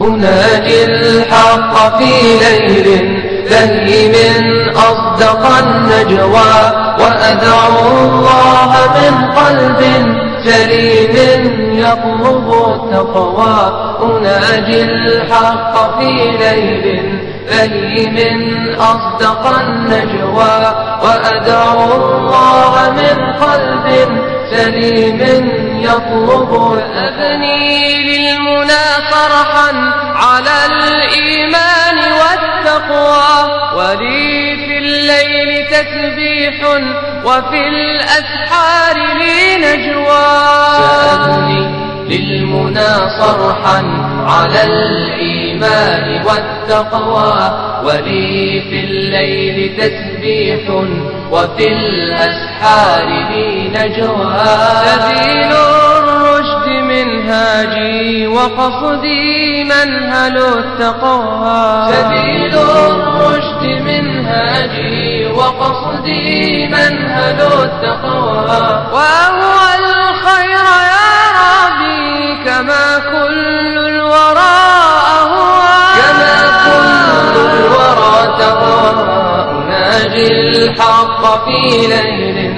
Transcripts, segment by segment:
أناجي الحق في ليل بهيم أصدق النجوى وأدعو الله من قلب سليم يطلب التقوى أناجي الحق في ليل بهيم أصدق النجوى وأدعو الله من قلب سليم يطلب أبني للمنى فرحا على الإيمان والتقوى ولي في الليل تسبيح وفي الأسحار لي نجوى سأبني للمنى صرحا على الإيمان والتقوى ولي في الليل تسبيح وفي الأسحار لي نجوى سبيل الرشد منهاجي وقصدي منهل التقوى سبيل الرشد منهاجي وقصدي منهل التقوى وهو الخير يا ربي كما كل الورى أهوى كما كل الورى تهوى أناجي الحق في ليل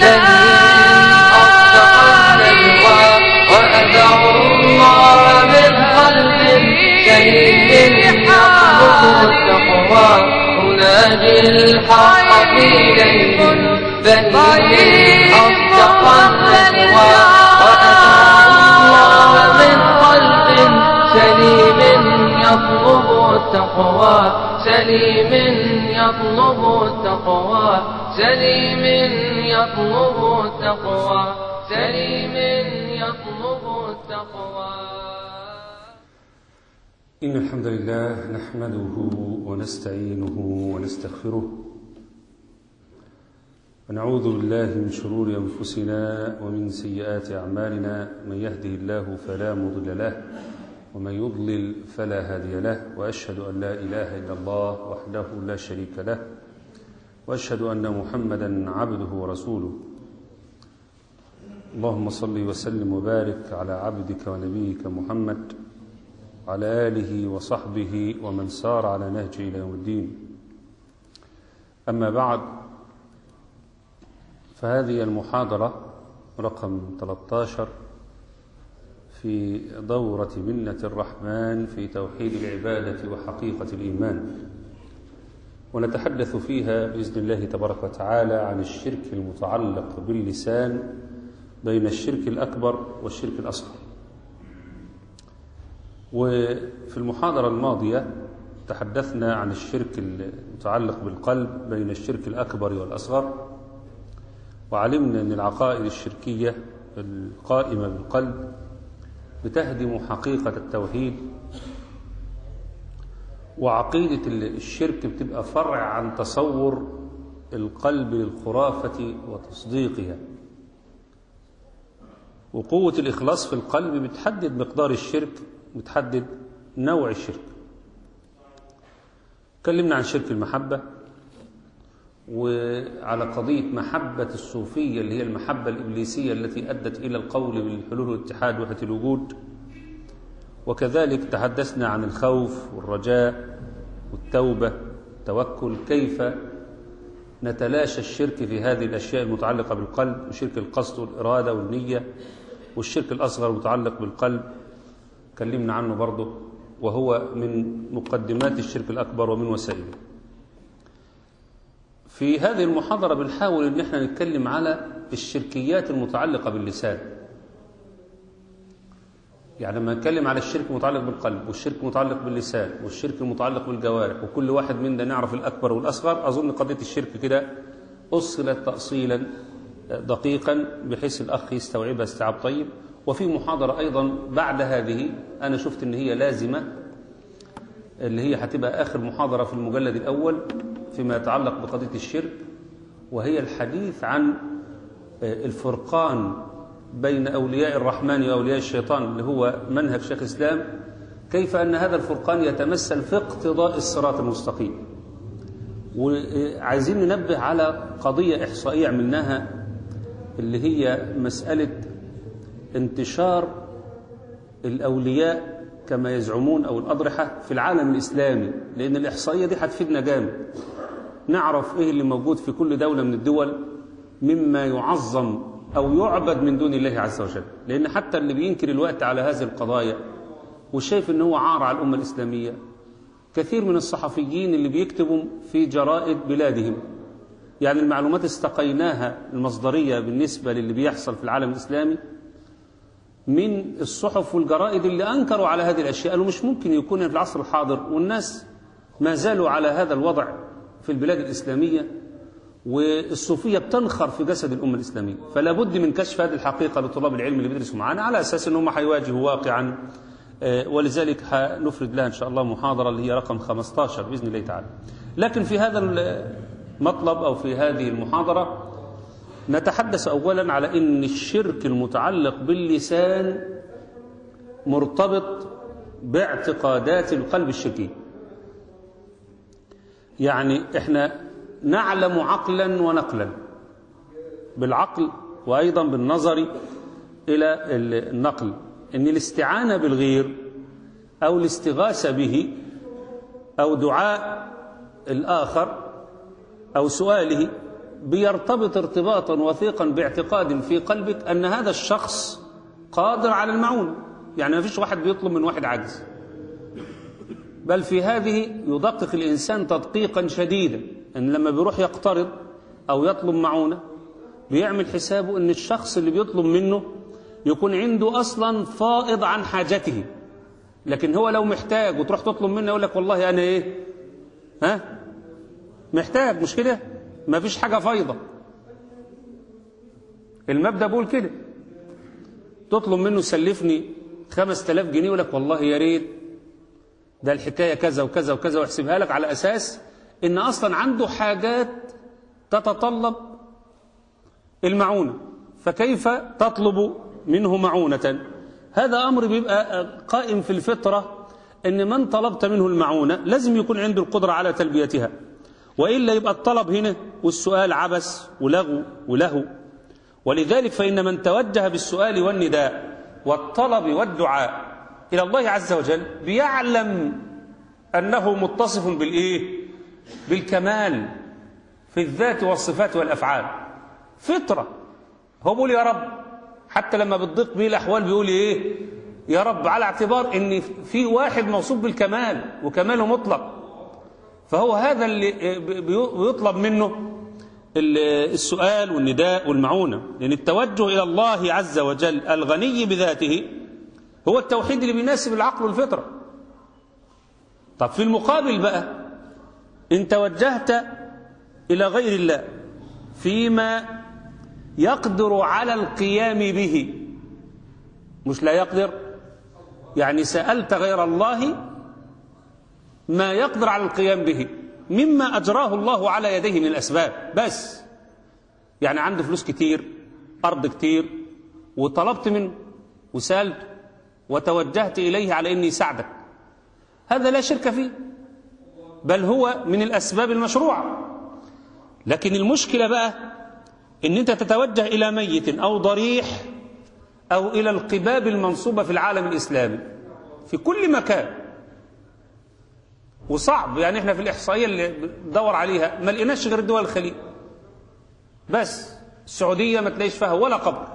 أصدق النجوى وأدعو الله من قلب سليم يطلب التقوى أناجي الحق في ليل بهيم أصدق النجوى وأدعو الله من قلب سليم يطلب التقوى سليم يطلب التقوى سليم يطلب التقوى سليم يطلب التقوى إن الحمد لله نحمده ونستعينه ونستغفره ونعوذ بالله من شرور أنفسنا ومن سيئات أعمالنا من يهده الله فلا مضل له ومن يضلل فلا هادي له وأشهد أن لا إله إلا الله وحده لا شريك له وأشهد أن محمدا عبده ورسوله اللهم صل وسلم وبارك على عبدك ونبيك محمد وعلى آله وصحبه ومن سار على نهجه إلى يوم الدين أما بعد فهذه المحاضرة رقم 13 في دورة منة الرحمن في توحيد العبادة وحقيقة الإيمان ونتحدث فيها بإذن الله تبارك وتعالى عن الشرك المتعلق باللسان بين الشرك الأكبر والشرك الأصغر وفي المحاضرة الماضية تحدثنا عن الشرك المتعلق بالقلب بين الشرك الأكبر والأصغر وعلمنا أن العقائد الشركية القائمة بالقلب بتهدم حقيقة التوحيد وعقيدة الشرك بتبقى فرع عن تصور القلب للخرافة وتصديقها وقوة الإخلاص في القلب بتحدد مقدار الشرك بتحدد نوع الشرك تكلمنا عن شرك المحبة وعلى قضية محبة الصوفية اللي هي المحبة الإبليسية التي أدت إلى القول بالحلول والاتحاد وحدة الوجود وكذلك تحدثنا عن الخوف والرجاء والتوبة التوكل كيف نتلاشى الشرك في هذه الأشياء المتعلقة بالقلب وشرك القصد والإرادة والنية والشرك الأصغر المتعلق بالقلب كلمنا عنه برضه وهو من مقدمات الشرك الأكبر ومن وسائله في هذه المحاضرة بنحاول ان احنا نتكلم على الشركيات المتعلقة باللسان يعني لما نتكلم على الشرك المتعلق بالقلب والشرك المتعلق باللسان والشرك المتعلق بالجوارح وكل واحد منا نعرف الأكبر والأصغر أظن قضية الشرك كده أصلت تأصيلا دقيقا بحيث الأخ يستوعبها استيعاب طيب وفي محاضرة أيضا بعد هذه أنا شفت أن هي لازمة اللي هي هتبقى آخر محاضرة في المجلد الأول فيما يتعلق بقضية الشرك وهي الحديث عن الفرقان بين أولياء الرحمن وأولياء الشيطان اللي هو منهج شيخ الإسلام كيف أن هذا الفرقان يتمثل في اقتضاء الصراط المستقيم وعايزين ننبه على قضية إحصائية عملناها اللي هي مسألة انتشار الأولياء كما يزعمون أو الأضرحة في العالم الإسلامي لأن الإحصائية دي هتفيدنا جامد نعرف إيه اللي موجود في كل دولة من الدول مما يعظم أو يعبد من دون الله عز وجل لأن حتى اللي بينكر الوقت على هذه القضايا وشايف أنه هو عار على الأمة الإسلامية كثير من الصحفيين اللي بيكتبوا في جرائد بلادهم يعني المعلومات استقيناها المصدرية بالنسبة للي بيحصل في العالم الإسلامي من الصحف والجرائد اللي أنكروا على هذه الأشياء قالوا مش ممكن يكون في العصر الحاضر والناس ما زالوا على هذا الوضع في البلاد الإسلامية والصوفية بتنخر في جسد الأمة الإسلامية فلا بد من كشف هذه الحقيقة لطلاب العلم اللي بيدرسوا معانا على أساس أنهم هيواجهوا واقعا ولذلك هنفرد لها إن شاء الله محاضرة اللي هي رقم 15 بإذن الله تعالى لكن في هذا المطلب أو في هذه المحاضرة نتحدث أولا على أن الشرك المتعلق باللسان مرتبط باعتقادات القلب الشركي يعني احنا نعلم عقلا ونقلا بالعقل وأيضا بالنظر إلى النقل أن الاستعانة بالغير أو الاستغاثة به أو دعاء الآخر أو سؤاله بيرتبط ارتباطا وثيقا باعتقاد في قلبك أن هذا الشخص قادر على المعونة يعني ما فيش واحد بيطلب من واحد عجز بل في هذه يدقق الإنسان تدقيقا شديدا أن لما بيروح يقترض أو يطلب معونة بيعمل حسابه أن الشخص اللي بيطلب منه يكون عنده أصلا فائض عن حاجته لكن هو لو محتاج وتروح تطلب منه يقول لك والله أنا إيه ها محتاج مش كده ما فيش حاجة فايضة المبدأ بقول كده تطلب منه سلفني خمس تلاف جنيه يقول لك والله يا ريت ده الحكاية كذا وكذا وكذا ويحسبها لك على أساس إن أصلا عنده حاجات تتطلب المعونة فكيف تطلب منه معونة هذا أمر بيبقى قائم في الفطرة إن من طلبت منه المعونة لازم يكون عنده القدرة على تلبيتها وإلا يبقى الطلب هنا والسؤال عبث ولغو ولهو ولذلك فإن من توجه بالسؤال والنداء والطلب والدعاء إلى الله عز وجل بيعلم أنه متصف بالإيه؟ بالكمال في الذات والصفات والأفعال فطرة هو بيقول يا رب حتى لما بتضيق به الأحوال بيقول إيه يا رب على اعتبار أن في واحد موصوف بالكمال وكماله مطلق فهو هذا اللي بيطلب منه السؤال والنداء والمعونة لأن التوجه إلى الله عز وجل الغني بذاته هو التوحيد اللي بيناسب العقل والفطرة طب في المقابل بقى إن توجهت إلى غير الله فيما يقدر على القيام به مش لا يقدر يعني سألت غير الله ما يقدر على القيام به مما أجراه الله على يديه من الأسباب بس يعني عنده فلوس كتير أرض كتير وطلبت منه وسألته وتوجهت إليه على أني يساعدك هذا لا شرك فيه بل هو من الأسباب المشروعة لكن المشكلة بقى أن أنت تتوجه إلى ميت أو ضريح أو إلى القباب المنصوبة في العالم الإسلامي في كل مكان وصعب يعني احنا في الإحصائية اللي بندور عليها ما لقيناش غير دول الخليج بس السعودية ما تلاقيش فيها ولا قبر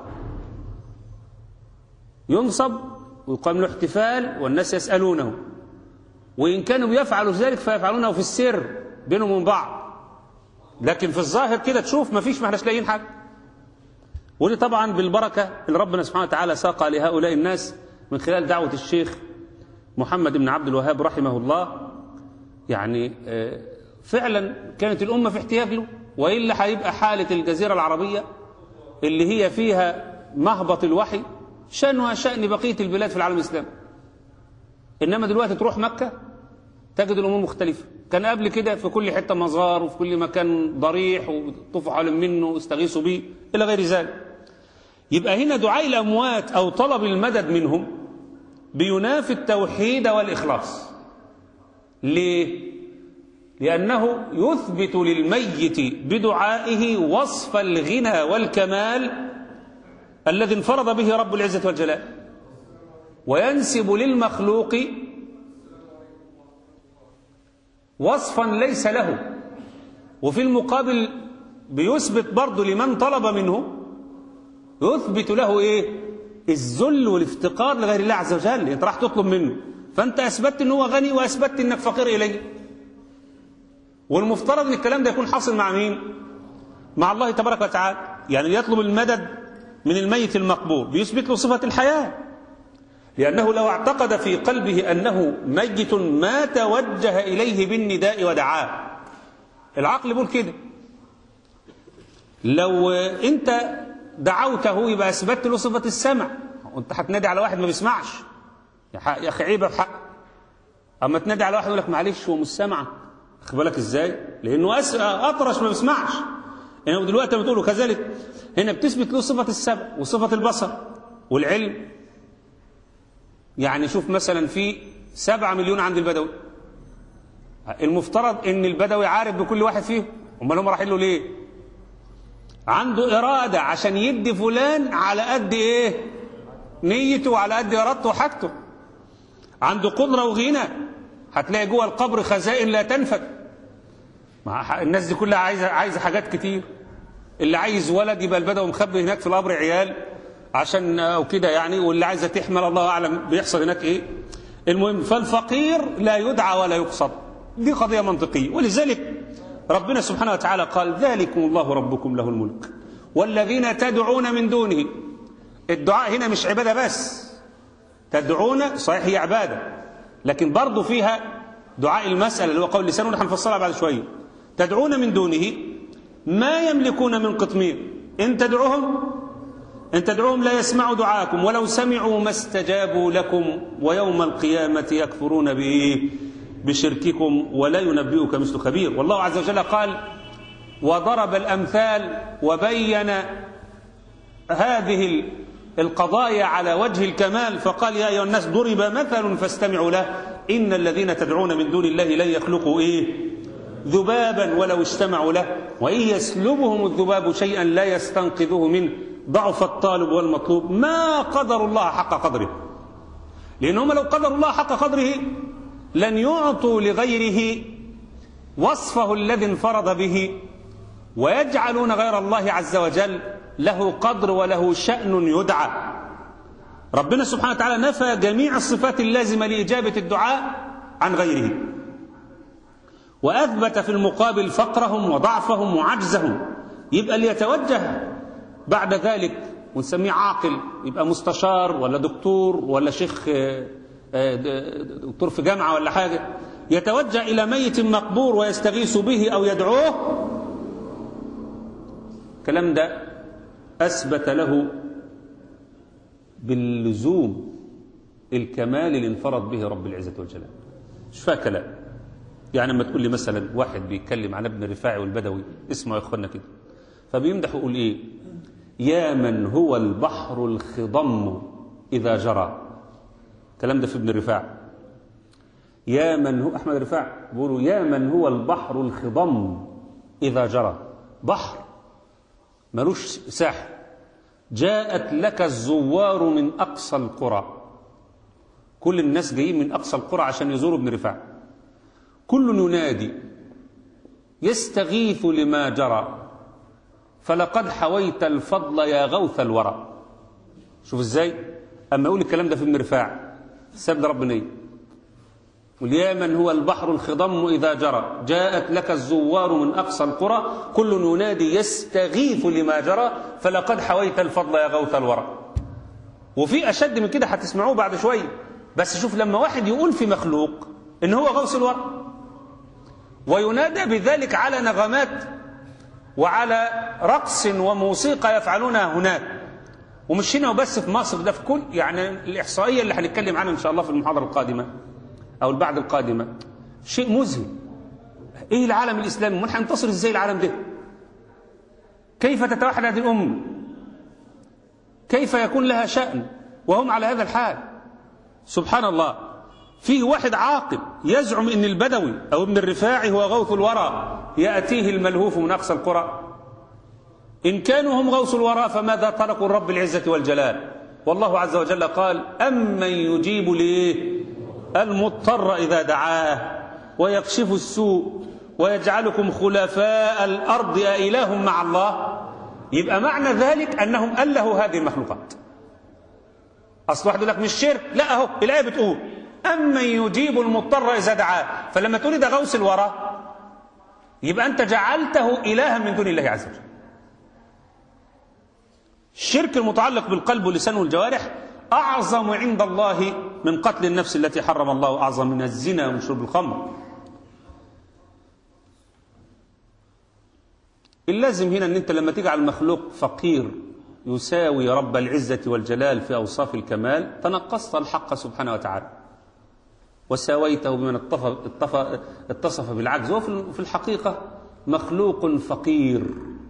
ينصب ويقام له احتفال والناس يسألونه وإن كانوا يفعلوا ذلك فيفعلونه في السر بينهم وبين بعض لكن في الظاهر كده تشوف ما فيش ما احناش لاقيين حاجة ودي طبعا بالبركة اللي ربنا سبحانه وتعالى ساق لهؤلاء الناس من خلال دعوة الشيخ محمد بن عبد الوهاب رحمه الله يعني فعلا كانت الأمة في احتياج له وإلا هيبقى حالة الجزيرة العربية اللي هي فيها مهبط الوحي شأنها شأن بقية البلاد في العالم الإسلامي إنما دلوقتي تروح مكة تجد الأمور مختلفة كان قبل كده في كل حتة مزار وفي كل مكان ضريح وطوفوا حوالين منه واستغيثوا به إلى غير ذلك يبقى هنا دعاء الأموات أو طلب المدد منهم بينافي التوحيد والإخلاص ليه؟ لأنه يثبت للميت بدعائه وصف الغنى والكمال الذي انفرض به رب العزة والجلال وينسب للمخلوق وصفا ليس له وفي المقابل بيثبت برضه لمن طلب منه يثبت له ايه الذل والافتقار لغير الله عز وجل انت راح تطلب منه فانت اثبتت ان هو غني واثبتت انك فقير اليه والمفترض ان الكلام ده يكون حاصل مع مين مع الله تبارك وتعالى يعني يطلب المدد من الميت المقبور بيثبت له صفة الحياة لأنه لو اعتقد في قلبه أنه ميت ما توجه إليه بالنداء ودعاه العقل بيقول كده لو أنت دعوته يبقى أثبتت له صفة السمع وأنت هتنادي على واحد ما بيسمعش يا أخي عيبة في حق أما تنادي على واحد يقول لك معلش هو مش سامع خد بالك إزاي لأنه أس... أطرش ما بيسمعش يعني دلوقتي لما تقولوا كذلك هنا بتثبت له صفة السمع وصفة البصر والعلم يعني شوف مثلا في سبعة مليون عند البدوي المفترض ان البدوي عارف بكل واحد فيهم امال هم رايحين له ليه عنده إرادة عشان يدي فلان على قد إيه نيته وعلى قد إرادته وحاجته عنده قدرة وغنى هتلاقي جوه القبر خزائن لا تنفد مع الناس دي كلها عايزة عايزة حاجات كتير اللي عايز ولد يبقى البدوي مخبي هناك في القبر عيال عشان او كده يعني واللي عايزه تحمل الله اعلم بيحصل هناك ايه المهم فالفقير لا يدعى ولا يقصد دي قضيه منطقيه ولذلك ربنا سبحانه وتعالى قال ذلكم الله ربكم له الملك والذين تدعون من دونه الدعاء هنا مش عباده بس تدعون صحيح هي عباده لكن برضه فيها دعاء المساله اللي هو قول لسان ونحن نفصلها بعد شويه تدعون من دونه ما يملكون من قطمير ان تدعوهم إن تدعوهم لا يسمعوا دعاءكم ولو سمعوا ما استجابوا لكم ويوم القيامة يكفرون بإيه بشرككم ولا ينبئك مثل خبير والله عز وجل قال وضرب الأمثال وبين هذه القضايا على وجه الكمال فقال يا أيها الناس ضرب مثل فاستمعوا له إن الذين تدعون من دون الله لن يخلقوا إيه ذبابا ولو اجتمعوا له وإن يسلبهم الذباب شيئا لا يستنقذوه منه ضعف الطالب والمطلوب ما قدر الله حق قدره لأنهم لو قدروا الله حق قدره لن يعطوا لغيره وصفه الذي انفرد به ويجعلون غير الله عز وجل له قدر وله شأن يدعى ربنا سبحانه وتعالى نفى جميع الصفات اللازمة لإجابة الدعاء عن غيره وأثبت في المقابل فقرهم وضعفهم وعجزهم يبقى اللي يتوجه بعد ذلك ونسميه عاقل يبقى مستشار ولا دكتور ولا شيخ دكتور في جامعة ولا حاجة يتوجه إلى ميت مقبور ويستغيث به أو يدعوه الكلام ده أثبت له باللزوم الكمال اللي انفرد به رب العزة والجلال مش فيها كلام يعني لما تقول لي مثلا واحد بيتكلم عن ابن رفاعي والبدوي اسمعوا يا اخوانا كده فبيمدح ويقول ايه يا من هو البحر الخضم إذا جرى الكلام ده في ابن رفاع يا من هو أحمد رفاع بيقولوا يا من هو البحر الخضم إذا جرى بحر ملوش ساحل جاءت لك الزوار من أقصى القرى كل الناس جايين من أقصى القرى عشان يزوروا ابن رفاع كل ينادي يستغيث لما جرى فلقد حويت الفضل يا غوث الورى شوف ازاي اما يقول الكلام ده في ابن رفاع سبد ربنا ايه قل يا من هو البحر الخضم اذا جرى جاءت لك الزوار من اقصى القرى كل ينادي يستغيث لما جرى فلقد حويت الفضل يا غوث الورى وفي اشد من كده هتسمعوه بعد شويه بس شوف لما واحد يقول في مخلوق ان هو غوث الورى وينادى بذلك على نغمات وعلى رقص وموسيقى يفعلونها هناك ومش هنا وبس في مصر ده في كل يعني الإحصائية اللي هنتكلم عنها إن شاء الله في المحاضرة القادمة أو البعد القادمة شيء مذهل إيه العالم الإسلامي من هينتصر إزاي العالم ده كيف تتوحد هذه الأمة كيف يكون لها شأن وهم على هذا الحال سبحان الله فيه واحد عاقل يزعم ان البدوي او ابن الرفاعي هو غوث الورى ياتيه الملهوف من اقصى القرى ان كانوا هم غوث الورى فماذا تركوا الرب العزه والجلال والله عز وجل قال أمن يجيب ليه المضطر إذا دعاه ويكشف السوء ويجعلكم خلفاء الأرض أإله مع الله يبقى معنى ذلك أنهم ألهوا هذه المخلوقات أصل واحد يقول لك مش شرك لا أهو الآية بتقول أمن يجيب المضطر إذا دعاه فلما تقول ده غوث الورى يبقى أنت جعلته إلها من دون الله عز وجل الشرك المتعلق بالقلب واللسان والجوارح أعظم عند الله من قتل النفس التي حرم الله أعظم من الزنا ومن شرب الخمر اللازم هنا أن أنت لما تجعل المخلوق فقير يساوي رب العزة والجلال في أوصاف الكمال تنقصت الحق سبحانه وتعالى وساويته بمن اتصف, اتصف, اتصف بالعجز وفي في الحقيقة مخلوق فقير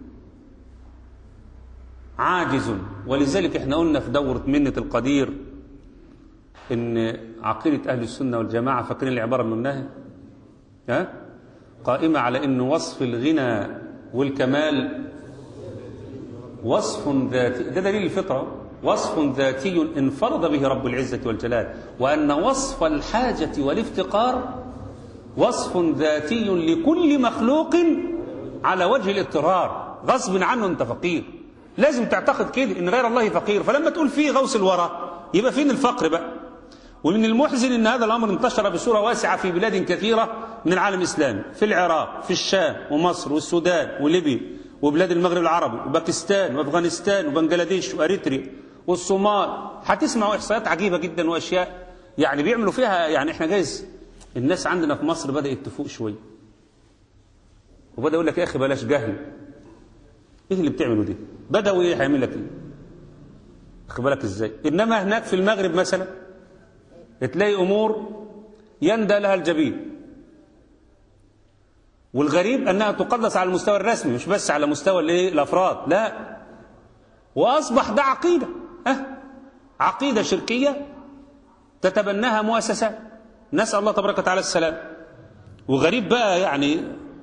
عاجز ولذلك احنا قلنا في دورة منة القدير ان عقيدة اهل السنة والجماعة فاكرين العبارة من النهي ها قائمة على ان وصف الغنى والكمال وصف ذاتي ده دليل الفطرة وصف ذاتي انفرد به رب العزة والجلال وأن وصف الحاجة والافتقار وصف ذاتي لكل مخلوق على وجه الاضطرار غصب عنه انت فقير لازم تعتقد كده ان غير الله فقير فلما تقول فيه غوث الورى يبقى فين الفقر بقى ومن المحزن ان هذا الامر انتشر بصوره واسعه في بلاد كثيره من العالم الاسلامي في العراق في الشام ومصر والسودان وليبيا وبلاد المغرب العربي وباكستان وافغانستان وبنجلاديش واريتريا والصومال هتسمعوا احصائيات عجيبه جدا واشياء يعني بيعملوا فيها يعني احنا جايز الناس عندنا في مصر بدات تفوق شويه وبدا يقول لك يا اخي بلاش جهل ايه اللي بتعمله دي بدأوا ايه هيعمل لك ايه واخد بالك ازاي انما هناك في المغرب مثلا تلاقي امور يندى لها الجبين والغريب انها تقدس على المستوى الرسمي مش بس على مستوى الايه الافراد لا واصبح ده عقيده أه؟ عقيده شركيه تتبناها مؤسسات نسال الله تبارك وتعالى السلام وغريب بقى يعني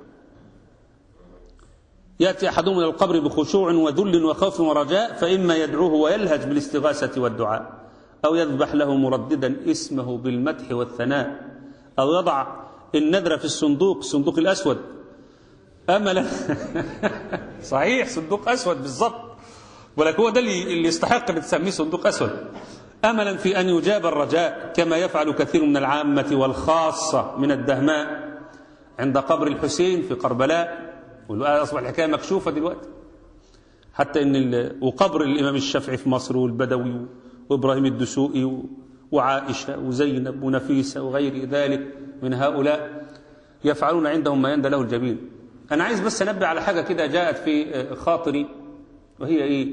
يأتي أحدهم إلى القبر بخشوع وذل وخوف ورجاء فإما يدعوه ويلهج بالاستغاثة والدعاء أو يذبح له مرددا اسمه بالمدح والثناء أو يضع النذر في الصندوق الصندوق الأسود أملا صحيح صندوق أسود بالضبط ولكن هو ده اللي يستحق أن تسميه صندوق أسود أملا في أن يجاب الرجاء كما يفعل كثير من العامة والخاصة من الدهماء عند قبر الحسين في كربلاء والآن أصبح الحكاية مكشوفة دلوقتي حتى إن وقبر الإمام الشافعي في مصر والبدوي وإبراهيم الدسوقي وعائشة وزينب ونفيسة وغير ذلك من هؤلاء يفعلون عندهم ما يندى له الجبين أنا عايز بس أنبه على حاجة كده جاءت في خاطري وهي إيه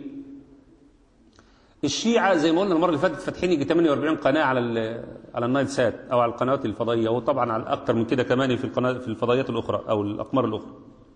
الشيعة زي ما قلنا المرة اللي فاتت فاتحين يجي 48 قناة على على النايل سات أو على القنوات الفضائية وطبعا على أكثر من كده كمان في القناة في الفضائيات الأخرى أو الأقمار الأخرى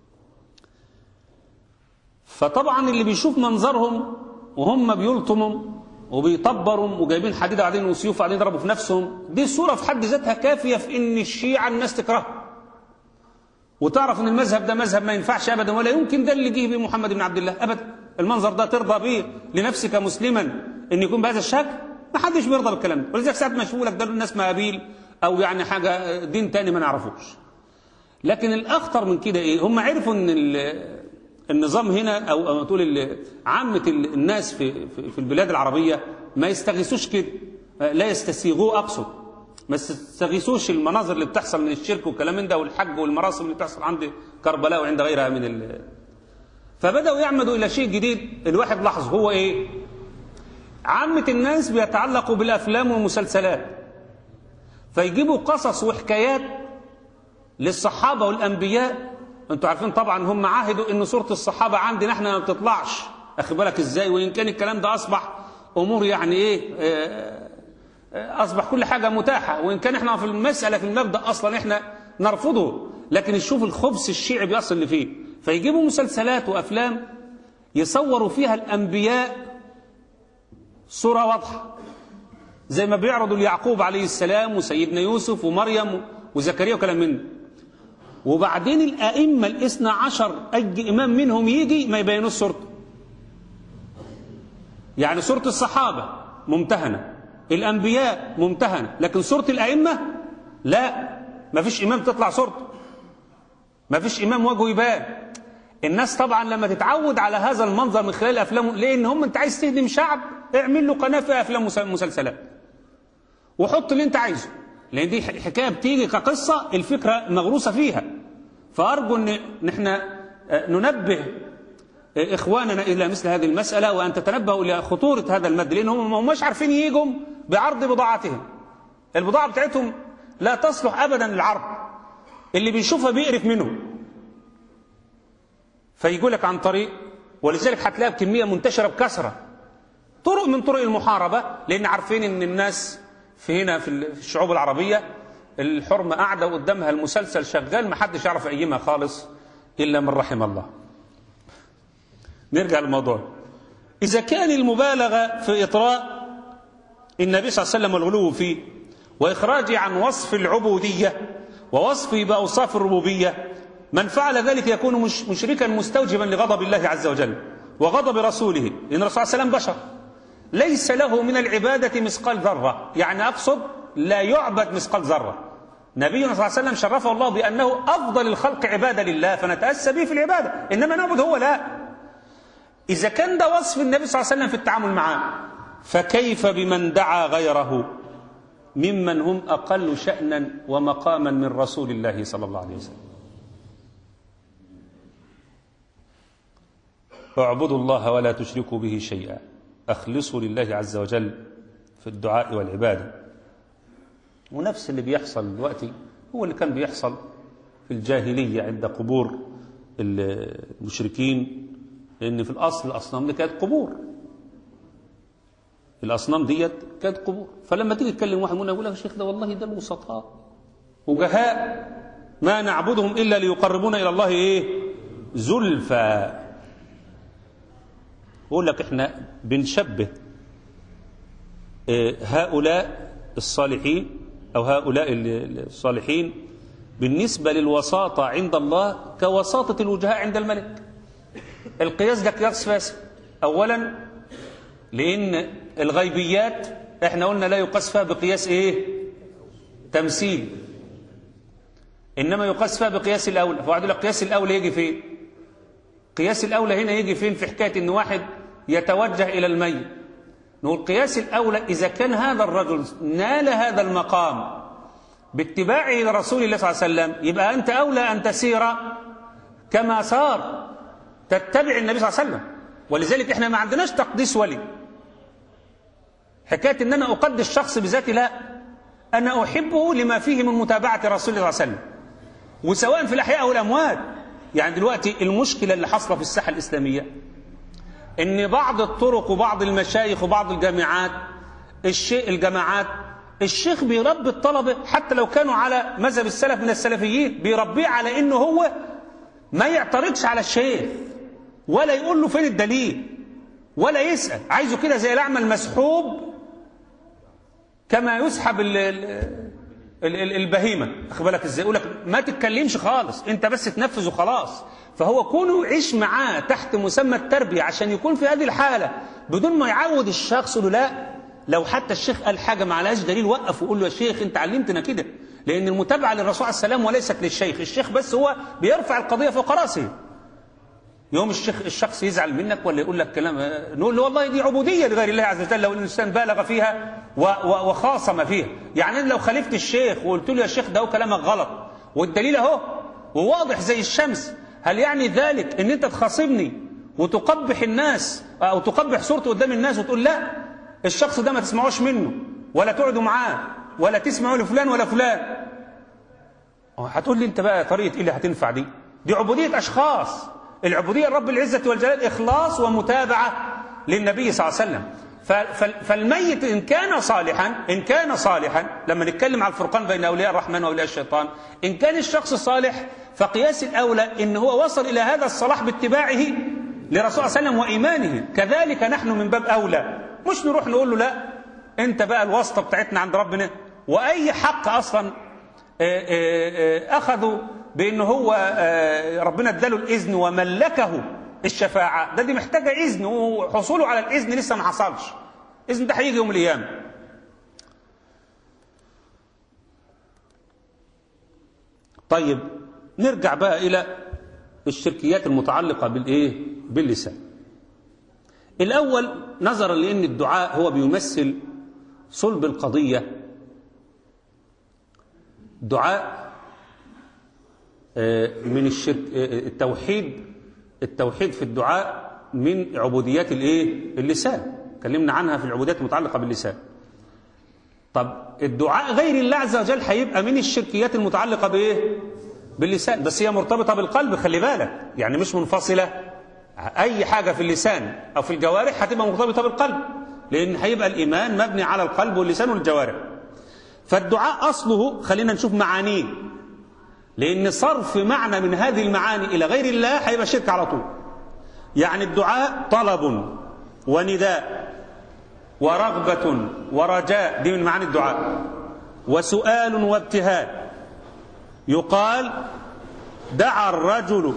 فطبعا اللي بيشوف منظرهم وهم بيلطموا وبيطبروا وجايبين حديد قاعدين وسيوف قاعدين يضربوا في نفسهم دي صورة في حد ذاتها كافية في ان الشيعة الناس تكرهها وتعرف ان المذهب ده مذهب ما ينفعش ابدا ولا يمكن ده اللي جه به محمد بن عبد الله ابدا المنظر ده ترضى به لنفسك مسلما ان يكون بهذا الشكل ما حدش بيرضى بالكلام ده ولذلك ساعات ما يشوفوا لك ده الناس مقابيل او يعني حاجه دين تاني ما نعرفوش لكن الاخطر من كده ايه هم عرفوا ان النظام هنا او تقول عامه الناس في في البلاد العربيه ما يستغيثوش كده لا يستسيغوه اقصد ما يستغيثوش المناظر اللي بتحصل من الشرك والكلام من ده والحج والمراسم اللي بتحصل عند كربلاء وعند غيرها من ال... فبداوا يعمدوا الى شيء جديد الواحد لاحظ هو ايه عامه الناس بيتعلقوا بالافلام والمسلسلات فيجيبوا قصص وحكايات للصحابه والانبياء انتوا عارفين طبعا هم عاهدوا ان صوره الصحابه عندنا احنا ما بتطلعش اخد بالك ازاي وان كان الكلام ده اصبح امور يعني ايه اه اصبح كل حاجه متاحه وان كان احنا في المساله في المبدا اصلا احنا نرفضه لكن نشوف الخبث الشيعي بيصل اللي فيه فيجيبوا مسلسلات وافلام يصوروا فيها الانبياء صوره واضحه زي ما بيعرضوا ليعقوب عليه السلام وسيدنا يوسف ومريم وزكريا وكلام من ده وبعدين الأئمة الاثنى عشر أي إمام منهم يجي ما يبينوش صورته يعني صورة الصحابة ممتهنة الأنبياء ممتهنة لكن سورة الأئمة لا ما فيش إمام تطلع صورته ما فيش إمام وجهه يبان الناس طبعا لما تتعود على هذا المنظر من خلال أفلام لأن هم أنت عايز تهدم شعب اعمل له قناة فيها أفلام مسلسلات وحط اللي أنت عايزه لأن دي حكاية بتيجي كقصة الفكرة مغروسة فيها فأرجو أن نحن ننبه إخواننا إلى مثل هذه المسألة وأن تتنبهوا إلى خطورة هذا المد لأنهم ما هماش عارفين يجوا بعرض بضاعتهم البضاعة بتاعتهم لا تصلح أبدا للعرض اللي بيشوفها بيقرف منه فيقول لك عن طريق ولذلك هتلاقيها بكمية منتشرة بكثرة طرق من طرق المحاربة لأن عارفين أن الناس في هنا في الشعوب العربية الحرمة قاعدة قدامها المسلسل شغال ما حدش يعرف يقيمها خالص إلا من رحم الله نرجع للموضوع إذا كان المبالغة في إطراء النبي صلى الله عليه وسلم والغلو فيه وإخراجه عن وصف العبودية ووصفه بأوصاف الربوبية من فعل ذلك يكون مش مشركا مستوجبا لغضب الله عز وجل وغضب رسوله لأن الرسول صلى الله عليه وسلم بشر ليس له من العبادة مثقال ذرة يعني أقصد لا يعبد مثقال ذرة نبينا صلى الله عليه وسلم شرفه الله بأنه أفضل الخلق عبادة لله فنتأسى به في العبادة إنما نعبد هو لا إذا كان ده وصف النبي صلى الله عليه وسلم في التعامل معاه فكيف بمن دعا غيره ممن هم أقل شأنا ومقاما من رسول الله صلى الله عليه وسلم اعبدوا الله ولا تشركوا به شيئا أخلصوا لله عز وجل في الدعاء والعبادة ونفس اللي بيحصل دلوقتي هو اللي كان بيحصل في الجاهلية عند قبور المشركين لأن في الأصل الأصنام دي كانت قبور الأصنام ديت كانت قبور فلما تيجي تكلم واحد منهم يقول لك يا شيخ ده والله ده الوسطاء وجهاء ما نعبدهم إلا ليقربونا إلى الله إيه زلفى بقول لك احنا بنشبه هؤلاء الصالحين أو هؤلاء الصالحين بالنسبة للوساطة عند الله كوساطة الوجهاء عند الملك القياس ده قياس فاسد أولا لأن الغيبيات احنا قلنا لا يقاس فيها بقياس ايه تمثيل إنما يقاس فيها بقياس الأولى فواحد يقول لك قياس الأولى يجي فين قياس الأولى هنا يجي فين في حكاية إن واحد يتوجه إلى الميت نقول قياس الأولى إذا كان هذا الرجل نال هذا المقام باتباعه لرسول الله صلى الله عليه وسلم يبقى أنت أولى أن تسير كما سار تتبع النبي صلى الله عليه وسلم ولذلك احنا ما عندناش تقديس ولي حكاية ان انا اقدس شخص بذاتي لا انا احبه لما فيه من متابعة رسول الله صلى الله عليه وسلم وسواء في الاحياء او الاموات يعني دلوقتي المشكلة اللي حاصلة في الساحة الاسلامية ان بعض الطرق وبعض المشايخ وبعض الجامعات الشيء الجماعات الشيخ بيربي الطلبة حتى لو كانوا على مذهب السلف من السلفيين بيربيه على انه هو ما يعترضش على الشيخ ولا يقول له فين الدليل ولا يسأل عايزه كده زي الأعمى المسحوب كما يسحب ال ال ال البهيمة أخذ بالك إزاي يقول لك ما تتكلمش خالص أنت بس تنفذ وخلاص فهو كونه يعيش معاه تحت مسمى التربية عشان يكون في هذه الحالة بدون ما يعود الشخص له لا لو حتى الشيخ قال حاجة ما عليهاش دليل وقف وقول له يا شيخ أنت علمتنا كده لأن المتابعة للرسول عليه السلام وليست للشيخ الشيخ بس هو بيرفع القضية فوق راسه يوم الشيخ الشخص يزعل منك ولا يقول لك كلام نقول له والله دي عبودية لغير الله عز وجل لو الإنسان بالغ فيها وخاصم فيها يعني لو خالفت الشيخ وقلت له يا شيخ ده هو كلامك غلط والدليل اهو وواضح زي الشمس هل يعني ذلك ان انت تخاصمني وتقبح الناس او تقبح صورته قدام الناس وتقول لا الشخص ده ما تسمعوش منه ولا تقعدوا معاه ولا تسمعوا لفلان ولا فلان هتقول لي انت بقى طريقة ايه اللي هتنفع دي دي عبودية اشخاص العبودية رب العزة والجلال إخلاص ومتابعة للنبي صلى الله عليه وسلم فالميت إن كان صالحا إن كان صالحا لما نتكلم على الفرقان بين أولياء الرحمن وأولياء الشيطان إن كان الشخص صالح فقياس الأولى إن هو وصل إلى هذا الصلاح باتباعه لرسول صلى الله عليه وسلم وإيمانه كذلك نحن من باب أولى مش نروح نقول له لا أنت بقى الواسطة بتاعتنا عند ربنا وأي حق أصلا أخذوا بأنه هو ربنا اداله الإذن وملكه الشفاعة ده دي محتاجة إذن وحصوله على الإذن لسه ما حصلش إذن ده هيجي يوم القيامة طيب نرجع بقى إلى الشركيات المتعلقة بالإيه؟ باللسان الأول نظرا لأن الدعاء هو بيمثل صلب القضية دعاء من الشرك التوحيد التوحيد في الدعاء من عبوديات الايه اللسان اتكلمنا عنها في العبوديات المتعلقه باللسان طب الدعاء غير الله عز وجل هيبقى من الشركيات المتعلقه بايه باللسان بس هي مرتبطه بالقلب خلي بالك يعني مش منفصله اي حاجه في اللسان او في الجوارح هتبقى مرتبطه بالقلب لان هيبقى الايمان مبني على القلب واللسان والجوارح فالدعاء اصله خلينا نشوف معانيه لأن صرف معنى من هذه المعاني إلى غير الله هيبقى شرك على طول يعني الدعاء طلب ونداء ورغبة ورجاء دي من معاني الدعاء وسؤال وابتهال يقال دعا الرجل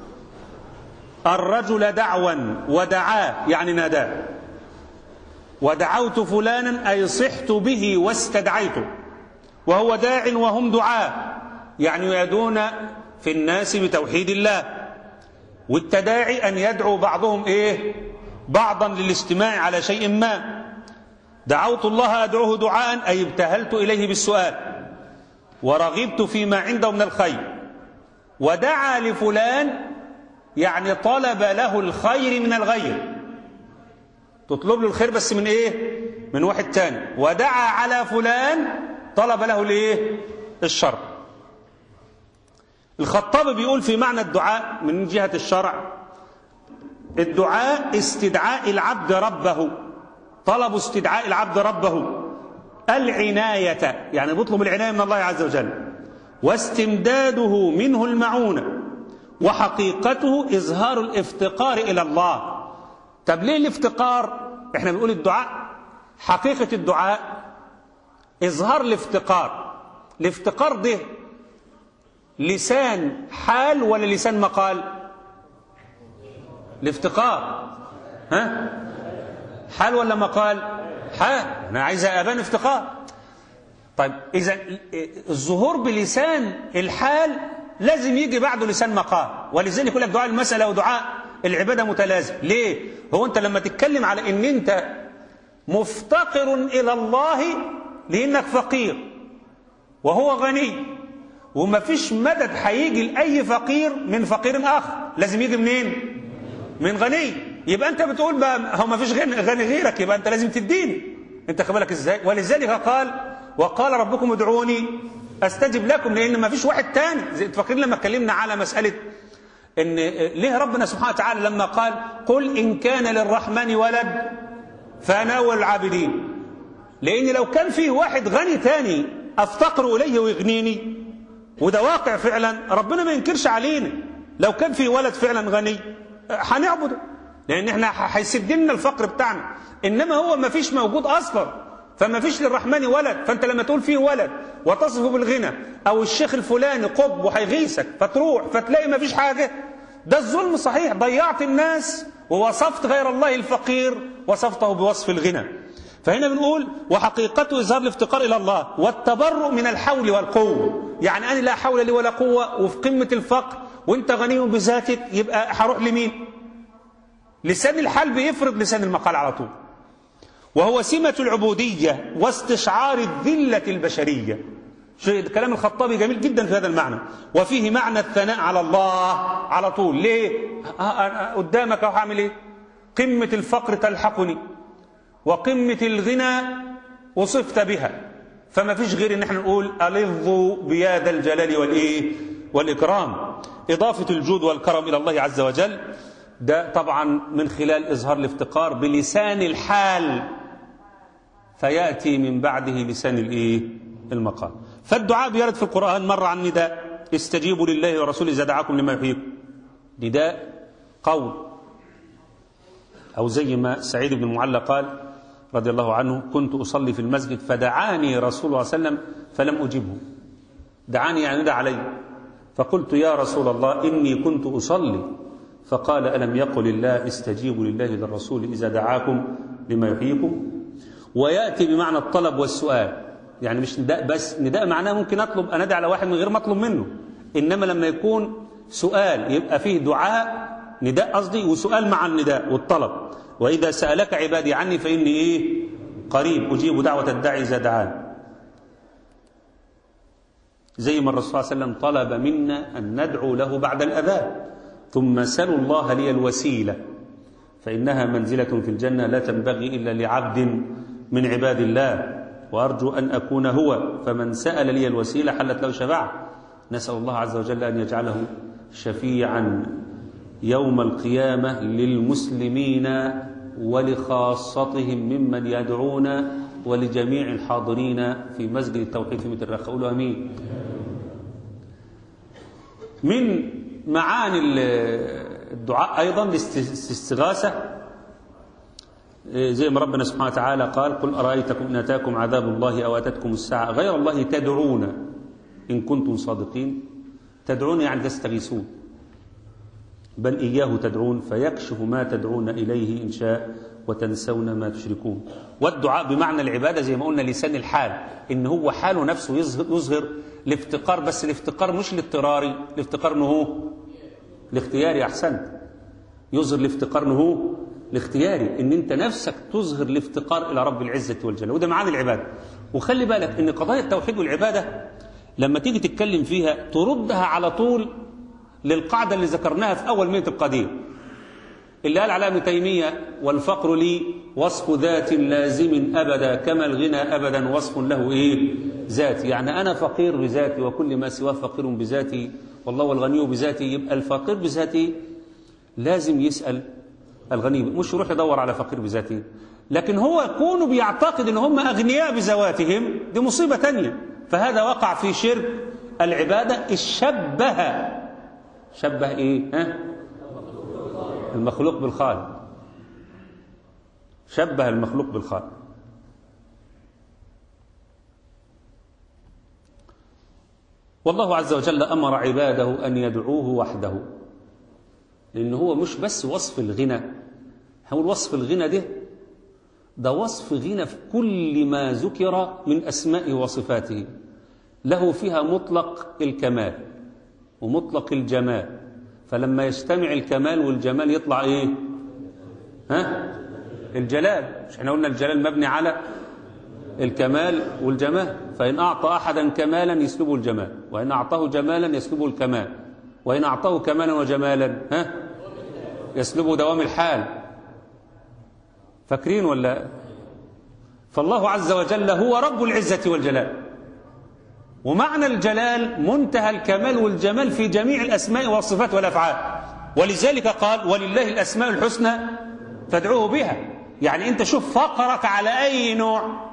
الرجل دعوا ودعاه يعني ناداه ودعوت فلانا أي صحت به واستدعيته وهو داع وهم دعاه يعني يدون في الناس بتوحيد الله والتداعي أن يدعو بعضهم إيه بعضا للاجتماع على شيء ما دعوت الله أدعوه دعاء أي ابتهلت إليه بالسؤال ورغبت فيما عنده من الخير ودعا لفلان يعني طلب له الخير من الغير تطلب له الخير بس من ايه من واحد تاني ودعا على فلان طلب له الايه الشر الخطاب بيقول في معنى الدعاء من جهة الشرع الدعاء استدعاء العبد ربه طلب استدعاء العبد ربه العناية يعني بيطلب العناية من الله عز وجل واستمداده منه المعونة وحقيقته إظهار الافتقار إلى الله طب ليه الافتقار احنا بنقول الدعاء حقيقة الدعاء إظهار الافتقار الافتقار ده لسان حال ولا لسان مقال الافتقار ها حال ولا مقال حال انا عايز ابان افتقار طيب اذا الظهور بلسان الحال لازم يجي بعده لسان مقال ولذلك يقول لك دعاء المسألة ودعاء العبادة متلازم ليه هو انت لما تتكلم على ان انت مفتقر الى الله لانك فقير وهو غني وما فيش مدد هيجي لاي فقير من فقير اخر لازم يجي منين من غني يبقى انت بتقول بقى هو ما فيش غني, غني غيرك يبقى انت لازم تديني انت بالك ازاي ولذلك قال وقال ربكم ادعوني استجب لكم لان ما فيش واحد تاني زي فاكرين لما اتكلمنا على مساله ان ليه ربنا سبحانه وتعالى لما قال قل ان كان للرحمن ولد فانا والعابدين لان لو كان فيه واحد غني تاني افتقر اليه ويغنيني وده واقع فعلا ربنا ما ينكرش علينا لو كان في ولد فعلا غني هنعبده لان احنا هيسد لنا الفقر بتاعنا انما هو ما فيش موجود اصلا فما فيش للرحمن ولد فانت لما تقول فيه ولد وتصفه بالغنى او الشيخ الفلاني قطب وهيغيثك فتروح فتلاقي ما فيش حاجه ده الظلم صحيح ضيعت الناس ووصفت غير الله الفقير وصفته بوصف الغنى فهنا بنقول وحقيقته إظهار الافتقار إلى الله والتبرؤ من الحول والقوة يعني أنا لا حول لي ولا قوة وفي قمة الفقر وانت غني بذاتك يبقى هروح لمين لسان الحال بيفرض لسان المقال على طول وهو سمة العبودية واستشعار الذلة البشرية شيء كلام الخطابي جميل جدا في هذا المعنى وفيه معنى الثناء على الله على طول ليه قدامك هعمل ايه قمة الفقر تلحقني وقمة الغنى وصفت بها فما فيش غير ان احنا نقول ألظوا بياد الجلال والإيه والإكرام إضافة الجود والكرم إلى الله عز وجل ده طبعا من خلال إظهار الافتقار بلسان الحال فيأتي من بعده لسان الإيه المقام فالدعاء بيرد في القرآن مرة عن نداء استجيبوا لله ورسوله إذا دعاكم لما يحييكم نداء قول أو زي ما سعيد بن المعلى قال رضي الله عنه كنت أصلي في المسجد فدعاني رسول الله صلى الله عليه وسلم فلم أجبه دعاني يعني دعا علي فقلت يا رسول الله إني كنت أصلي فقال ألم يقل الله استجيبوا لله للرسول إذا دعاكم لما يحييكم ويأتي بمعنى الطلب والسؤال يعني مش نداء بس نداء معناه ممكن أطلب أنادي على واحد من غير ما أطلب منه إنما لما يكون سؤال يبقى فيه دعاء نداء قصدي وسؤال مع النداء والطلب وإذا سألك عبادي عني فإني إيه قريب أجيب دعوة الداعي إذا دعان زي ما الرسول صلى الله عليه وسلم طلب منا أن ندعو له بعد الأذان ثم سلوا الله لي الوسيلة فإنها منزلة في الجنة لا تنبغي إلا لعبد من عباد الله وأرجو أن أكون هو فمن سأل لي الوسيلة حلت له شفاعة نسأل الله عز وجل أن يجعله شفيعا يوم القيامة للمسلمين ولخاصتهم ممن يدعون ولجميع الحاضرين في مسجد التوحيد في متر قولوا أمين من معاني الدعاء أيضا الاستغاثة زي ما ربنا سبحانه وتعالى قال قل أرأيتكم إن أتاكم عذاب الله أو أتتكم الساعة غير الله تدعون إن كنتم صادقين تدعون يعني تستغيثون بل إياه تدعون فيكشف ما تدعون إليه إن شاء وتنسون ما تشركون والدعاء بمعنى العبادة زي ما قلنا لسان الحال إن هو حاله نفسه يظهر, يظهر الافتقار بس الافتقار مش الاضطراري الافتقار انه هو الاختياري أحسنت يظهر الافتقار انه هو الاختياري ان انت نفسك تظهر الافتقار الى رب العزه والجلال وده معاني العباده وخلي بالك ان قضايا التوحيد والعباده لما تيجي تتكلم فيها تردها على طول للقاعده اللي ذكرناها في اول مئة القدير اللي قال على ابن تيميه والفقر لي وصف ذات لازم ابدا كما الغنى ابدا وصف له ايه ذاتي يعني انا فقير بذاتي وكل ما سواه فقير بذاتي والله والغني بذاتي يبقى الفقير بذاتي لازم يسال الغني مش يروح يدور على فقير بذاته لكن هو يكون بيعتقد ان هم اغنياء بذواتهم دي مصيبه تانية فهذا وقع في شرك العباده الشبه شبه ايه ها المخلوق بالخالق شبه المخلوق بالخالق والله عز وجل امر عباده ان يدعوه وحده لأن هو مش بس وصف الغنى هقول وصف الغنى ده ده وصف غنى في كل ما ذكر من أسمائه وصفاته له فيها مطلق الكمال ومطلق الجمال فلما يجتمع الكمال والجمال يطلع ايه ها الجلال مش احنا قلنا الجلال مبني على الكمال والجمال فإن أعطى أحدا كمالا يسلبه الجمال وإن أعطاه جمالا يسلبه الكمال وإن أعطاه كمالا وجمالا ها يسلبه دوام الحال فاكرين ولا فالله عز وجل هو رب العزة والجلال ومعنى الجلال منتهى الكمال والجمال في جميع الأسماء والصفات والأفعال ولذلك قال ولله الأسماء الحسنى فادعوه بها يعني أنت شوف فقرك على أي نوع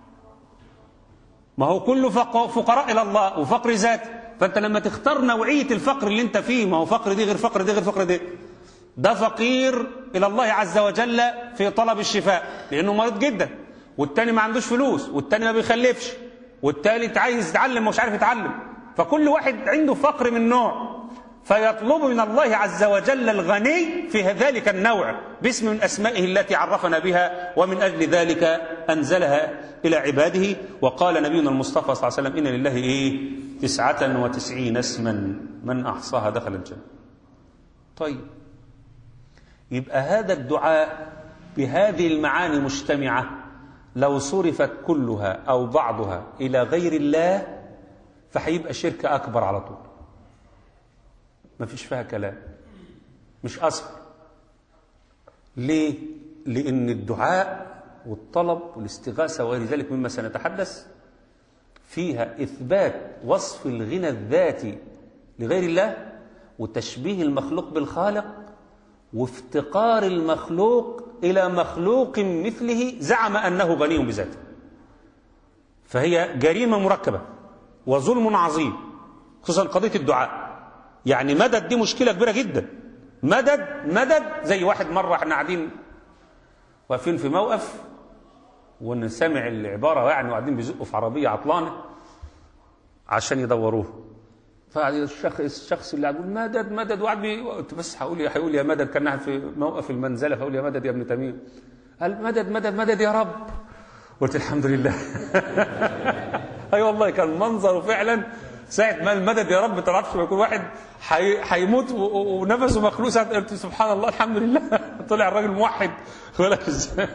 ما هو كله فقراء إلى الله وفقر ذات فأنت لما تختار نوعية الفقر اللي أنت فيه ما هو فقر دي غير فقر دي غير فقر دي ده فقير إلى الله عز وجل في طلب الشفاء لأنه مريض جدا والتاني ما عندوش فلوس والتاني ما بيخلفش والتالت عايز يتعلم ومش عارف يتعلم فكل واحد عنده فقر من نوع فيطلب من الله عز وجل الغني في ذلك النوع باسم من أسمائه التي عرفنا بها ومن أجل ذلك أنزلها إلى عباده وقال نبينا المصطفى صلى الله عليه وسلم إن لله إيه تسعة وتسعين اسما من أحصاها دخل الجنة طيب يبقى هذا الدعاء بهذه المعاني مجتمعة لو صرفت كلها أو بعضها إلى غير الله فهيبقى شرك أكبر على طول ما فيش فيها كلام مش أصغر ليه؟ لأن الدعاء والطلب والاستغاثة وغير ذلك مما سنتحدث فيها إثبات وصف الغنى الذاتي لغير الله وتشبيه المخلوق بالخالق وافتقار المخلوق إلى مخلوق مثله زعم أنه غني بذاته فهي جريمة مركبة وظلم عظيم خصوصا قضية الدعاء يعني مدد دي مشكلة كبيرة جدا مدد مدد زي واحد مرة احنا قاعدين واقفين في موقف ونسمع العبارة يعني وقاعدين بيزقوا في عربية عطلانة عشان يدوروه فقعد الشخص الشخص اللي يقول مدد مدد وقعد بي... بس هقول يا هيقول يا مدد كان في موقف المنزله فاقول يا مدد يا ابن تميم قال مدد مدد مدد يا رب قلت الحمد لله اي والله كان منظره فعلا ساعة ما المدد يا رب ما تعرفش ما يكون واحد حي- هيموت و- و- ونفسه مخلوق ساعة قلت سبحان الله الحمد لله طلع الراجل موحد ولك ازاي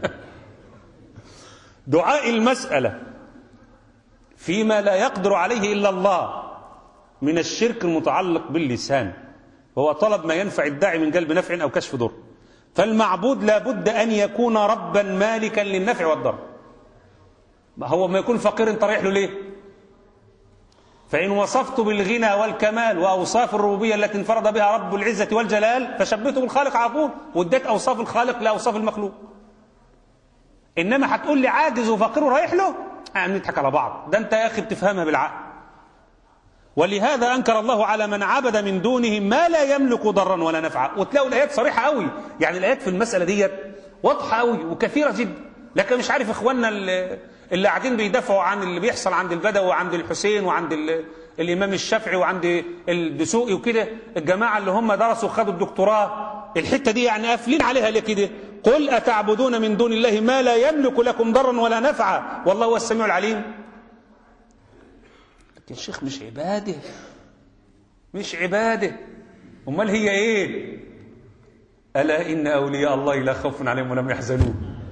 دعاء المسألة فيما لا يقدر عليه إلا الله من الشرك المتعلق باللسان وهو طلب ما ينفع الداعي من جلب نفع أو كشف ضر فالمعبود لا بد أن يكون ربا مالكا للنفع والضر ما هو ما يكون فقير انت رايح له ليه فإن وصفت بالغنى والكمال وأوصاف الربوبية التي انفرد بها رب العزة والجلال فشبهته بالخالق على طول واديت أوصاف الخالق لأوصاف المخلوق إنما هتقول لي عاجز وفقير ورايح له عم نضحك على بعض ده أنت يا أخي بتفهمها بالعقل ولهذا أنكر الله على من عبد من دونه ما لا يملك ضرا ولا نفعا وتلاقوا الآيات صريحة قوي يعني الآيات في المسألة ديت واضحة قوي وكثيرة جدا لكن مش عارف إخواننا اللي, اللي قاعدين بيدافعوا عن اللي بيحصل عند البدوي وعند الحسين وعند ال- الإمام الشافعي وعند الدسوقي وكده الجماعة اللي هم درسوا خدوا الدكتوراه الحتة دي يعني قافلين عليها ليه كده قل أتعبدون من دون الله ما لا يملك لكم ضرا ولا نفعا والله هو السميع العليم يا شيخ مش عباده مش عباده امال هي ايه الا ان اولياء الله لا خوف عليهم ولا هم يحزنون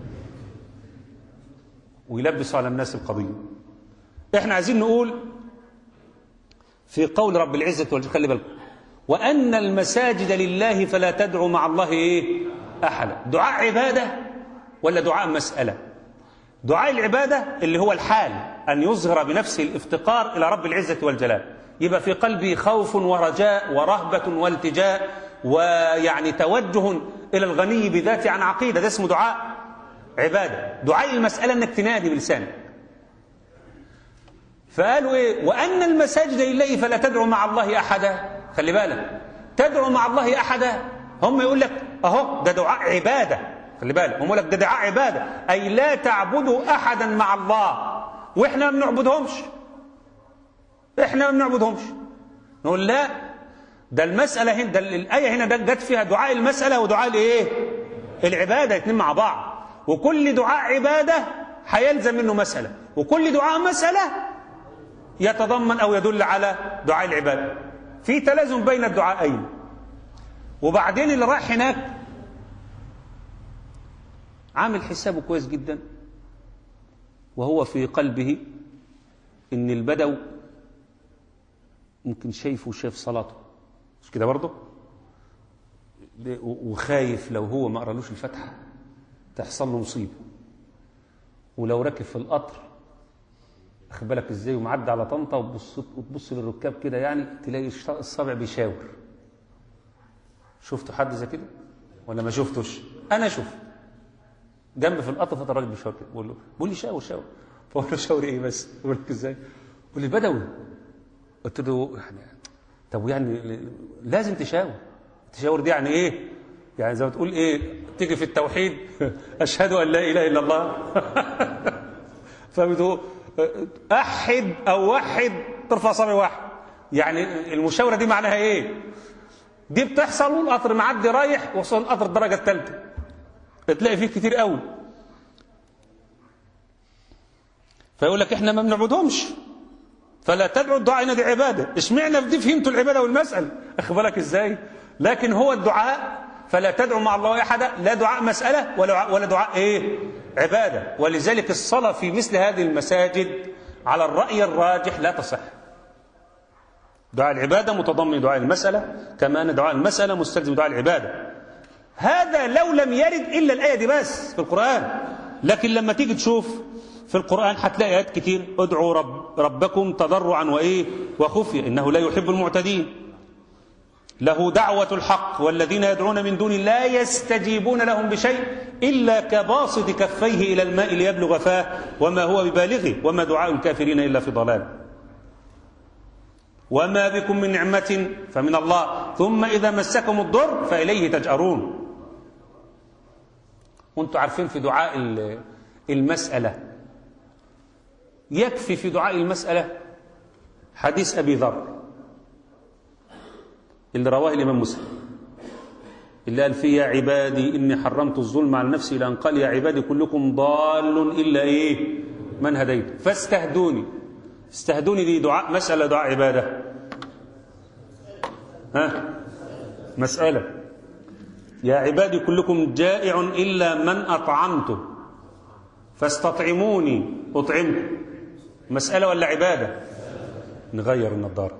ويلبسوا على الناس القضيه احنا عايزين نقول في قول رب العزه والجلال خلي بالكم وان المساجد لله فلا تدعوا مع الله ايه احدا دعاء عباده ولا دعاء مساله دعاء العبادة اللي هو الحال أن يظهر بنفسه الافتقار إلى رب العزة والجلال يبقى في قلبي خوف ورجاء ورهبة والتجاء ويعني توجه إلى الغني بذاته عن عقيدة ده اسمه دعاء عبادة دعاء المسألة أنك تنادي بلسانك فقالوا إيه وأن المساجد لله فلا تدعو مع الله أحدا خلي بالك تدعو مع الله أحدا هم يقول لك أهو ده دعاء عبادة خلي بالك هم يقول لك ده دعاء عبادة أي لا تعبدوا أحدا مع الله وإحنا ما بنعبدهمش إحنا ما بنعبدهمش نقول لا ده المسألة هنا ده الآية هنا ده جت فيها دعاء المسألة ودعاء الإيه العبادة اتنين مع بعض وكل دعاء عبادة هيلزم منه مسألة وكل دعاء مسألة يتضمن أو يدل على دعاء العبادة في تلازم بين الدعائين وبعدين اللي راح هناك عامل حسابه كويس جدا وهو في قلبه ان البدو ممكن شايفه وشايف صلاته مش كده برضه وخايف لو هو ما قرالوش الفاتحه تحصل له مصيبه ولو ركب في القطر واخد بالك ازاي ومعدي على طنطا وتبص وتبص للركاب كده يعني تلاقي الصابع بيشاور شفتوا حد زي كده ولا ما شفتوش انا شفت جنب في القطر فضل الراجل بيشاور كده بقول له بقول لي شاور شاور بقول له شاور ايه بس بقول لك ازاي بقول لي بدوي قلت له يعني طب يعني لازم تشاور تشاور دي يعني ايه يعني زي ما تقول ايه تيجي في التوحيد اشهد ان لا اله الا الله فبتقول احد او وحد ترفع صبع واحد يعني المشاوره دي معناها ايه دي بتحصل والقطر معدي رايح وصل القطر الدرجه الثالثه تلاقي فيه كتير قوي فيقول لك احنا ما بنعبدهمش فلا تدعوا الدعاء هنا دي عباده اشمعنى في دي فهمتوا العباده والمساله اخد بالك ازاي لكن هو الدعاء فلا تدعوا مع الله احدا لا دعاء مساله ولا ولا دعاء ايه عباده ولذلك الصلاه في مثل هذه المساجد على الراي الراجح لا تصح دعاء العباده متضمن دعاء المساله كما ان دعاء المساله مستلزم دعاء العباده هذا لو لم يرد الا الايه دي بس في القران لكن لما تيجي تشوف في القران هتلاقي ايات كتير ادعوا رب ربكم تضرعا وايه وخفيا انه لا يحب المعتدين له دعوة الحق والذين يدعون من دون لا يستجيبون لهم بشيء إلا كباسط كفيه إلى الماء ليبلغ فاه وما هو ببالغه وما دعاء الكافرين إلا في ضلال وما بكم من نعمة فمن الله ثم إذا مسكم الضر فإليه تجأرون وانتم عارفين في دعاء المسألة يكفي في دعاء المسألة حديث أبي ذر اللي رواه الإمام مسلم اللي قال فيه يا عبادي إني حرمت الظلم على نفسي لأن قال يا عبادي كلكم ضال إلا إيه من هديت فاستهدوني استهدوني دي دعاء مسألة دعاء عبادة ها مسألة يا عبادي كلكم جائع إلا من أطعمته فاستطعموني أطعمكم مسألة ولا عبادة نغير النظارة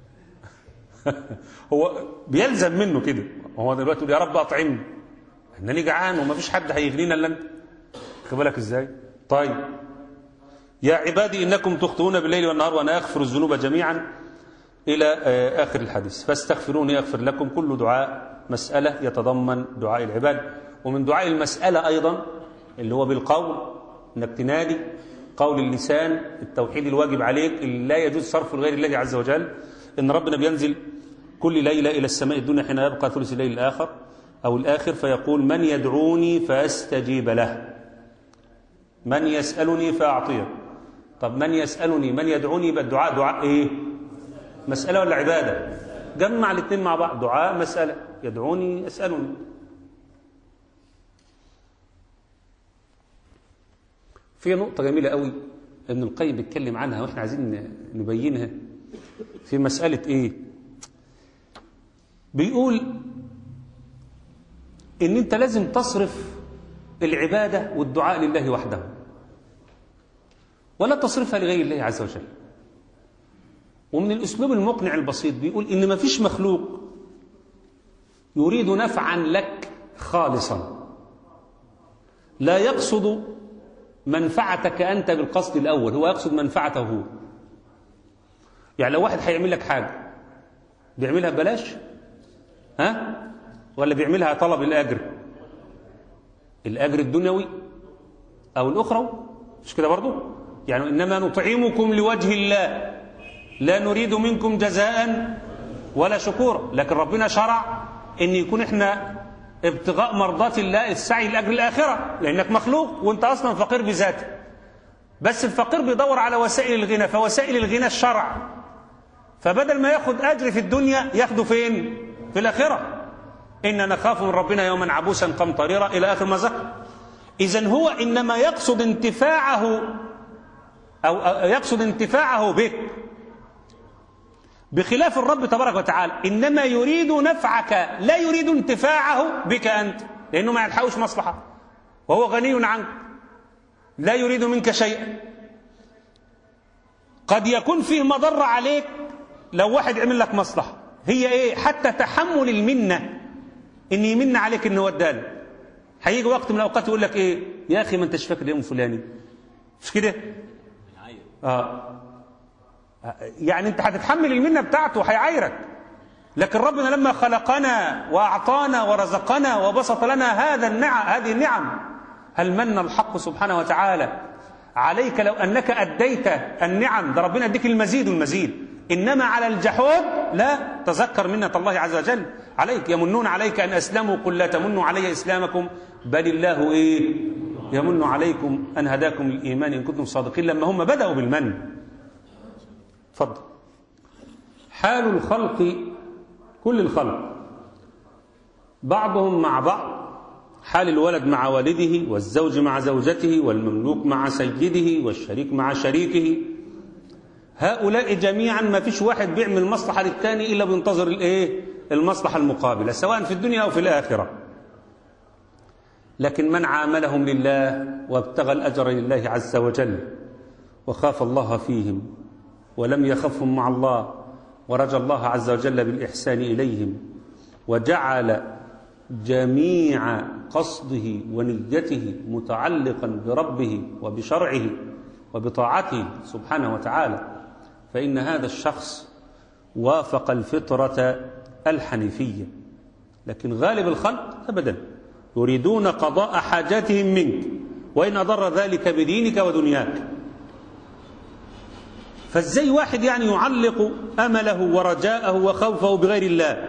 هو بيلزم منه كده هو دلوقتي يقول يا رب أطعمني إنني جعان وما فيش حد هيغنينا إلا أنت خد بالك إزاي طيب يا عبادي إنكم تخطئون بالليل والنهار وأنا أغفر الذنوب جميعا إلى آخر الحديث فاستغفروني أغفر لكم كل دعاء مسألة يتضمن دعاء العباد ومن دعاء المسألة أيضا اللي هو بالقول انك تنادي قول اللسان التوحيد الواجب عليك اللي لا يجوز صرفه لغير الله عز وجل ان ربنا بينزل كل ليلة إلى السماء الدنيا حين يبقى ثلث الليل الآخر أو الآخر فيقول من يدعوني فأستجيب له من يسألني فأعطيه طب من يسألني من يدعوني يبقى الدعاء دعاء إيه مسألة ولا عبادة جمع الاثنين مع بعض دعاء مسألة يدعوني يسألني في نقطة جميلة قوي ابن القيم بيتكلم عنها واحنا عايزين نبينها في مسألة ايه بيقول ان انت لازم تصرف العبادة والدعاء لله وحده ولا تصرفها لغير الله عز وجل ومن الاسلوب المقنع البسيط بيقول ان ما فيش مخلوق يريد نفعا لك خالصا لا يقصد منفعتك أنت بالقصد الأول هو يقصد منفعته هو يعني لو واحد هيعمل لك حاجة بيعملها ببلاش ها ولا بيعملها طلب الأجر الأجر الدنيوي أو الأخروي مش كده برضو يعني إنما نطعمكم لوجه الله لا نريد منكم جزاء ولا شكورا لكن ربنا شرع ان يكون احنا ابتغاء مرضات الله السعي لاجل الاخره لانك مخلوق وانت اصلا فقير بذاته بس الفقير بيدور على وسائل الغنى فوسائل الغنى الشرع فبدل ما ياخد اجر في الدنيا ياخده فين في الاخره إنا نخاف من ربنا يوما عبوسا قمطريرا إلى آخر ما ذكر إذا هو إنما يقصد انتفاعه أو يقصد انتفاعه بك بخلاف الرب تبارك وتعالى إنما يريد نفعك لا يريد انتفاعه بك أنت لأنه ما يلحقوش مصلحة وهو غني عنك لا يريد منك شيئا قد يكون فيه مضرة عليك لو واحد عمل لك مصلحة هي ايه حتى تحمل المنة ان يمن عليك انه ودالك هيجي وقت من الاوقات يقول لك ايه يا اخي ما انتش فاكر اليوم الفلاني مش كده اه يعني انت هتتحمل المنة بتاعته هيعايرك لكن ربنا لما خلقنا واعطانا ورزقنا وبسط لنا هذا النعم هذه النعم هل من الحق سبحانه وتعالى عليك لو انك اديت النعم ده ربنا يديك المزيد والمزيد انما على الجحود لا تذكر منة الله عز وجل عليك يمنون عليك ان اسلموا قل لا تمنوا علي اسلامكم بل الله ايه يمن عليكم ان هداكم الايمان ان كنتم صادقين لما هم بداوا بالمن تفضل حال الخلق كل الخلق بعضهم مع بعض حال الولد مع والده والزوج مع زوجته والمملوك مع سيده والشريك مع شريكه هؤلاء جميعا ما فيش واحد بيعمل مصلحة للثاني إلا بينتظر الإيه؟ المصلحة المقابلة سواء في الدنيا أو في الآخرة لكن من عاملهم لله وابتغى الأجر لله عز وجل وخاف الله فيهم ولم يخفهم مع الله ورجى الله عز وجل بالإحسان إليهم وجعل جميع قصده ونيته متعلقا بربه وبشرعه وبطاعته سبحانه وتعالى فإن هذا الشخص وافق الفطرة الحنيفية لكن غالب الخلق أبدا يريدون قضاء حاجاتهم منك وإن أضر ذلك بدينك ودنياك فازاي واحد يعني يعلق أمله ورجاءه وخوفه بغير الله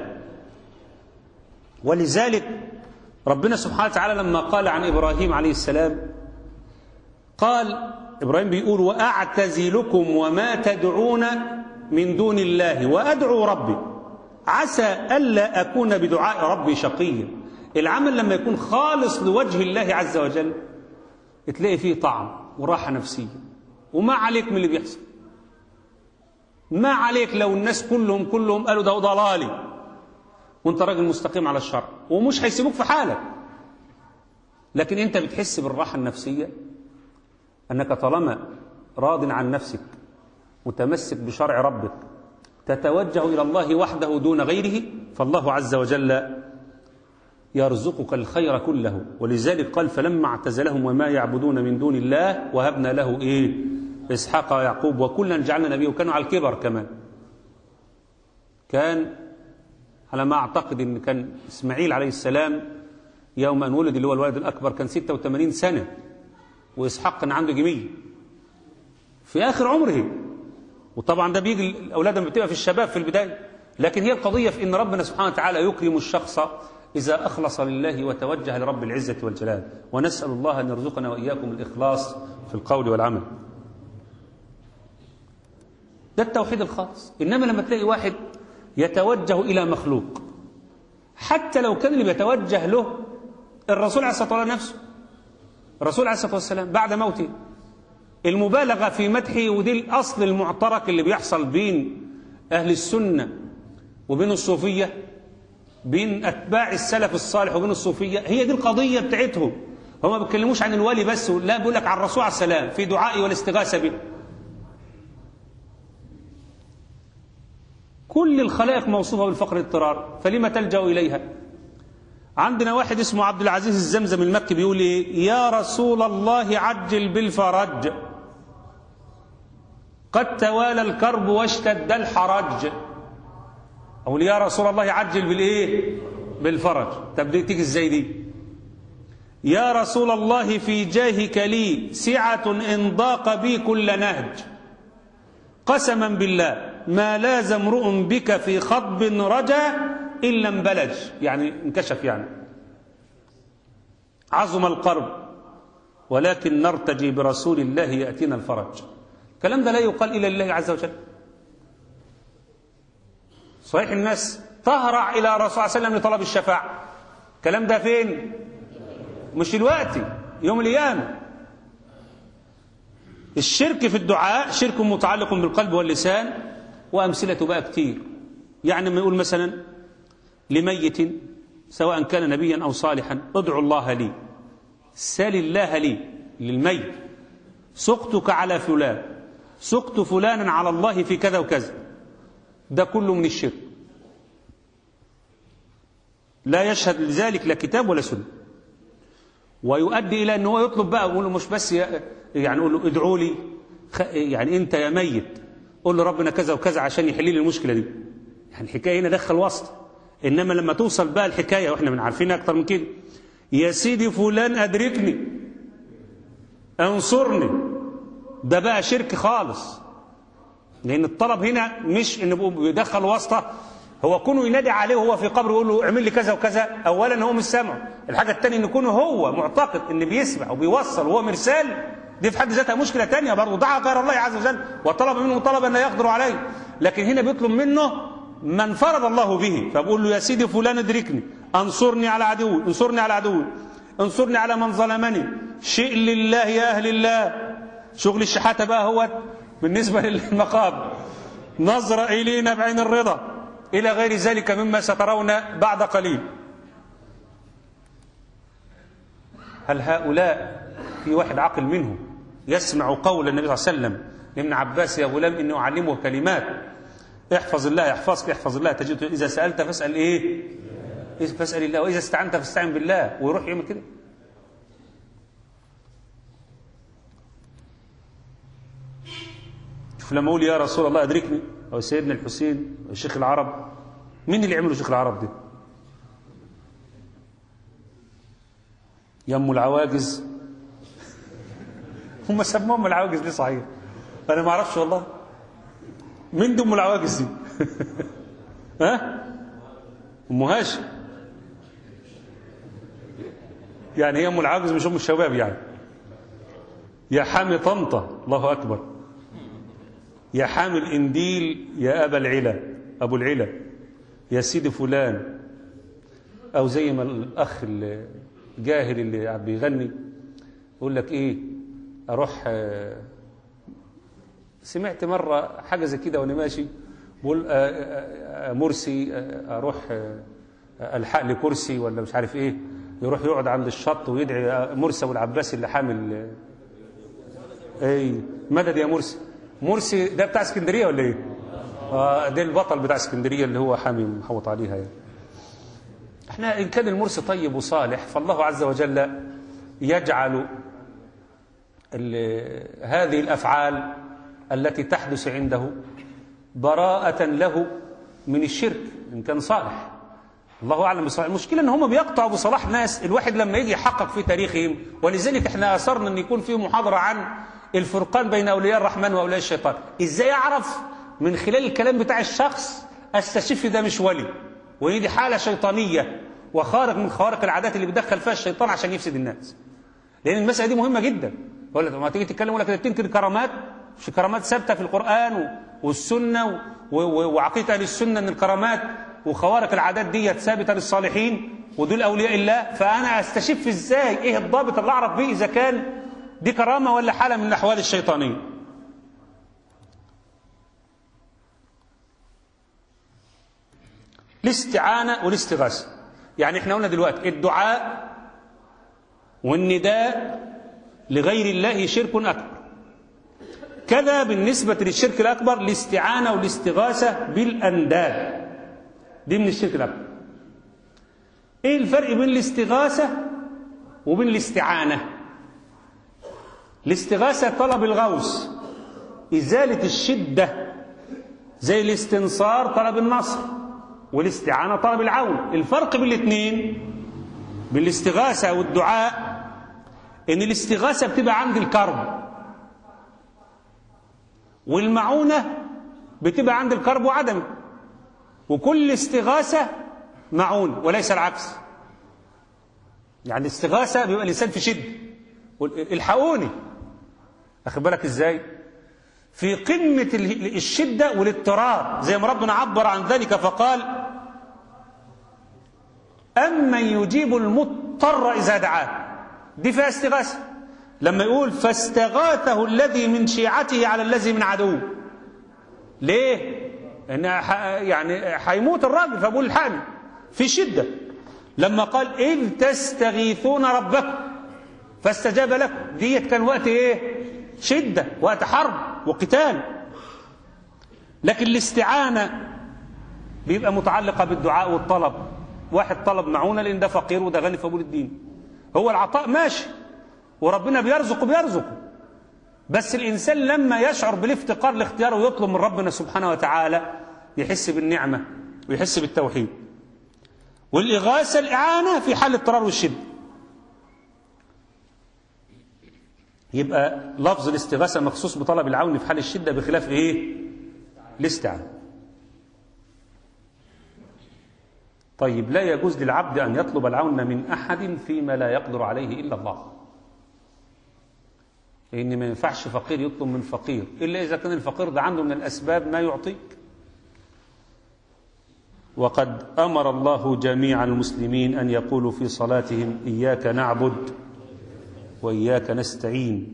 ولذلك ربنا سبحانه وتعالى لما قال عن إبراهيم عليه السلام قال إبراهيم بيقول وأعتزلكم وما تدعون من دون الله وأدعو ربي عسى ألا أكون بدعاء ربي شقيا العمل لما يكون خالص لوجه الله عز وجل تلاقي فيه طعم وراحة نفسية وما عليك من اللي بيحصل ما عليك لو الناس كلهم كلهم قالوا ده ضلالي وانت راجل مستقيم على الشرع ومش هيسيبوك في حالك لكن انت بتحس بالراحة النفسية انك طالما راض عن نفسك متمسك بشرع ربك تتوجه إلى الله وحده دون غيره فالله عز وجل يرزقك الخير كله ولذلك قال فلما اعتزلهم وما يعبدون من دون الله وهبنا له إيه إسحاق ويعقوب وكلا جعلنا نبيه وكانوا على الكبر كمان كان على ما أعتقد أن كان إسماعيل عليه السلام يوم أن ولد اللي هو الولد الأكبر كان 86 سنة وإسحاق كان عنده جميل في آخر عمره وطبعا ده بيجي الأولاد لما بتبقى في الشباب في البداية لكن هي القضية في أن ربنا سبحانه وتعالى يكرم الشخص إذا أخلص لله وتوجه لرب العزة والجلال ونسأل الله أن يرزقنا وإياكم الإخلاص في القول والعمل ده التوحيد الخاص إنما لما تلاقي واحد يتوجه إلى مخلوق حتى لو كان اللي بيتوجه له الرسول عليه الصلاة والسلام نفسه الرسول عليه الصلاة والسلام بعد موته المبالغة في مدحه ودي الأصل المعترك اللي بيحصل بين أهل السنة وبين الصوفية بين أتباع السلف الصالح وبين الصوفية هي دي القضية بتاعتهم هم ما بيتكلموش عن الولي بس لا بيقول لك عن الرسول عليه السلام في دعائي والاستغاثة به كل الخلائق موصوفة بالفقر الاضطرار فلما تلجأ إليها عندنا واحد اسمه عبد العزيز الزمزم المكي بيقول ايه يا رسول الله عجل بالفرج قد توالى الكرب واشتد الحرج اقول يا رسول الله عجل بالايه بالفرج طب دي تيجي ازاي دي يا رسول الله في جاهك لي سعة إن ضاق بي كل نهج قسما بالله ما لاز امرؤ بك في خطب رجا إلا انبلج يعني انكشف يعني عظم القرب ولكن نرتجي برسول الله يأتينا الفرج الكلام ده لا يقال إلى الله عز وجل صحيح الناس تهرع إلى الرسول صلى الله عليه وسلم لطلب الشفاعة الكلام ده فين مش دلوقتي يوم القيامة الشرك في الدعاء شرك متعلق بالقلب واللسان وأمثلة بقى كتير يعني ما يقول مثلا لميت سواء كان نبيا أو صالحا ادعو الله لي سل الله لي للميت سقتك على فلان سقت فلانا على الله في كذا وكذا ده كله من الشرك لا يشهد لذلك لا كتاب ولا سنه ويؤدي الى ان هو يطلب بقى يقول له مش بس يعني يقول له ادعوا لي يعني انت يا ميت قول له ربنا كذا وكذا عشان يحل لي المشكله دي يعني الحكايه هنا دخل وسط انما لما توصل بقى الحكايه واحنا من عارفين اكتر من كده يا سيدي فلان ادركني انصرني ده بقى شرك خالص لان الطلب هنا مش انه بيدخل واسطه هو كونه ينادي عليه وهو في قبره يقول له اعمل لي كذا وكذا اولا هو مش سامع الحاجه الثانيه ان يكون هو معتقد ان بيسمع وبيوصل وهو مرسال دي في حد ذاتها مشكله ثانيه برضه دعا غير الله عز وجل وطلب منه طلبا لا يقدر عليه لكن هنا بيطلب منه من فرض الله به فبقول له يا سيدي فلان ادركني انصرني على عدوي انصرني على عدوي انصرني على من ظلمني شئ لله يا اهل الله شغل الشحاته بقى هو بالنسبه للمقام نظر الينا بعين الرضا الى غير ذلك مما سترون بعد قليل هل هؤلاء في واحد عاقل منهم يسمع قول النبي صلى الله عليه وسلم لابن عباس يا غلام اني اعلمه كلمات احفظ الله يحفظك احفظ الله تجد اذا سالت فاسال ايه فاسال الله واذا استعنت فاستعن بالله ويروح يعمل كده شوف لما اقول يا رسول الله ادركني او سيدنا الحسين او شيخ العرب مين اللي عملوا شيخ العرب دي يا ام العواجز هم سموهم العواجز ليه صحيح انا ما اعرفش والله مين دي ام العواجز دي ها ام هاشم يعني هي ام العواجز مش ام الشباب يعني يا حامي طنطا الله اكبر يا حامي الانديل يا ابا العلا ابو العلا يا سيدي فلان أو زي ما الأخ الجاهل اللي بيغني يقول لك إيه أروح آه، سمعت مرة حاجة زي كده وأنا ماشي بقول آه، آه، آه، مرسي آه، أروح آه، آه، ألحق لي كرسي ولا مش عارف إيه يروح يقعد عند الشط ويدعي آه، مرسي والعباس اللي حامل آه، اي مدد يا مرسي مرسي ده بتاع اسكندريه ولا ايه؟ آه ده البطل بتاع اسكندريه اللي هو حامي محوط عليها يعني. احنا ان كان المرسي طيب وصالح فالله عز وجل يجعل ال- هذه الافعال التي تحدث عنده براءة له من الشرك ان كان صالح. الله اعلم بصلاح المشكله ان هم بيقطعوا بصلاح ناس الواحد لما يجي يحقق في تاريخهم ولذلك احنا اثرنا ان يكون في محاضره عن الفرقان بين اولياء الرحمن واولياء الشيطان ازاي اعرف من خلال الكلام بتاع الشخص استشف ده مش ولي وان دي حاله شيطانيه وخارق من خوارق العادات اللي بيدخل فيها الشيطان عشان يفسد الناس لان المساله دي مهمه جدا ولا ما تيجي تتكلم ولا كده تنكر كرامات مش كرامات ثابته في القران و- والسنه و- و- وعقيده اهل السنه ان الكرامات وخوارق العادات دي ثابته للصالحين ودول اولياء الله فانا استشف ازاي ايه الضابط اللي اعرف بيه اذا كان دي كرامه ولا حاله من الاحوال الشيطانيه الاستعانه والاستغاثه يعني احنا قلنا دلوقتي الدعاء والنداء لغير الله شرك أكبر كذا بالنسبة للشرك الأكبر الاستعانة والاستغاثة بالأنداد دي من الشرك الأكبر إيه الفرق بين الاستغاثة وبين الاستعانة الاستغاثة طلب الغوث إزالة الشدة زي الاستنصار طلب النصر والاستعانة طلب العون الفرق بين الاثنين بالاستغاثة والدعاء ان الاستغاثة بتبقى عند الكرب والمعونة بتبقى عند الكرب وعدمه وكل استغاثة معونة وليس العكس يعني الاستغاثة بيبقى الإنسان في شدة الحقوني أخد بالك إزاي في قمة ال- الشدة والاضطرار زي ما ربنا عبر عن ذلك فقال أمن يجيب المضطر إذا دعاه دي فيها استغاثة لما يقول فاستغاثه الذي من شيعته على الذي من عدوه ليه؟ إن ح- يعني هيموت الراجل فبقول الحقني في شدة لما قال إذ تستغيثون ربكم فاستجاب لكم ديت كان وقت إيه؟ شدة وقت حرب وقتال لكن الاستعانة بيبقى متعلقة بالدعاء والطلب واحد طلب معونة لأن ده فقير وده غني فبقول الدين هو العطاء ماشي وربنا بيرزقه بيرزقه بس الإنسان لما يشعر بالافتقار لاختياره ويطلب من ربنا سبحانه وتعالى يحس بالنعمة ويحس بالتوحيد والإغاثة الإعانة في حال الاضطرار والشدة يبقى لفظ الاستغاثة مخصوص بطلب العون في حال الشدة بخلاف إيه؟ الاستعانة طيب لا يجوز للعبد أن يطلب العون من أحد فيما لا يقدر عليه إلا الله لأن ما ينفعش فقير يطلب من فقير إلا إذا كان الفقير ده عنده من الأسباب ما يعطيك وقد أمر الله جميع المسلمين أن يقولوا في صلاتهم إياك نعبد وإياك نستعين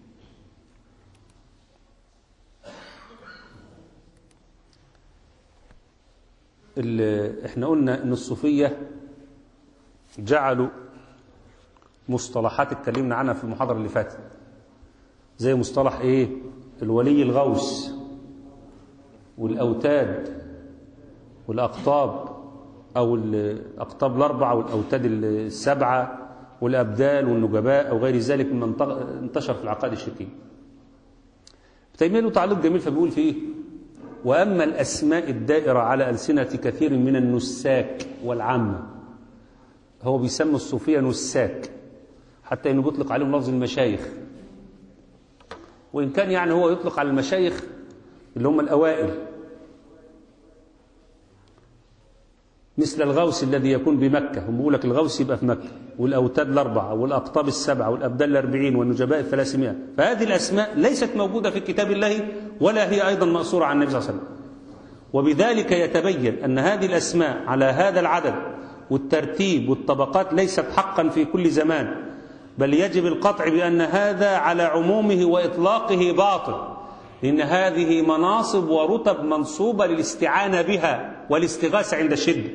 ال- احنا قلنا ان الصوفيه جعلوا مصطلحات اتكلمنا عنها في المحاضره اللي فاتت زي مصطلح ايه الولي الغوث والاوتاد والاقطاب او الاقطاب الاربعه والاوتاد السبعه والابدال والنجباء او غير ذلك مما انت- انتشر في العقائد الشركيه تيميه له تعليق جميل فبيقول فيه وأما الأسماء الدائرة على ألسنة كثير من النساك والعامة هو بيسمى الصوفية نساك حتى إنه بيطلق عليهم لفظ المشايخ وإن كان يعني هو يطلق على المشايخ اللي هم الأوائل مثل الغوث الذي يكون بمكة هم بيقول لك الغوث يبقى في مكة والأوتاد الأربعة والأقطاب السبعة والأبدال الأربعين والنجباء الثلاثمائة فهذه الأسماء ليست موجودة في كتاب الله ولا هي أيضا مأثورة عن النبي صلى الله عليه وسلم وبذلك يتبين أن هذه الأسماء على هذا العدد والترتيب والطبقات ليست حقا في كل زمان بل يجب القطع بأن هذا على عمومه وإطلاقه باطل لأن هذه مناصب ورتب منصوبة للاستعانة بها والاستغاثة عند الشدة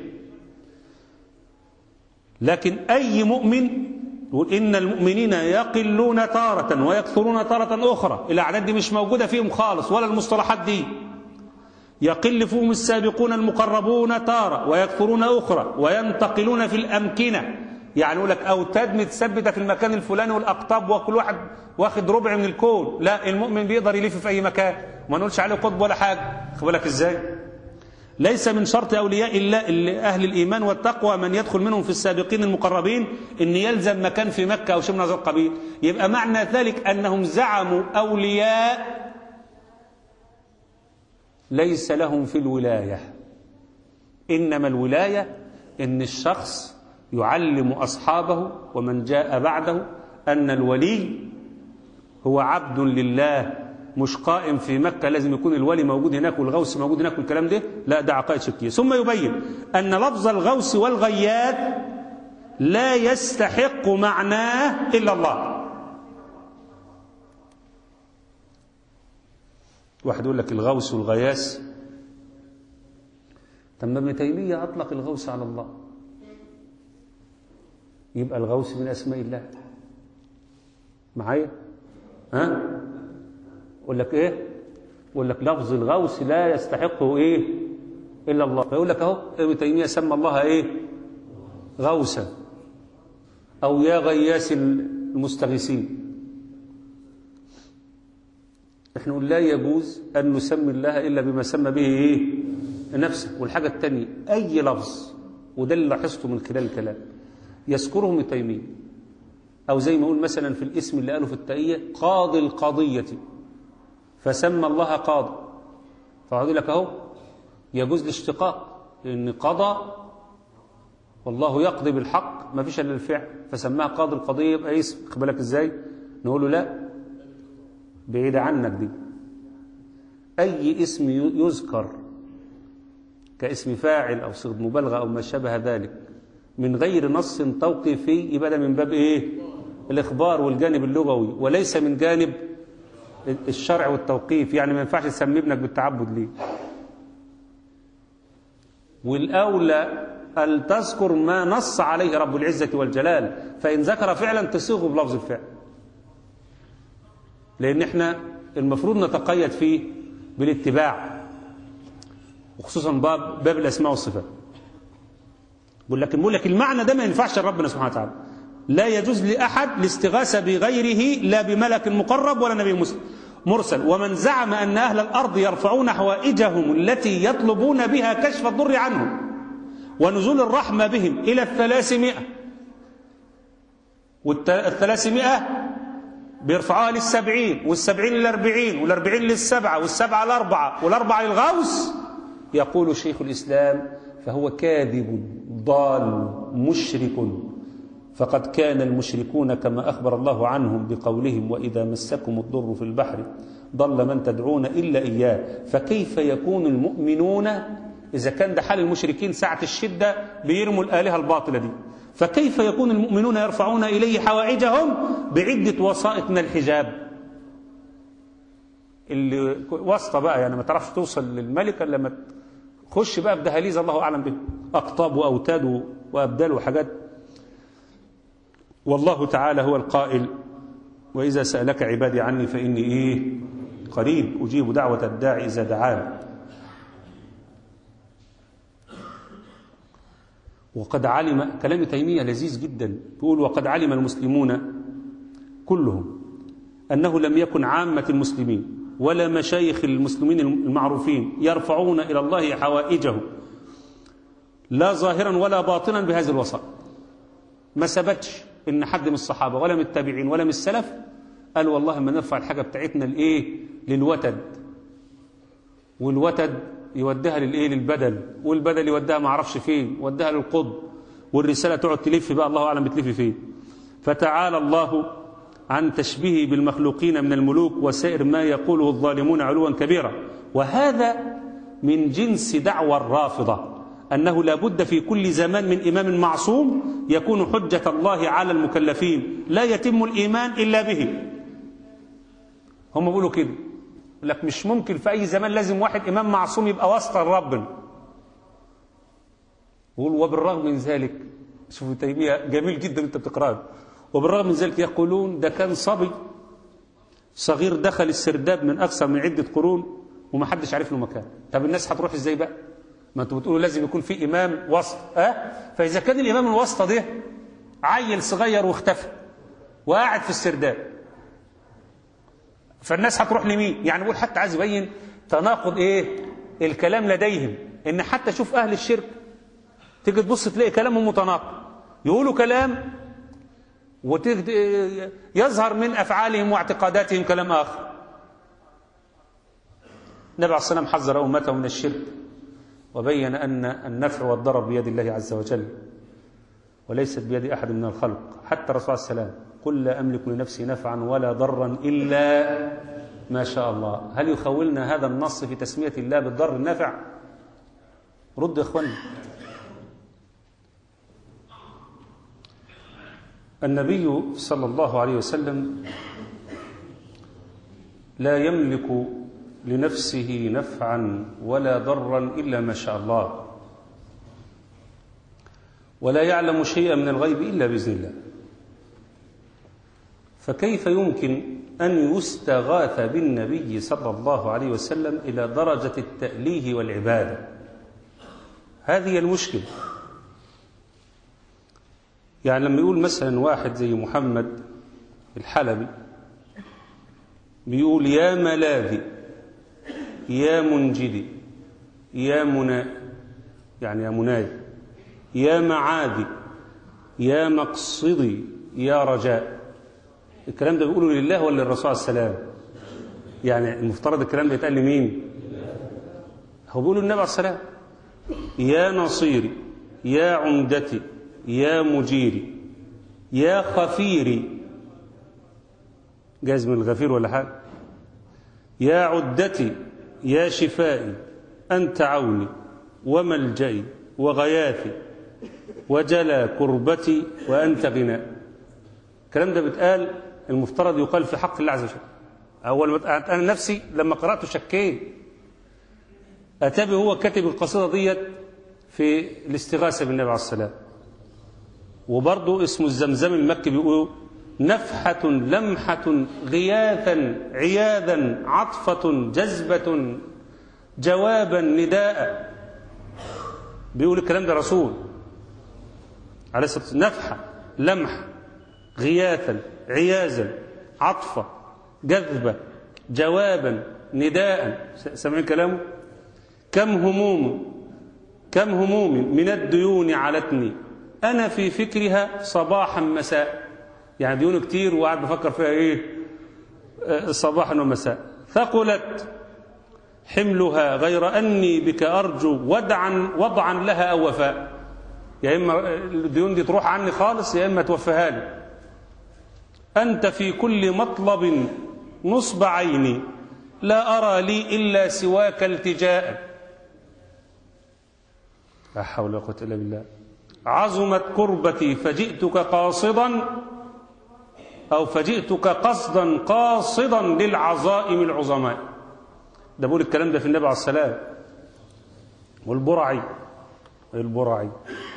لكن أي مؤمن يقول إن المؤمنين يقلون تارة ويكثرون تارة أخرى الأعداد دي مش موجودة فيهم خالص ولا المصطلحات دي يقل فيهم السابقون المقربون تارة ويكثرون أخرى وينتقلون في الأمكنة يعني يقول لك أوتاد متثبتة في المكان الفلاني والأقطاب وكل واحد واخد ربع من الكون لا المؤمن بيقدر يلف في أي مكان وما نقولش عليه قطب ولا حاجة خد بالك إزاي ليس من شرط أولياء الله أهل الإيمان والتقوى من يدخل منهم في السابقين المقربين أن يلزم مكان في مكة أو شيء من هذا القبيل يبقى معنى ذلك أنهم زعموا أولياء ليس لهم في الولاية إنما الولاية إن الشخص يعلم أصحابه ومن جاء بعده أن الولي هو عبد لله مش قائم في مكة لازم يكون الولي موجود هناك والغوث موجود هناك والكلام ده لا ده عقائد شركية ثم يبين أن لفظ الغوث والغياث لا يستحق معناه إلا الله واحد يقول لك الغوث والغياث طب ما ابن تيمية أطلق الغوث على الله يبقى الغوث من أسماء الله معايا ها يقول لك ايه يقول لك لفظ الغوث لا يستحقه ايه الا الله فيقول لك اهو ابن تيميه سمى الله ايه غوثا او يا غياس المستغيثين احنا نقول لا يجوز ان نسمي الله الا بما سمى به ايه نفسه والحاجه الثانيه اي لفظ وده اللي لاحظته من خلال الكلام يذكره ابن تيميه او زي ما يقول مثلا في الاسم اللي قاله في التقيه قاضي القضيه فسمى الله قاضي فأقول لك أهو يجوز الاشتقاق لأن قضى والله يقضي بالحق ما فيش إلا الفعل فسماها قاضي القضية يبقى اسم خد بالك إزاي نقول له لا بعيد عنك دي أي اسم يذكر كاسم فاعل أو صيغة مبالغة أو ما شابه ذلك من غير نص توقيفي يبقى ده من باب إيه الإخبار والجانب اللغوي وليس من جانب الشرع والتوقيف يعني ما ينفعش تسمي ابنك بالتعبد ليه والأولى أن تذكر ما نص عليه رب العزة والجلال فإن ذكر فعلا تصيغه بلفظ الفعل لأن احنا المفروض نتقيد فيه بالاتباع وخصوصا باب باب الأسماء والصفات بقول لك بقول لك المعنى ده ما ينفعش لربنا سبحانه وتعالى لا يجوز لأحد الاستغاثة بغيره لا بملك مقرب ولا نبي مسلم مرسل ومن زعم أن أهل الأرض يرفعون حوائجهم التي يطلبون بها كشف الضر عنهم ونزول الرحمة بهم إلى الثلاثمائة والثلاثمائة بيرفعوها للسبعين والسبعين للأربعين والأربعين للسبعة والسبعة للأربعة والأربعة للغوث يقول شيخ الإسلام فهو كاذب ضال مشرك فقد كان المشركون كما أخبر الله عنهم بقولهم وإذا مسكم الضر في البحر ضل من تدعون إلا إياه فكيف يكون المؤمنون إذا كان ده حال المشركين ساعة الشدة بيرموا الآلهة الباطلة دي فكيف يكون المؤمنون يرفعون إليه حوائجهم بعدة وسائط من الحجاب اللي واسطة بقى يعني ما تعرفش توصل للملك إلا لما تخش بقى بدهاليز الله أعلم به أقطاب وأوتاد وأبدال وحاجات والله تعالى هو القائل وإذا سألك عبادي عني فإني إيه قريب أجيب دعوة الداعي إذا دعان وقد علم كلام تيمية لذيذ جدا بيقول وقد علم المسلمون كلهم أنه لم يكن عامة المسلمين ولا مشايخ المسلمين المعروفين يرفعون إلى الله حوائجهم لا ظاهرا ولا باطنا بهذه الوسائط ما ثبتش ان حد من الصحابه ولا من التابعين ولا من السلف قال والله ما نرفع الحاجه بتاعتنا لايه للوتد والوتد يوديها للايه للبدل والبدل يوديها ما اعرفش فين وديها للقطب والرساله تقعد تلف بقى الله اعلم بتلف فين فتعالى الله عن تشبيهه بالمخلوقين من الملوك وسائر ما يقوله الظالمون علوا كبيرا وهذا من جنس دعوى الرافضه أنه لا بد في كل زمان من إمام معصوم يكون حجة الله على المكلفين لا يتم الإيمان إلا به هم بيقولوا كده يقول لك مش ممكن في أي زمان لازم واحد إمام معصوم يبقى واسطة لربنا يقول وبالرغم من ذلك شوفوا تيمية جميل جدا انت بتقراه وبالرغم من ذلك يقولون ده كان صبي صغير دخل السرداب من أكثر من عدة قرون وما حدش عارف له مكان طب الناس هتروح ازاي بقى ما انتوا بتقولوا لازم يكون في إمام وسط أه؟ فإذا كان الإمام الوسطى ده عيل صغير واختفى وقاعد في السرداب فالناس هتروح لمين يعني بقول حتى عايز يبين تناقض ايه الكلام لديهم ان حتى شوف اهل الشرك تيجي تبص تلاقي كلامهم متناقض يقولوا كلام ويظهر من افعالهم واعتقاداتهم كلام اخر النبي عليه الصلاه والسلام حذر امته من الشرك وبين ان النفع والضرر بيد الله عز وجل وليست بيد احد من الخلق حتى الرسول صلى الله عليه وسلم قل لا املك لنفسي نفعا ولا ضرا الا ما شاء الله هل يخولنا هذا النص في تسميه الله بالضر النافع رد يا اخوانا النبي صلى الله عليه وسلم لا يملك لنفسه نفعا ولا ضرا الا ما شاء الله ولا يعلم شيئا من الغيب الا باذن الله فكيف يمكن ان يستغاث بالنبي صلى الله عليه وسلم الى درجه التاليه والعباده هذه المشكله يعني لما يقول مثلا واحد زي محمد الحلبي بيقول يا ملاذي يا منجدي يا منى يعني يا مناي يا معادي يا مقصدي يا رجاء الكلام ده بيقوله لله ولا للرسول عليه السلام يعني المفترض الكلام ده يتقال لمين هو بيقوله النبي عليه السلام يا نصيري يا عمدتي يا مجيري يا خفيري جاز من الغفير ولا حاجه يا عدتي يا شفائي أنت عوني وملجئي وغياثي وجلى كربتي وأنت غناء الكلام ده بيتقال المفترض يقال في حق الله عز وجل أول ما أنا نفسي لما قرأته شكيت أتابي هو كاتب القصيدة ديت في الاستغاثة بالنبي عليه السلام وبرضه اسمه الزمزم المكي بيقولوا نفحة لمحة غياثا عياذا عطفة جذبة جوابا نداء بيقول الكلام ده رسول عليه الصلاة والسلام نفحة لمحة غياثا عيازا عطفة جذبة جوابا نداء سامعين كلامه كم هموم كم هموم من الديون علتني أنا في فكرها صباحا مساء يعني ديونه كتير وقاعد بفكر فيها ايه صباحا ومساء ثقلت حملها غير اني بك ارجو ودعا وضعا لها او وفاء يا اما الديون دي تروح عني خالص يا اما توفيها لي انت في كل مطلب نصب عيني لا ارى لي الا سواك التجاء لا حول ولا قوه الا بالله عظمت كربتي فجئتك قاصدا أو فجئتك قصدا قاصدا للعظائم العظماء ده بقول الكلام ده في النبي عليه السلام والبرعي البرعي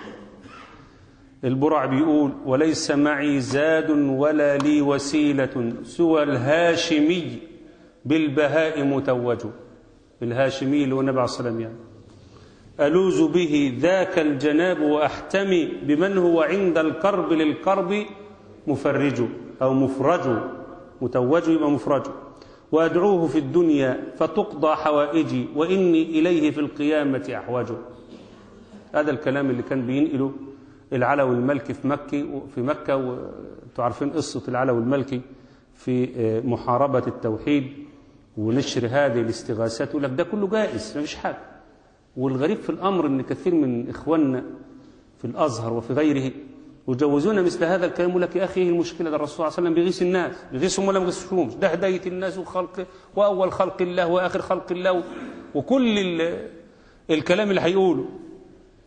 البرع بيقول وليس معي زاد ولا لي وسيلة سوى الهاشمي بالبهاء متوج الهاشمي اللي هو النبي عليه السلام يعني ألوز به ذاك الجناب وأحتمي بمن هو عند الكرب للكرب مفرج أو مفرج متوج يبقى مفرج وأدعوه في الدنيا فتقضى حوائجي وإني إليه في القيامة أحوج هذا الكلام اللي كان بينقله العلوي الملكي في مكة في مكة وانتوا عارفين قصة العلوي الملكي في محاربة التوحيد ونشر هذه الاستغاثات يقول لك ده كله جائز ما فيش حاجة والغريب في الأمر أن كثير من إخواننا في الأزهر وفي غيره يجوزون مثل هذا الكلام يقول لك يا أخي المشكلة ده الرسول صلى الله عليه وسلم بيغيث الناس بيغيثهم ولا ما بيغيثهمش ده هداية الناس وخلق وأول خلق الله وآخر خلق الله وكل الكلام اللي هيقوله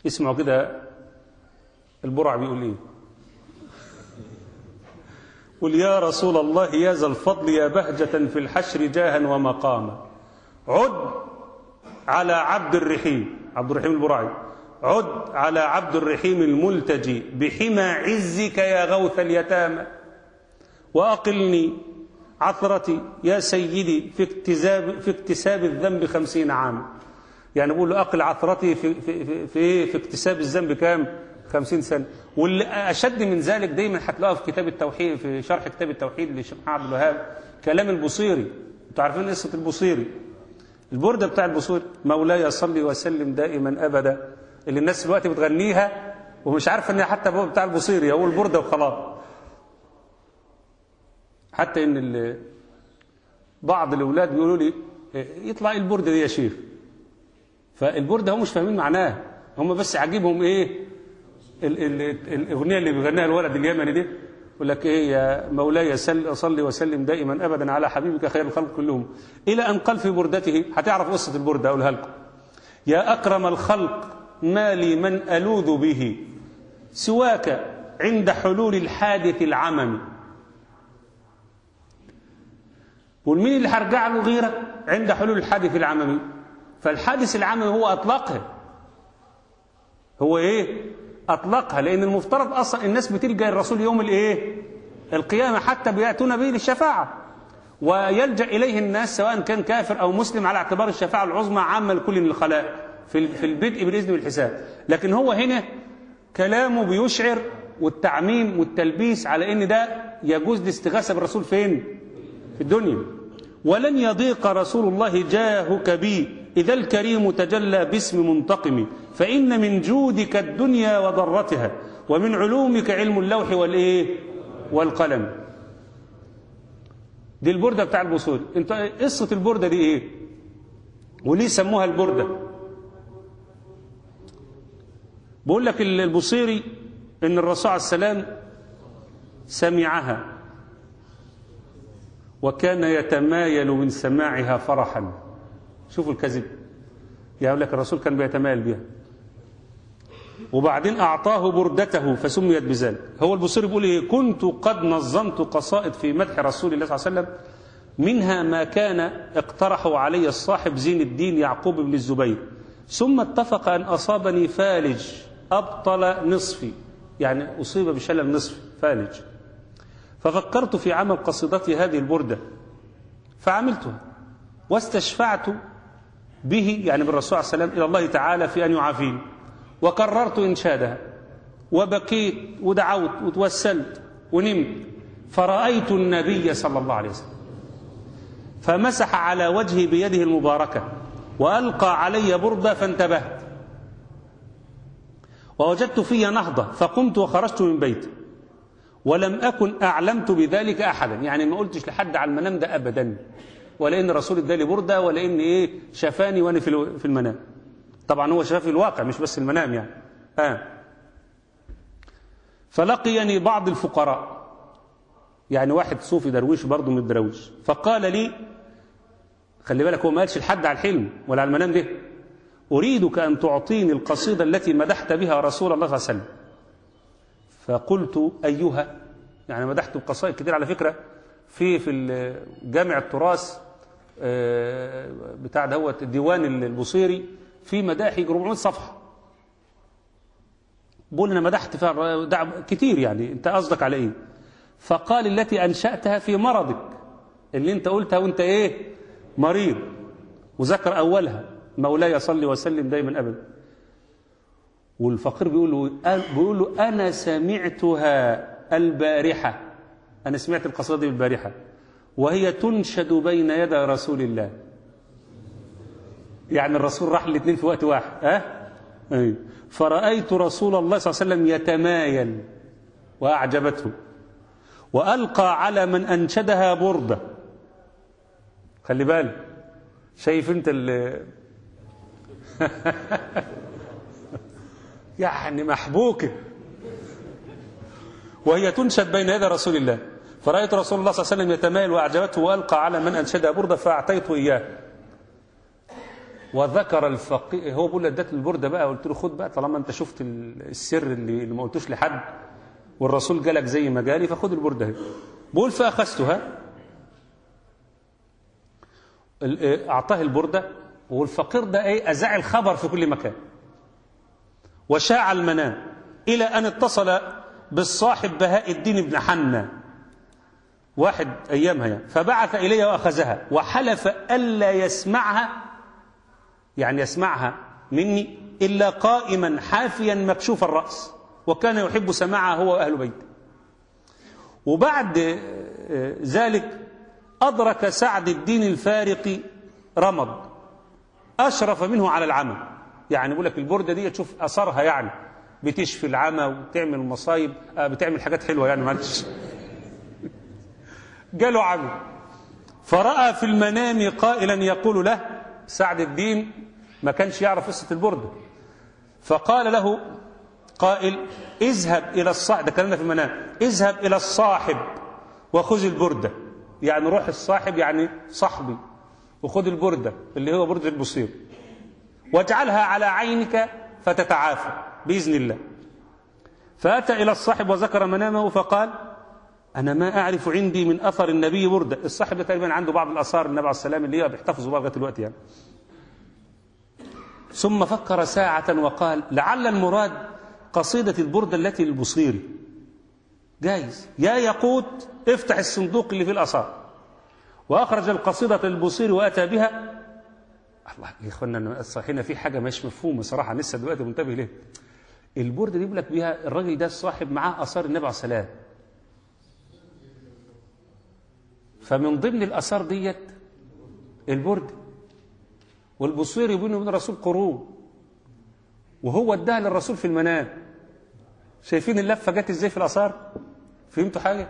اسمعوا كده البرع بيقول ايه قل يا رسول الله يا ذا الفضل يا بهجة في الحشر جاها ومقاما عد على عبد الرحيم عبد الرحيم البرعي عد على عبد الرحيم الملتجي بحمى عزك يا غوث اليتامى وأقلني عثرتي يا سيدي في اكتساب في اكتساب الذنب خمسين عاما يعني بقول له أقل عثرتي في في في, في, في اكتساب الذنب كام؟ خمسين سنة واللي أشد من ذلك دايما هتلاقوها في كتاب التوحيد في شرح كتاب التوحيد للشيخ محمد عبد الوهاب كلام البصيري انتوا عارفين قصة البصيري البردة بتاع البصيري مولاي صلي وسلم دائما أبدا اللي الناس دلوقتي بتغنيها ومش عارفه ان هي حتى بتاع البصيري هو البرده وخلاص حتى ان ال- بعض الاولاد بيقولوا لي إيه، يطلع إيه البرده دي يا شيخ فالبرده هم مش فاهمين معناها هم بس عاجبهم ايه ال ال الاغنيه اللي بيغنيها الولد اليمني دي يقول لك ايه يا مولاي سل صلي وسلم دائما ابدا على حبيبك خير الخلق كلهم الى ان قال في بردته هتعرف قصه البرده اقولها لكم يا اكرم الخلق ما لي من الوذ به سواك عند حلول الحادث العمم والمين اللي هرجع له غيرك عند حلول الحادث العممي فالحادث العممي هو اطلقها هو ايه اطلقها لان المفترض اصلا الناس بتلجا الرسول يوم الايه القيامه حتى بياتون به للشفاعه ويلجا اليه الناس سواء كان كافر او مسلم على اعتبار الشفاعه العظمى عامه لكل الخلائق في في البدء بالاذن والحساب لكن هو هنا كلامه بيشعر والتعميم والتلبيس على ان ده يجوز الاستغاثه بالرسول فين في الدنيا ولن يضيق رسول الله جاهك بي إذا الكريم تجلى باسم منتقم فإن من جودك الدنيا وضرتها ومن علومك علم اللوح والإيه والقلم دي البردة بتاع البصول انت قصة البردة دي ايه وليه سموها البردة بقول لك البصيري ان الرسول عليه السلام سمعها وكان يتمايل من سماعها فرحا شوفوا الكذب يقول لك الرسول كان بيتمايل بها وبعدين أعطاه بردته فسميت بذلك هو البصيري بيقول إيه كنت قد نظمت قصائد في مدح رسول الله صلى الله عليه وسلم منها ما كان اقترحه علي الصاحب زين الدين يعقوب بن الزبير ثم اتفق أن أصابني فالج أبطل نصفي يعني أصيب بشلل نصفي فالج ففكرت في عمل قصيدتي هذه البردة فعملتها واستشفعت به يعني بالرسول عليه السلام إلى الله تعالى في أن يعافيني وكررت إنشادها وبكيت ودعوت وتوسلت ونمت فرأيت النبي صلى الله عليه وسلم فمسح على وجهي بيده المباركة وألقى علي بردة فانتبهت ووجدت في نهضة فقمت وخرجت من بيتي ولم أكن أعلمت بذلك أحدا يعني ما قلتش لحد على المنام ده أبدا ولا إن رسول ادالي بردة ولا إن إيه شفاني وأنا في في المنام طبعا هو شاف في الواقع مش بس المنام يعني آه. فلقيني بعض الفقراء يعني واحد صوفي درويش برضه من الدراويش فقال لي خلي بالك هو ما قالش لحد على الحلم ولا على المنام ده أريدك أن تعطيني القصيدة التي مدحت بها رسول الله صلى الله عليه وسلم فقلت أيها يعني مدحت القصائد كتير على فكرة في في جامع التراث بتاع دوت الديوان البصيري في مداحي 400 صفحة بقول أنا مدحت فيها كتير يعني أنت قصدك على إيه فقال التي أنشأتها في مرضك اللي أنت قلتها وأنت إيه مريض وذكر أولها مولاي صلي وسلم دايما أبدا والفقير بيقول له بيقول له أنا سمعتها البارحة أنا سمعت القصيدة دي البارحة وهي تنشد بين يدي رسول الله يعني الرسول راح الاثنين في وقت واحد ها أه؟ فرأيت رسول الله صلى الله عليه وسلم يتمايل وأعجبته وألقى على من أنشدها بردة خلي بالك شايف انت ال يعني محبوكة وهي تنشد بين يدي رسول الله فرأيت رسول الله صلى الله عليه وسلم يتمايل وأعجبته وألقى على من أنشدها بردة فأعطيته إياه وذكر الفقيه هو بيقول لي اديت له البرده بقى قلت له خد بقى طالما انت شفت ال- السر اللي, اللي ما قلتوش لحد والرسول جالك زي ما جالي فخد البرده اهي بقول فاخذتها ال- إيه، اعطاه البرده والفقير ده ايه اذاع الخبر في كل مكان وشاع المنام الى ان اتصل بالصاحب بهاء الدين بن حنا واحد ايامها يعني فبعث الي واخذها وحلف الا يسمعها يعني يسمعها مني الا قائما حافيا مكشوف الراس وكان يحب سماعها هو واهل بيته وبعد آه، ذلك أدرك سعد الدين الفارقي رمض أشرف منه على العمى يعني بيقول لك البردة دي تشوف أثرها يعني بتشفي العمى وبتعمل مصايب آه، بتعمل حاجات حلوة يعني معلش جاله عمى فرأى في المنام قائلا يقول له سعد الدين ما كانش يعرف قصة البردة فقال له قائل اذهب إلى الصاحب ده كلامنا في المنام اذهب إلى الصاحب وخذ البردة يعني روح الصاحب يعني صاحبي وخذ البردة اللي هو بردة البصير واجعلها على عينك فتتعافى بإذن الله فأتى إلى الصاحب وذكر منامه فقال أنا ما أعرف عندي من أثر النبي بردة الصاحب ده تقريبا عنده بعض الآثار النبي عليه السلام اللي هي بيحتفظوا بها لغاية دلوقتي يعني ثم فكر ساعة وقال لعل المراد قصيدة البردة التي للبصيري جايز يا يقوت افتح الصندوق اللي فيه الآثار وأخرج القصيدة البصيري وأتى بها الله يا إخوانا هنا في حاجة مش مفهومة صراحة لسه دلوقتي منتبه ليه البردة دي بيقول لك بيها الراجل ده الصاحب معاه آثار النبي عليه السلام فمن ضمن الآثار ديت البردة والبصيري بينه وبين الرسول قرون وهو اداها للرسول في المنام شايفين اللفه جت ازاي في الاثار فهمتوا حاجه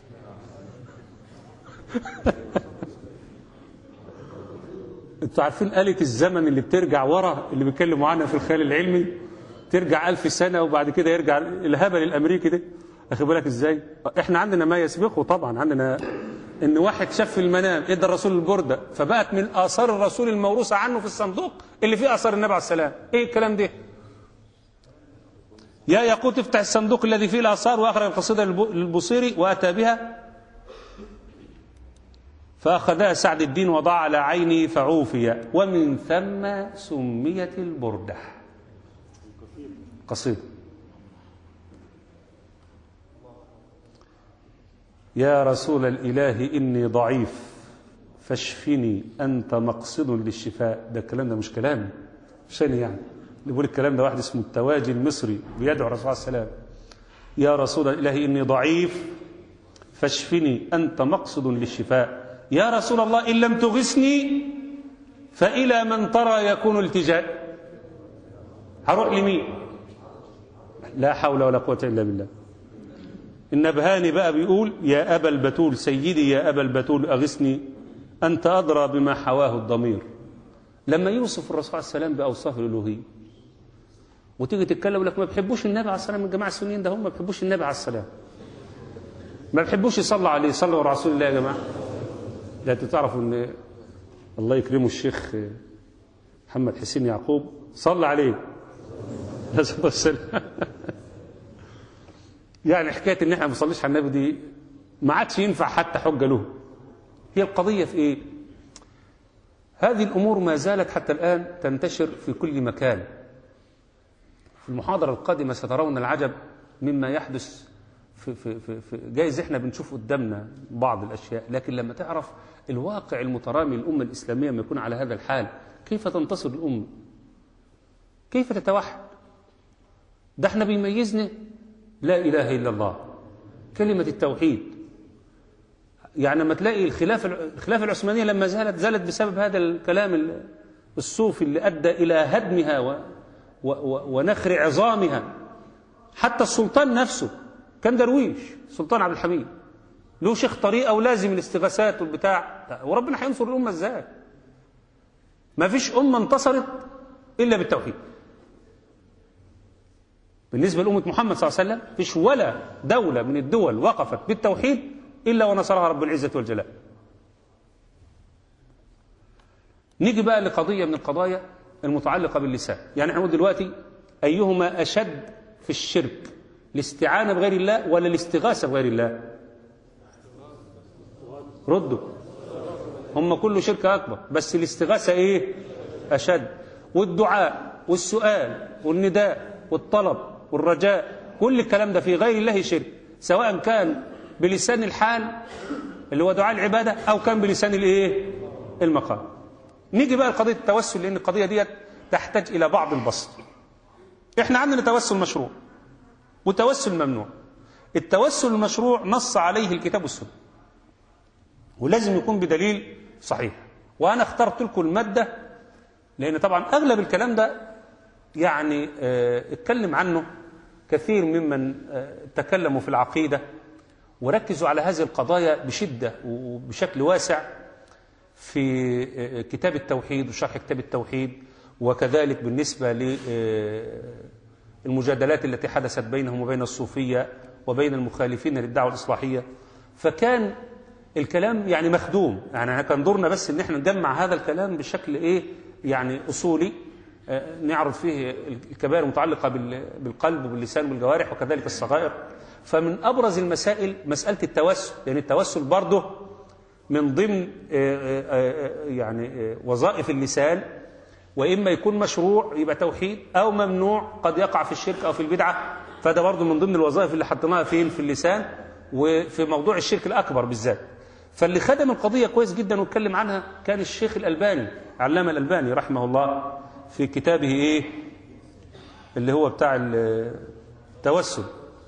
انتوا عارفين آلة الزمن اللي بترجع ورا اللي بيتكلموا عنها في الخيال العلمي ترجع ألف سنة وبعد كده يرجع الهبل الأمريكي ده أخد بالك إزاي إحنا عندنا ما يسبقه طبعا عندنا إن واحد شاف في المنام إدى الرسول البردة فبقت من آثار الرسول الموروثة عنه في الصندوق اللي فيه آثار النبي عليه السلام إيه الكلام ده يا يقوت افتح الصندوق الذي فيه الآثار وأخرج القصيدة للبصيري وأتى بها فأخذها سعد الدين وضع على عينه فعوفي ومن ثم سميت البردة قصيدة يا رسول الإله إني ضعيف فاشفني أنت مقصد للشفاء ده الكلام ده مش كلامي شاني يعني اللي بيقول الكلام ده واحد اسمه التواجي المصري بيدعو الرسول عليه السلام يا رسول الإله إني ضعيف فاشفني أنت مقصد للشفاء يا رسول الله إن لم تغثني فإلى من ترى يكون التجاء هروح لمين لا حول ولا قوة إلا بالله النبهاني بقى بيقول يا أبا البتول سيدي يا أبا البتول أغثني أنت أدرى بما حواه الضمير لما يوصف الرسول عليه السلام بأوصاف الألوهية وتيجي تتكلم لك ما بيحبوش النبي عليه السلام الجماعة السنيين ده هم ما بيحبوش النبي عليه السلام ما بيحبوش يصلوا عليه صلوا على رسول الله يا جماعة لا انتوا تعرفوا ان الله يكرمه الشيخ محمد حسين يعقوب صلى عليه والسلام يعني حكايه ان احنا ما بنصليش على النبي دي ما عادش ينفع حتى حجه له هي القضيه في ايه هذه الامور ما زالت حتى الان تنتشر في كل مكان في المحاضره القادمه سترون العجب مما يحدث في في في في جايز احنا بنشوف قدامنا بعض الاشياء لكن لما تعرف الواقع المترامي للامه الاسلاميه لما يكون على هذا الحال كيف تنتصر الامه؟ كيف تتوحد؟ ده احنا بيميزنا لا اله الا الله كلمه التوحيد يعني لما تلاقي الخلافه الخلافه العثمانيه لما زالت زالت بسبب هذا الكلام الصوفي اللي ادى الى هدمها و و و ونخر عظامها حتى السلطان نفسه كان درويش سلطان عبد الحميد له شيخ طريقه ولازم الاستغاثات والبتاع وربنا هينصر الامه ازاي ما فيش امه انتصرت الا بالتوحيد بالنسبه لامه محمد صلى الله عليه وسلم فيش ولا دوله من الدول وقفت بالتوحيد الا ونصرها رب العزه والجلال نيجي بقى لقضية من القضايا المتعلقة باللسان يعني احنا نقول دلوقتي أيهما أشد في الشرك الاستعانة بغير الله ولا الاستغاثة بغير الله ردوا هم كله شرك أكبر بس الاستغاثة إيه أشد والدعاء والسؤال والنداء والطلب والرجاء كل الكلام ده في غير الله شرك سواء كان بلسان الحال اللي هو دعاء العبادة أو كان بلسان الإيه المقام نيجي بقى لقضية التوسل لأن القضية ديت تحتاج إلى بعض البسط إحنا عندنا توسل مشروع وتوسل ممنوع التوسل المشروع نص عليه الكتاب والسنة ولازم يكون بدليل صحيح وأنا اخترت لكم المادة لأن طبعا أغلب الكلام ده يعني اه اتكلم عنه كثير ممن اه تكلموا في العقيدة وركزوا على هذه القضايا بشدة وبشكل واسع في كتاب التوحيد وشرح كتاب التوحيد وكذلك بالنسبة للمجادلات التي حدثت بينهم وبين الصوفية وبين المخالفين للدعوة الإصلاحية فكان الكلام يعني مخدوم يعني كان دورنا بس ان احنا نجمع هذا الكلام بشكل ايه يعني اصولي نعرض فيه الكبائر المتعلقة بالقلب وباللسان والجوارح وكذلك الصغائر فمن أبرز المسائل مسألة التوسل لأن التوسل برضه من ضمن يعني وظائف اللسان وإما يكون مشروع يبقى توحيد أو ممنوع قد يقع في الشرك أو في البدعة فده برضه من ضمن الوظائف اللي حطيناها فين في اللسان وفي موضوع الشرك الأكبر بالذات فاللي خدم القضية كويس جدا واتكلم عنها كان الشيخ الألباني علامة الألباني رحمه الله في كتابه إيه اللي هو بتاع التوسل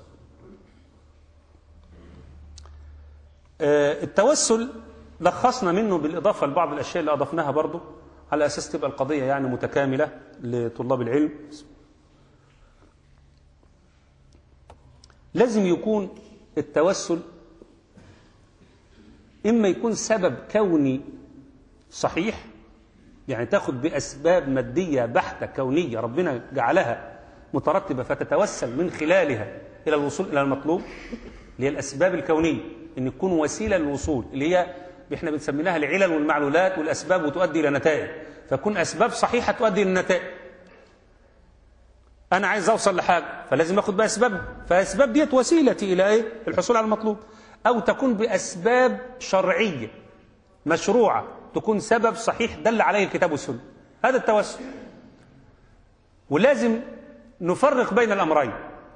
التوسل لخصنا منه بالإضافة لبعض الأشياء اللي أضفناها برضه على أساس تبقى القضية يعني متكاملة لطلاب العلم لازم يكون التوسل إما يكون سبب كوني صحيح يعني تاخد بأسباب مادية بحتة كونية ربنا جعلها مترتبة فتتوسل من خلالها إلى الوصول إلى المطلوب اللي هي الأسباب الكونية ان يكون وسيله للوصول اللي هي احنا بنسميها العلل والمعلولات والاسباب وتؤدي الى نتائج فكون اسباب صحيحه تؤدي الى النتائج انا عايز اوصل لحاجه فلازم اخد باسباب فاسباب ديت وسيلتي الى ايه الحصول على المطلوب او تكون باسباب شرعيه مشروعه تكون سبب صحيح دل عليه الكتاب والسنه هذا التوسل ولازم نفرق بين الامرين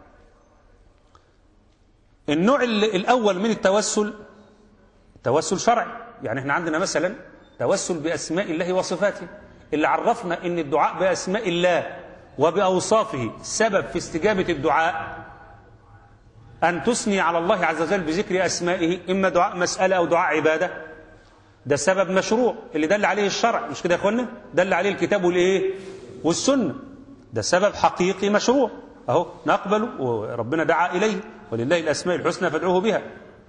النوع الأول من التوسل توسل شرعي يعني احنا عندنا مثلا توسل بأسماء الله وصفاته اللي عرفنا ان الدعاء بأسماء الله وبأوصافه سبب في استجابة الدعاء أن تثني على الله عز وجل بذكر أسمائه إما دعاء مسألة أو دعاء عبادة ده سبب مشروع اللي دل عليه الشرع مش كده يا اخوانا دل عليه الكتاب والايه والسنه ده سبب حقيقي مشروع اهو نقبله وربنا دعا اليه ولله الاسماء الحسنى فادعوه بها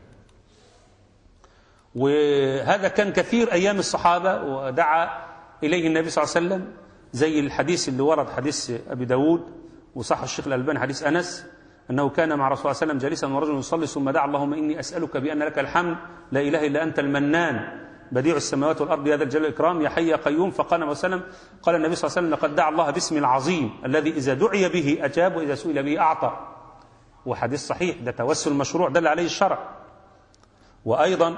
وهذا كان كثير ايام الصحابه ودعا اليه النبي صلى الله عليه وسلم زي الحديث اللي ورد حديث ابي داود وصح الشيخ الالباني حديث انس انه كان مع رسول الله صلى الله عليه وسلم جالسا ورجل يصلي ثم دعا اللهم اني اسالك بان لك الحمد لا اله الا انت المنان بديع السماوات والارض يا ذا الجلال والاكرام يا حي يا قيوم فقال النبي صلى الله عليه وسلم قال النبي صلى الله عليه وسلم لقد دعا الله باسم العظيم الذي اذا دعي به اجاب واذا سئل به اعطى وحديث صحيح ده توسل مشروع دل عليه الشرع وايضا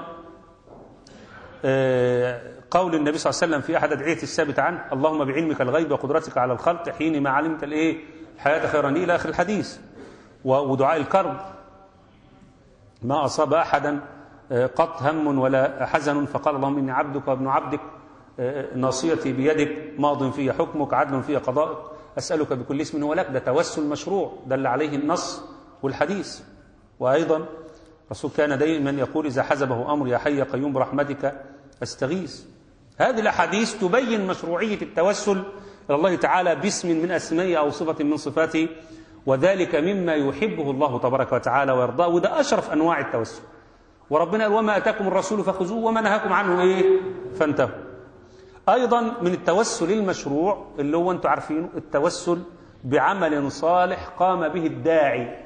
قول النبي صلى الله عليه وسلم في احد ادعيه الثابت عنه اللهم بعلمك الغيب وقدرتك على الخلق حين ما علمت الايه الحياه خيرا لي الى اخر الحديث ودعاء الكرب ما اصاب احدا قط هم ولا حزن فقال اللهم اني عبدك وابن عبدك ناصيتي بيدك ماض في حكمك عدل في قضائك اسالك بكل اسم هو لك ده توسل مشروع دل عليه النص والحديث وايضا الرسول كان دائما يقول اذا حزبه امر يا حي يا قيوم برحمتك استغيث هذه الاحاديث تبين مشروعيه التوسل الى الله تعالى باسم من اسمائه او صفه من صفاته وذلك مما يحبه الله تبارك وتعالى ويرضاه وده اشرف انواع التوسل وربنا قال وما اتاكم الرسول فخذوه وما نهاكم عنه ايه فانتهوا ايضا من التوسل المشروع اللي هو انتم عارفينه التوسل بعمل صالح قام به الداعي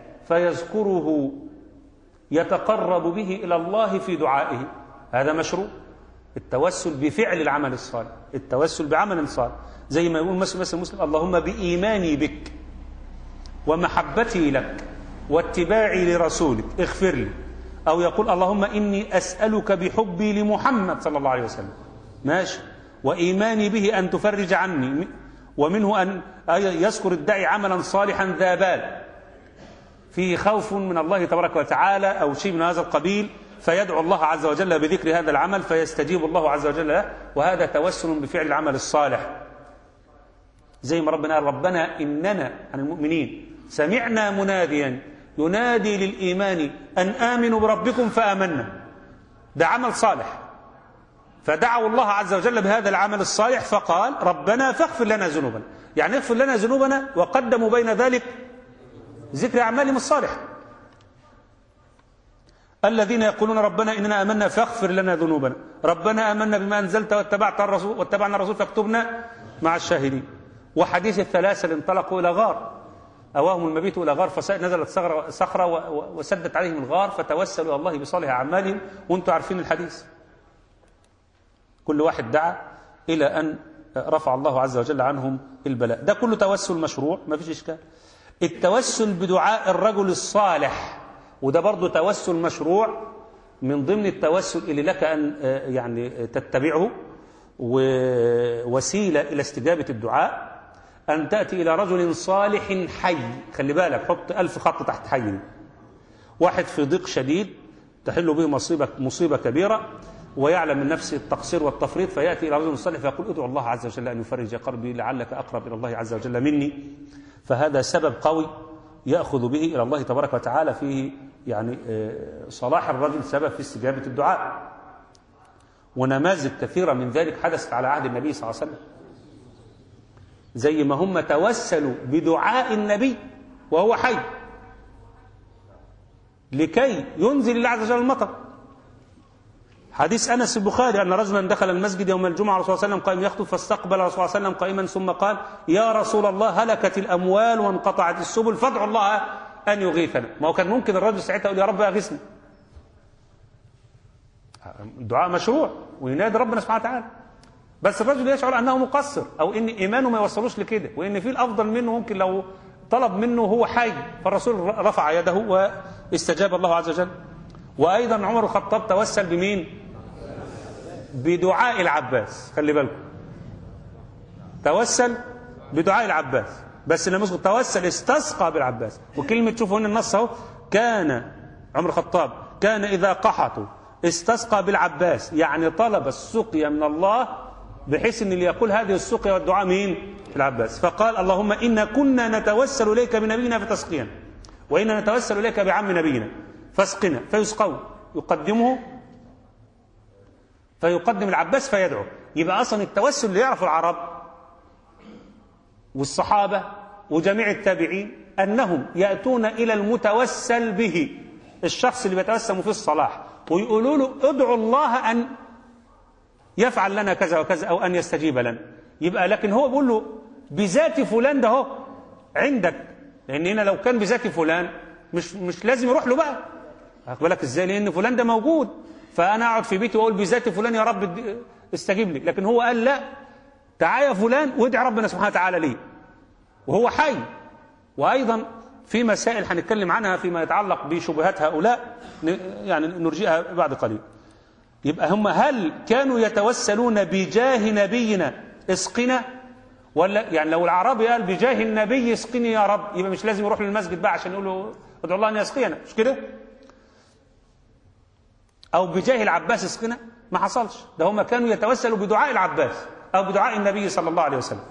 فيذكره يتقرب به الى الله في دعائه هذا مشروع التوسل بفعل العمل الصالح التوسل بعمل صالح زي ما يقول مثلا مثلا مسلم اللهم بإيماني بك ومحبتي لك واتباعي لرسولك اغفر لي أو يقول اللهم إني أسألك بحبي لمحمد صلى الله عليه وسلم ماشي وإيماني به أن تفرج عني ومنه أن يذكر الداعي عملا صالحا ذا بال فيه خوف من الله تبارك وتعالى أو شيء من هذا القبيل فيدعو الله عز وجل بذكر هذا العمل فيستجيب الله عز وجل له وهذا توسل بفعل العمل الصالح زي ما ربنا قال ربنا إننا عن المؤمنين سمعنا مناديا ينادي للإيمان أن آمنوا بربكم فآمنا ده عمل صالح فدعوا الله عز وجل بهذا العمل الصالح فقال ربنا فاغفر لنا ذنوبنا يعني اغفر لنا ذنوبنا وقدموا بين ذلك ذكر أعمالهم الصالحة الذين يقولون ربنا إننا آمنا فاغفر لنا ذنوبنا ربنا آمنا بما أنزلت واتبعت الرسول واتبعنا الرسول فاكتبنا مع الشاهدين وحديث الثلاثة اللي انطلقوا إلى غار أواهم المبيت إلى غار فنزلت صخرة وسدت عليهم الغار فتوسلوا إلى الله بصالح أعمالهم وأنتم عارفين الحديث كل واحد دعا إلى أن رفع الله عز وجل عنهم البلاء ده كله توسل مشروع ما فيش إشكال التوسل بدعاء الرجل الصالح وده برضه توسل مشروع من ضمن التوسل اللي لك أن يعني تتبعه ووسيلة إلى استجابة الدعاء أن تأتي إلى رجل صالح حي خلي بالك حط ألف خط تحت حي دي. واحد في ضيق شديد تحل به مصيبة, مصيبة كبيرة ويعلم من نفسه التقصير والتفريط فيأتي إلى رجل صالح فيقول ادعو الله عز وجل أن يفرج قلبي لعلك أقرب إلى الله عز وجل مني فهذا سبب قوي يأخذ به إلى الله تبارك وتعالى فيه يعني صلاح الرجل سبب في استجابة الدعاء ونماذج كثيرة من ذلك حدثت على عهد النبي صلى الله عليه وسلم زي ما هم توسلوا بدعاء النبي وهو حي لكي ينزل الله عز وجل المطر حديث انس البخاري ان رجلا دخل المسجد يوم الجمعه الرسول صلى الله عليه وسلم قائم يخطب فاستقبل الرسول صلى الله عليه وسلم قائما ثم قال يا رسول الله هلكت الاموال وانقطعت السبل فادعوا الله ان يغيثنا ما هو كان ممكن الرجل ساعتها يقول يا رب اغثني دعاء مشروع وينادي ربنا سبحانه وتعالى بس الرجل يشعر انه مقصر او ان ايمانه ما يوصلوش لكده وان في الافضل منه ممكن لو طلب منه هو حي فالرسول رفع يده واستجاب الله عز وجل وايضا عمر الخطاب توسل بمين بدعاء العباس خلي بالكم توسل بدعاء العباس بس لما يذكر توسل استسقى بالعباس وكلمه تشوفوا هنا النص اهو كان عمر الخطاب كان اذا قحطوا استسقى بالعباس يعني طلب السقيا من الله بحيث ان اللي يقول هذه السقيا والدعاء مين العباس فقال اللهم انا كنا نتوسل اليك بنبينا فتسقينا وانا نتوسل اليك بعم نبينا فاسقنا فيسقون يقدمه فيقدم العباس فيدعو يبقى اصلا التوسل اللي يعرفه العرب والصحابه وجميع التابعين انهم ياتون الى المتوسل به الشخص اللي بيتوسم في الصلاح ويقولوا له ادعوا الله ان يفعل لنا كذا وكذا او ان يستجيب لنا يبقى لكن هو بيقول له بذات فلان ده هو عندك لان هنا لو كان بذات فلان مش مش لازم يروح له بقى واخد بالك ازاي لان فلان ده موجود فانا اقعد في بيتي واقول بذات فلان يا رب استجيب لي لكن هو قال لا تعالى يا فلان وادعي ربنا سبحانه وتعالى ليه وهو حي وايضا في مسائل هنتكلم عنها فيما يتعلق بشبهات هؤلاء يعني نرجئها بعد قليل يبقى هم هل كانوا يتوسلون بجاه نبينا اسقنا ولا يعني لو العربي قال بجاه النبي اسقني يا رب يبقى مش لازم يروح للمسجد بقى عشان يقول له ادعو الله ان يسقينا مش كده او بجاه العباس اسقنا ما حصلش ده هم كانوا يتوسلوا بدعاء العباس او بدعاء النبي صلى الله عليه وسلم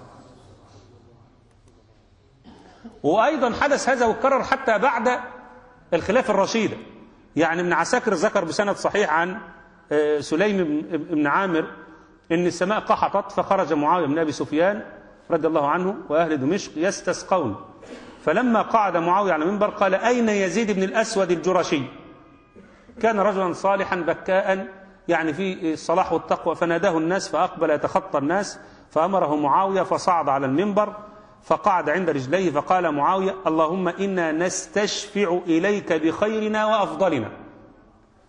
وايضا حدث هذا واتكرر حتى بعد الخلافه الرشيده يعني ابن عساكر ذكر بسند صحيح عن سليم بن عامر ان السماء قحطت فخرج معاويه بن ابي سفيان رضي الله عنه واهل دمشق يستسقون فلما قعد معاويه على المنبر قال اين يزيد بن الاسود الجرشي كان رجلا صالحا بكاء يعني في الصلاح والتقوى فناداه الناس فاقبل يتخطى الناس فامره معاويه فصعد على المنبر فقعد عند رجليه فقال معاويه اللهم انا نستشفع اليك بخيرنا وافضلنا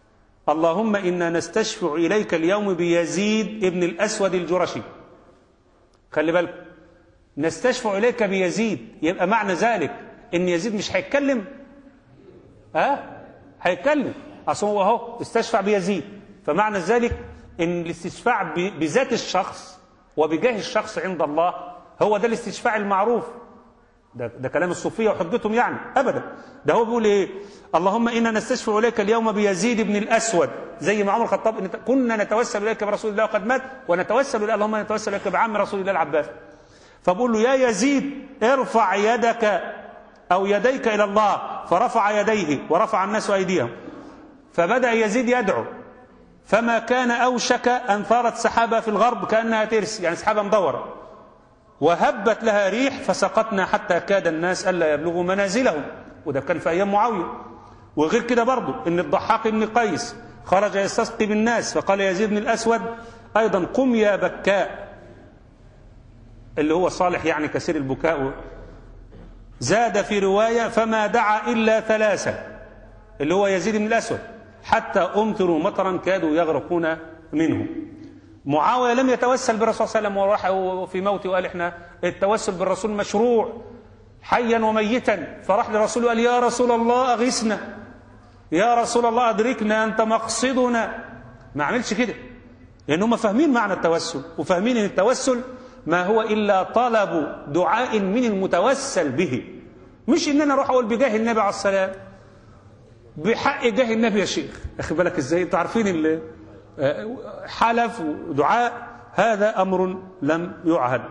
اللهم إنا نستشفع إليك اليوم بيزيد ابن الأسود الجرشي خلي بالك نستشفع إليك بيزيد يبقى معنى ذلك إن يزيد مش هيتكلم ها أه؟ هيتكلم أصل هو أهو استشفع بيزيد فمعنى ذلك إن الاستشفاع بذات الشخص وبجاه الشخص عند الله هو ده الاستشفاع المعروف ده, ده كلام الصوفية وحجتهم يعني أبدا ده هو بيقول إيه اللهم إنا نستشفع إليك اليوم بيزيد بن الأسود زي ما عمر الخطاب إن كنا نتوسل إليك برسول الله وقد مات ونتوسل إلى اللهم نتوسل إليك بعم رسول الله العباس فبقول له يا يزيد ارفع يدك أو يديك إلى الله فرفع يديه ورفع الناس أيديهم فبدأ يزيد يدعو فما كان أوشك أن ثارت سحابة في الغرب كأنها ترس يعني سحابة مدورة وهبت لها ريح فسقطنا حتى كاد الناس ألا يبلغوا منازلهم وده كان في أيام معاوية وغير كده برضه إن الضحاك بن قيس خرج يستسقي بالناس فقال يزيد بن الأسود أيضا قم يا بكاء اللي هو صالح يعني كثير البكاء زاد في رواية فما دعا إلا ثلاثة اللي هو يزيد بن الأسود حتى أمطروا مطرا كادوا يغرقون منه معاوية لم يتوسل بالرسول صلى الله عليه وسلم وراح في موته وقال احنا التوسل بالرسول مشروع حيا وميتا فراح للرسول وقال يا رسول الله أغثنا يا رسول الله أدركنا أنت مقصدنا ما عملش كده لأن هم فاهمين معنى التوسل وفاهمين أن التوسل ما هو إلا طلب دعاء من المتوسل به مش إن أنا أروح أقول بجاه النبي عليه السلام بحق جاه النبي يا شيخ أخي بالك إزاي أنتوا عارفين اللي حلف ودعاء هذا أمر لم يعهد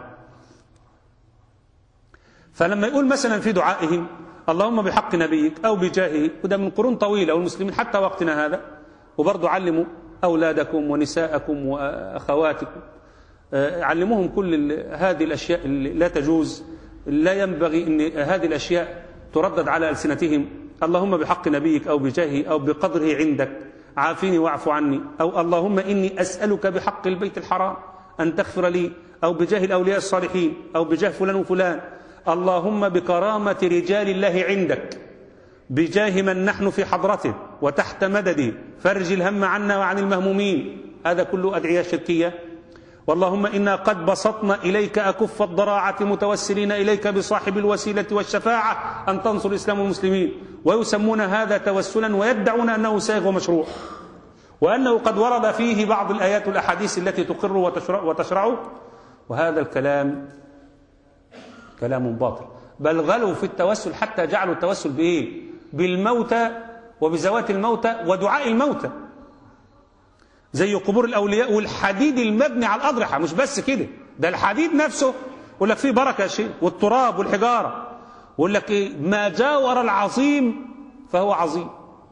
فلما يقول مثلا في دعائهم اللهم بحق نبيك أو بجاهه وده من قرون طويلة والمسلمين حتى وقتنا هذا وبرضه علموا أولادكم ونساءكم وأخواتكم علموهم كل هذه الأشياء اللي لا تجوز لا ينبغي أن هذه الأشياء تردد على ألسنتهم اللهم بحق نبيك أو بجاهه أو بقدره عندك عافيني واعف عني أو اللهم إني أسألك بحق البيت الحرام أن تغفر لي أو بجاه الأولياء الصالحين أو بجاه فلان وفلان اللهم بكرامة رجال الله عندك بجاه من نحن في حضرته وتحت مدده فرج الهم عنا وعن المهمومين هذا كله أدعية شركية واللهم إنا قد بسطنا إليك أكف الضراعة متوسلين إليك بصاحب الوسيلة والشفاعة أن تنصر الإسلام والمسلمين ويسمون هذا توسلا ويدعون أنه سائغ ومشروع وأنه قد ورد فيه بعض الآيات والأحاديث التي تقر وتشرع وتشرعه وهذا الكلام كلام باطل بل غلوا في التوسل حتى جعلوا التوسل بإيه بالموتى وبزوات الموتى ودعاء الموتى زي قبور الأولياء والحديد المبني على الأضرحة مش بس كده ده الحديد نفسه يقول لك فيه بركة يا شيخ والتراب والحجارة يقول لك إيه ما جاور العظيم فهو عظيم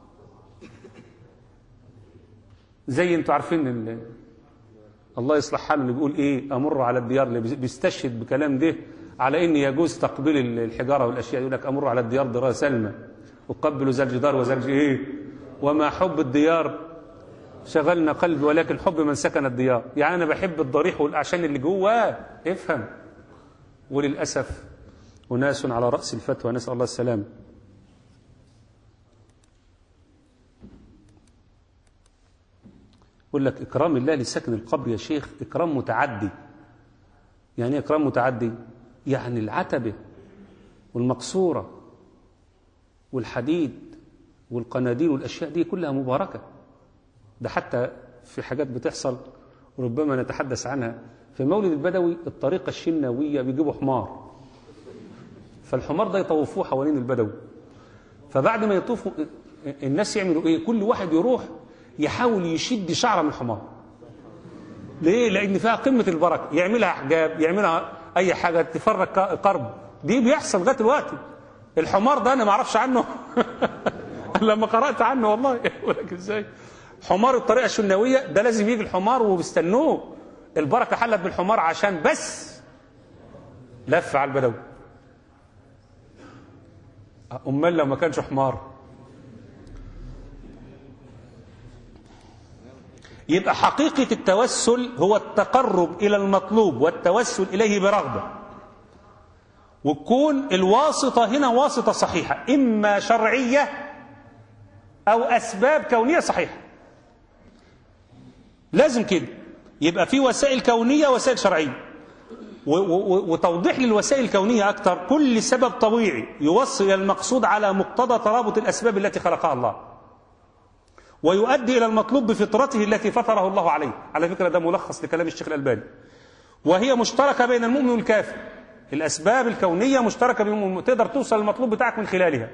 زي انتوا عارفين اللي الله يصلح حاله اللي بيقول ايه امر على الديار اللي بيستشهد بكلام ده على ان يجوز تقبيل الحجاره والاشياء يقول لك امر على الديار درايه سلمى اقبل ذا الجدار وذا ايه وما حب الديار شغلنا قلبي ولكن حب من سكن الديار يعني انا بحب الضريح والاعشان اللي جواه افهم وللاسف اناس على راس الفتوى نسال الله السلامه يقول لك إكرام الله لسكن القبر يا شيخ إكرام متعدي يعني إيه إكرام متعدي يعني العتبة والمقصورة والحديد والقناديل والأشياء دي كلها مباركة ده حتى في حاجات بتحصل ربما نتحدث عنها في مولد البدوي الطريقة الشناوية بيجيبوا حمار فالحمار ده يطوفوه حوالين البدوي فبعد ما يطوفوا الناس يعملوا ايه كل واحد يروح يحاول يشد شعره من الحمار ليه لان فيها قمه البركه يعملها حجاب يعملها اي حاجه تفرق قرب دي بيحصل لغايه دلوقتي الحمار ده انا ما اعرفش عنه لما قرات عنه والله يقول لك ازاي حمار الطريقه الشناويه ده لازم يجي الحمار وبيستنوه البركه حلت بالحمار عشان بس لف على البدوي امال لو ما كانش حمار يبقى حقيقة التوسل هو التقرب إلى المطلوب والتوسل إليه برغبة وتكون الواسطة هنا واسطة صحيحة إما شرعية أو أسباب كونية صحيحة لازم كده يبقى في وسائل كونية وسائل شرعية و- و- وتوضيح للوسائل الكونية أكثر كل سبب طبيعي يوصل إلى المقصود على مقتضى ترابط الأسباب التي خلقها الله ويؤدي إلى المطلوب بفطرته التي فطره الله عليه على فكرة ده ملخص لكلام الشيخ الألباني وهي مشتركة بين المؤمن والكافر الأسباب الكونية مشتركة بين المؤمن تقدر توصل للمطلوب بتاعك من خلالها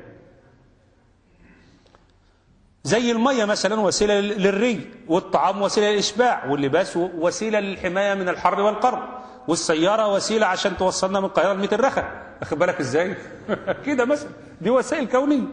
زي المية مثلا وسيلة للري والطعام وسيلة للإشباع واللباس وسيلة للحماية من الحر والقر والسيارة وسيلة عشان توصلنا من القاهرة لميت الرخا أخد بالك إزاي كده مثلا دي وسائل كونية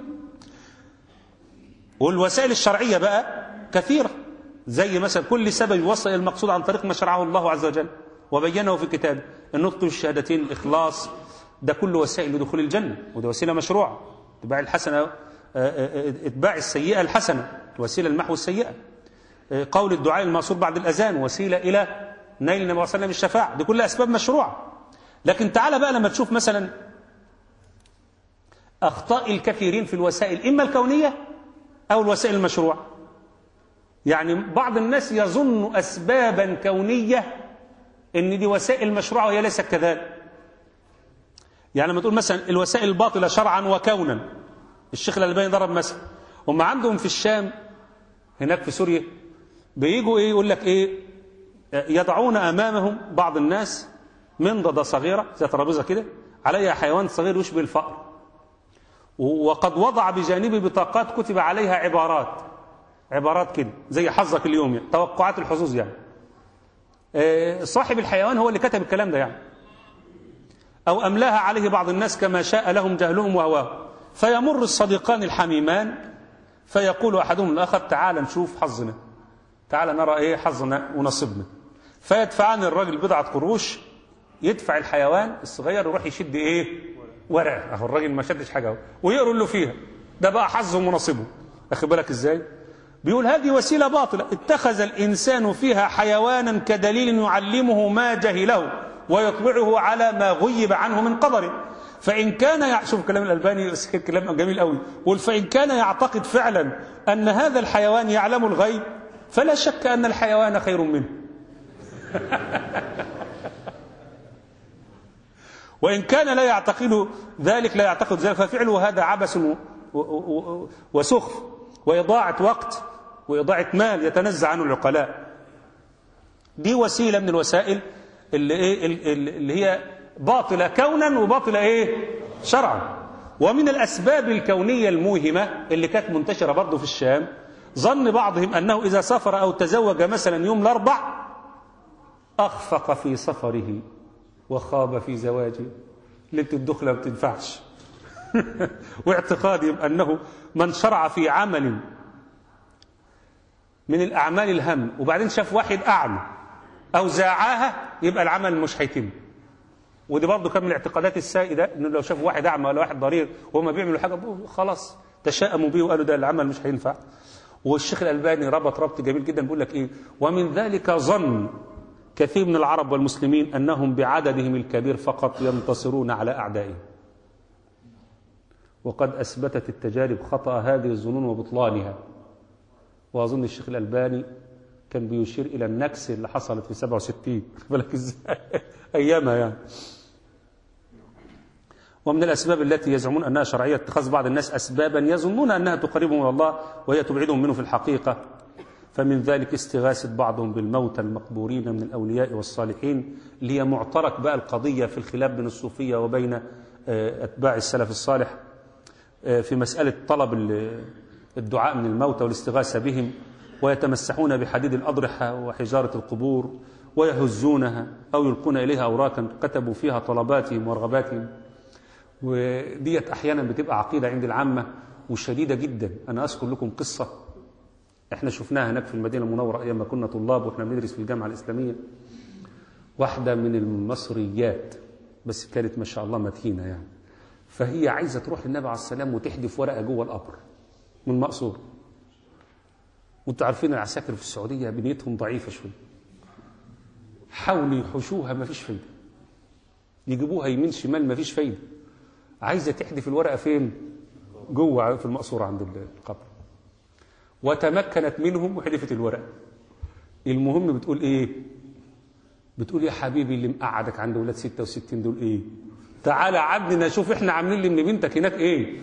والوسائل الشرعية بقى كثيرة زي مثلا كل سبب يوصل إلى المقصود عن طريق ما شرعه الله عز وجل وبينه في كتابه النطق بالشهادتين الإخلاص ده كله وسائل لدخول الجنة وده وسيلة مشروعة اتباع الحسنة اتباع السيئة الحسنة وسيلة المحو السيئة قول الدعاء المأصور بعد الأذان وسيلة إلى نيل النبي صلى الله عليه وسلم الشفاعة دي كلها أسباب مشروعة لكن تعالى بقى لما تشوف مثلا أخطاء الكثيرين في الوسائل إما الكونية أو الوسائل المشروعة يعني بعض الناس يظن أسبابا كونية إن دي وسائل مشروعة وهي ليست كذلك يعني لما تقول مثلا الوسائل الباطلة شرعا وكونا الشيخ الألباني ضرب مثلا هم عندهم في الشام هناك في سوريا بيجوا ايه يقول لك ايه يضعون امامهم بعض الناس منضدة صغيرة زي ترابيزة كده عليها حيوان صغير يشبه الفأر وقد وضع بجانبه بطاقات كتب عليها عبارات عبارات كده زي حظك اليوم يعني توقعات الحظوظ يعني صاحب الحيوان هو اللي كتب الكلام ده يعني أو أملاها عليه بعض الناس كما شاء لهم جهلهم وهواه فيمر الصديقان الحميمان فيقول أحدهم الآخر تعال نشوف حظنا تعال نرى إيه حظنا ونصيبنا فيدفعان الرجل بضعة قروش يدفع الحيوان الصغير يروح يشد إيه ورقة أهو الراجل ما شدش حاجة ويقروا له فيها ده بقى حظهم ونصيبه أخي بالك إزاي بيقول هذه وسيلة باطلة اتخذ الإنسان فيها حيوانا كدليل يعلمه ما جهله ويطبعه على ما غيب عنه من قدره فإن كان يع... شوف كلام الألباني كلام جميل قوي يقول فإن كان يعتقد فعلا أن هذا الحيوان يعلم الغيب فلا شك أن الحيوان خير منه وإن كان لا يعتقد ذلك لا يعتقد ذلك ففعله هذا عبث و... و... وسخف وإضاعة وقت وإضاعة مال يتنزع عنه العقلاء دي وسيلة من الوسائل اللي, إيه اللي هي باطلة كونا وباطلة إيه شرعا ومن الأسباب الكونية الموهمة اللي كانت منتشرة برضه في الشام ظن بعضهم أنه إذا سافر أو تزوج مثلا يوم الأربع أخفق في سفره وخاب في زواجه ليلة الدخلة ما بتنفعش واعتقادهم أنه من شرع في عمل من الأعمال الهم وبعدين شاف واحد أعمى أو زاعاها يبقى العمل مش هيتم ودي برضه كان من الاعتقادات السائدة إنه لو شافوا واحد أعمى ولا واحد ضرير وهم بيعملوا حاجة خلاص تشاءموا به وقالوا ده العمل مش هينفع والشيخ الألباني ربط ربط جميل جدا بيقول لك إيه ومن ذلك ظن كثير من العرب والمسلمين أنهم بعددهم الكبير فقط ينتصرون على أعدائهم وقد أثبتت التجارب خطأ هذه الظنون وبطلانها وأظن الشيخ الألباني كان بيشير إلى النكسة اللي حصلت في 67 بالك إزاي أيامها يعني ومن الأسباب التي يزعمون أنها شرعية اتخاذ بعض الناس أسبابا يظنون أنها تقربهم من الله وهي تبعدهم منه في الحقيقة فمن ذلك استغاثة بعضهم بالموتى المقبورين من الأولياء والصالحين اللي هي معترك بقى القضية في الخلاف بين الصوفية وبين أتباع السلف الصالح في مسألة طلب الدعاء من الموتى والاستغاثة بهم ويتمسحون بحديد الأضرحة وحجارة القبور ويهزونها أو يلقون إليها أوراقا كتبوا فيها طلباتهم ورغباتهم وديت أحيانا بتبقى عقيدة عند العامة وشديدة جدا أنا أذكر لكم قصة احنا شفناها هناك في المدينة المنورة أيام ما كنا طلاب وإحنا بندرس في الجامعة الإسلامية واحدة من المصريات بس كانت ما شاء الله متينة يعني فهي عايزة تروح للنبي عليه السلام وتحدف ورقة جوه القبر من مقصور وانتوا عارفين العساكر في السعودية بنيتهم ضعيفة شوية حاولوا يحوشوها ما فيش فايدة يجيبوها يمين شمال ما فيش فايدة عايزة تحدف الورقة فين جوه في المقصورة عند القبر وتمكنت منهم وحدفت الورقة المهم بتقول ايه بتقول يا حبيبي اللي مقعدك عند ولاد 66 دول ايه تعالى عدنا شوف احنا عاملين لابن بنتك هناك ايه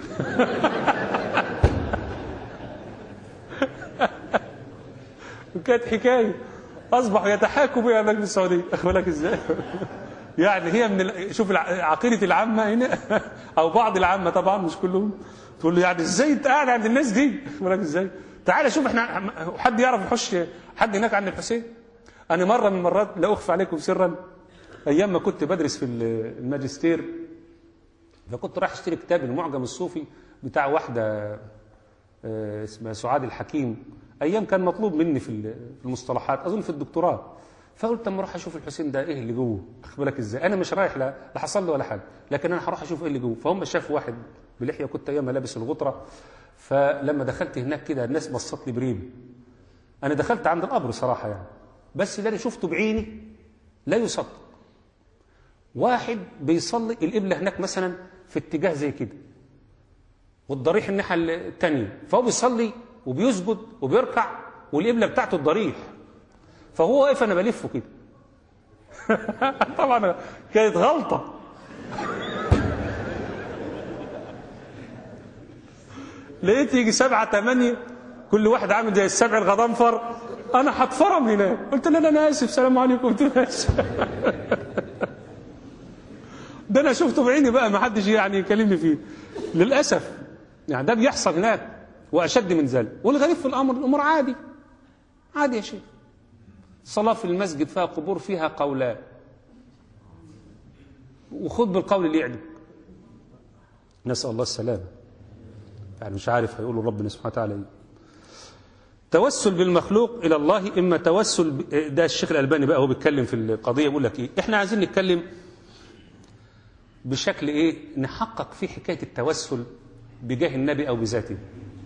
وكانت حكايه اصبحوا يتحاكوا بها هناك في السعوديه اخد بالك ازاي يعني هي من ال... شوف الع- عقيده العامه هنا او بعض العامه طبعا مش كلهم تقول له يعني ازاي انت قاعد عند الناس دي اخد بالك ازاي تعالى شوف احنا حد يعرف يحش حد هناك عند الحسين انا مره من المرات لا اخفى عليكم سرا ايام ما كنت بدرس في الماجستير فكنت رايح اشتري كتاب المعجم الصوفي بتاع واحده آه، اسمها سعاد الحكيم ايام كان مطلوب مني في ال- في المصطلحات اظن في الدكتوراه فقلت اما اروح اشوف الحسين ده ايه اللي جوه اخد بالك ازاي انا مش رايح لا لا حصل لي ولا حاجه لكن انا هروح اشوف ايه اللي جوه فهم شافوا واحد بلحيه كنت ايامها لابس الغطره فلما دخلت هناك كده الناس بصت لي بريبه انا دخلت عند القبر صراحه يعني بس اللي انا شفته بعيني لا يصدق واحد بيصلي القبله هناك مثلا في اتجاه زي كده والضريح الناحيه الثانيه فهو بيصلي وبيسجد وبيركع والقبله بتاعته الضريح فهو واقف انا بلفه كده طبعا كانت غلطه لقيت يجي سبعة ثمانية كل واحد عامل زي السبع الغضنفر انا هتفرم هناك قلت له لا انا اسف سلام عليكم قلت له اسف ده انا شفته بعيني بقى ما حدش يعني يكلمني فيه للاسف يعني ده بيحصل هناك واشد من ذلك والغريب في الامر الامور عادي عادي يا شيخ صلاه في المسجد فيها قبور فيها قولان وخذ بالقول اللي يعجبك نسال الله السلامه يعني مش عارف هيقولوا ربنا سبحانه وتعالى ايه توسل بالمخلوق الى الله اما توسل ب... ده الشيخ الالباني بقى هو بيتكلم في القضيه بيقول لك ايه احنا عايزين نتكلم بشكل ايه نحقق فيه حكايه التوسل بجاه النبي او بذاته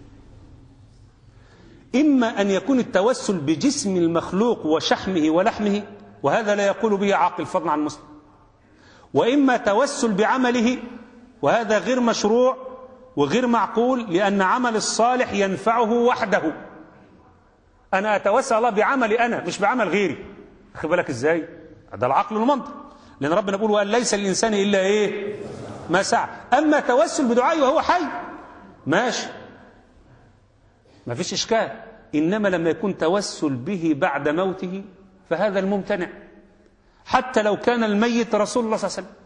اما ان يكون التوسل بجسم المخلوق وشحمه ولحمه وهذا لا يقول به عاقل فضلا عن مسلم واما توسل بعمله وهذا غير مشروع وغير معقول لان عمل الصالح ينفعه وحده انا اتوسل الله بعملي انا مش بعمل غيري خد بالك ازاي ده العقل والمنطق لان ربنا بيقول وان ليس للانسان الا ايه ما سعى اما توسل بدعائي وهو حي ماشي ما فيش اشكال انما لما يكون توسل به بعد موته فهذا الممتنع حتى لو كان الميت رسول الله صلى الله عليه وسلم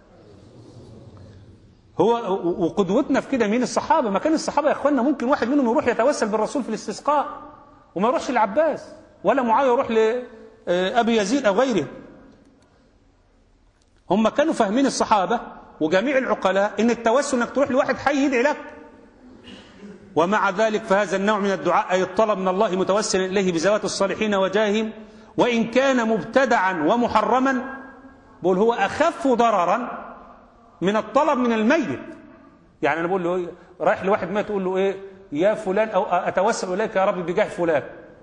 هو وقدوتنا في كده مين الصحابه ما كان الصحابه يا اخواننا ممكن واحد منهم يروح يتوسل بالرسول في الاستسقاء وما يروحش للعباس ولا معاويه يروح لابي يزيد او غيره هم كانوا فاهمين الصحابه وجميع العقلاء ان التوسل انك تروح لواحد حي يدعي لك ومع ذلك فهذا النوع من الدعاء اي الطلب من الله متوسلا اليه بذوات الصالحين وجاههم وان كان مبتدعا ومحرما بقول هو اخف ضررا من الطلب من الميت يعني انا بقول له إيه؟ رايح لواحد ميت تقول له ايه يا فلان او اتوسل اليك يا رب بجاه فلان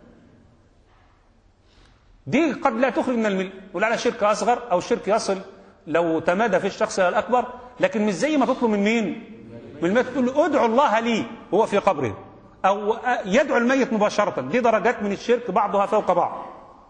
دي قد لا تخرج من الملة يقول على شرك اصغر او شرك يصل لو تمادى في الشخص الى الاكبر لكن مش زي ما تطلب من مين من الميت تقول له ادعو الله لي هو في قبره او يدعو الميت مباشره دي درجات من الشرك بعضها فوق بعض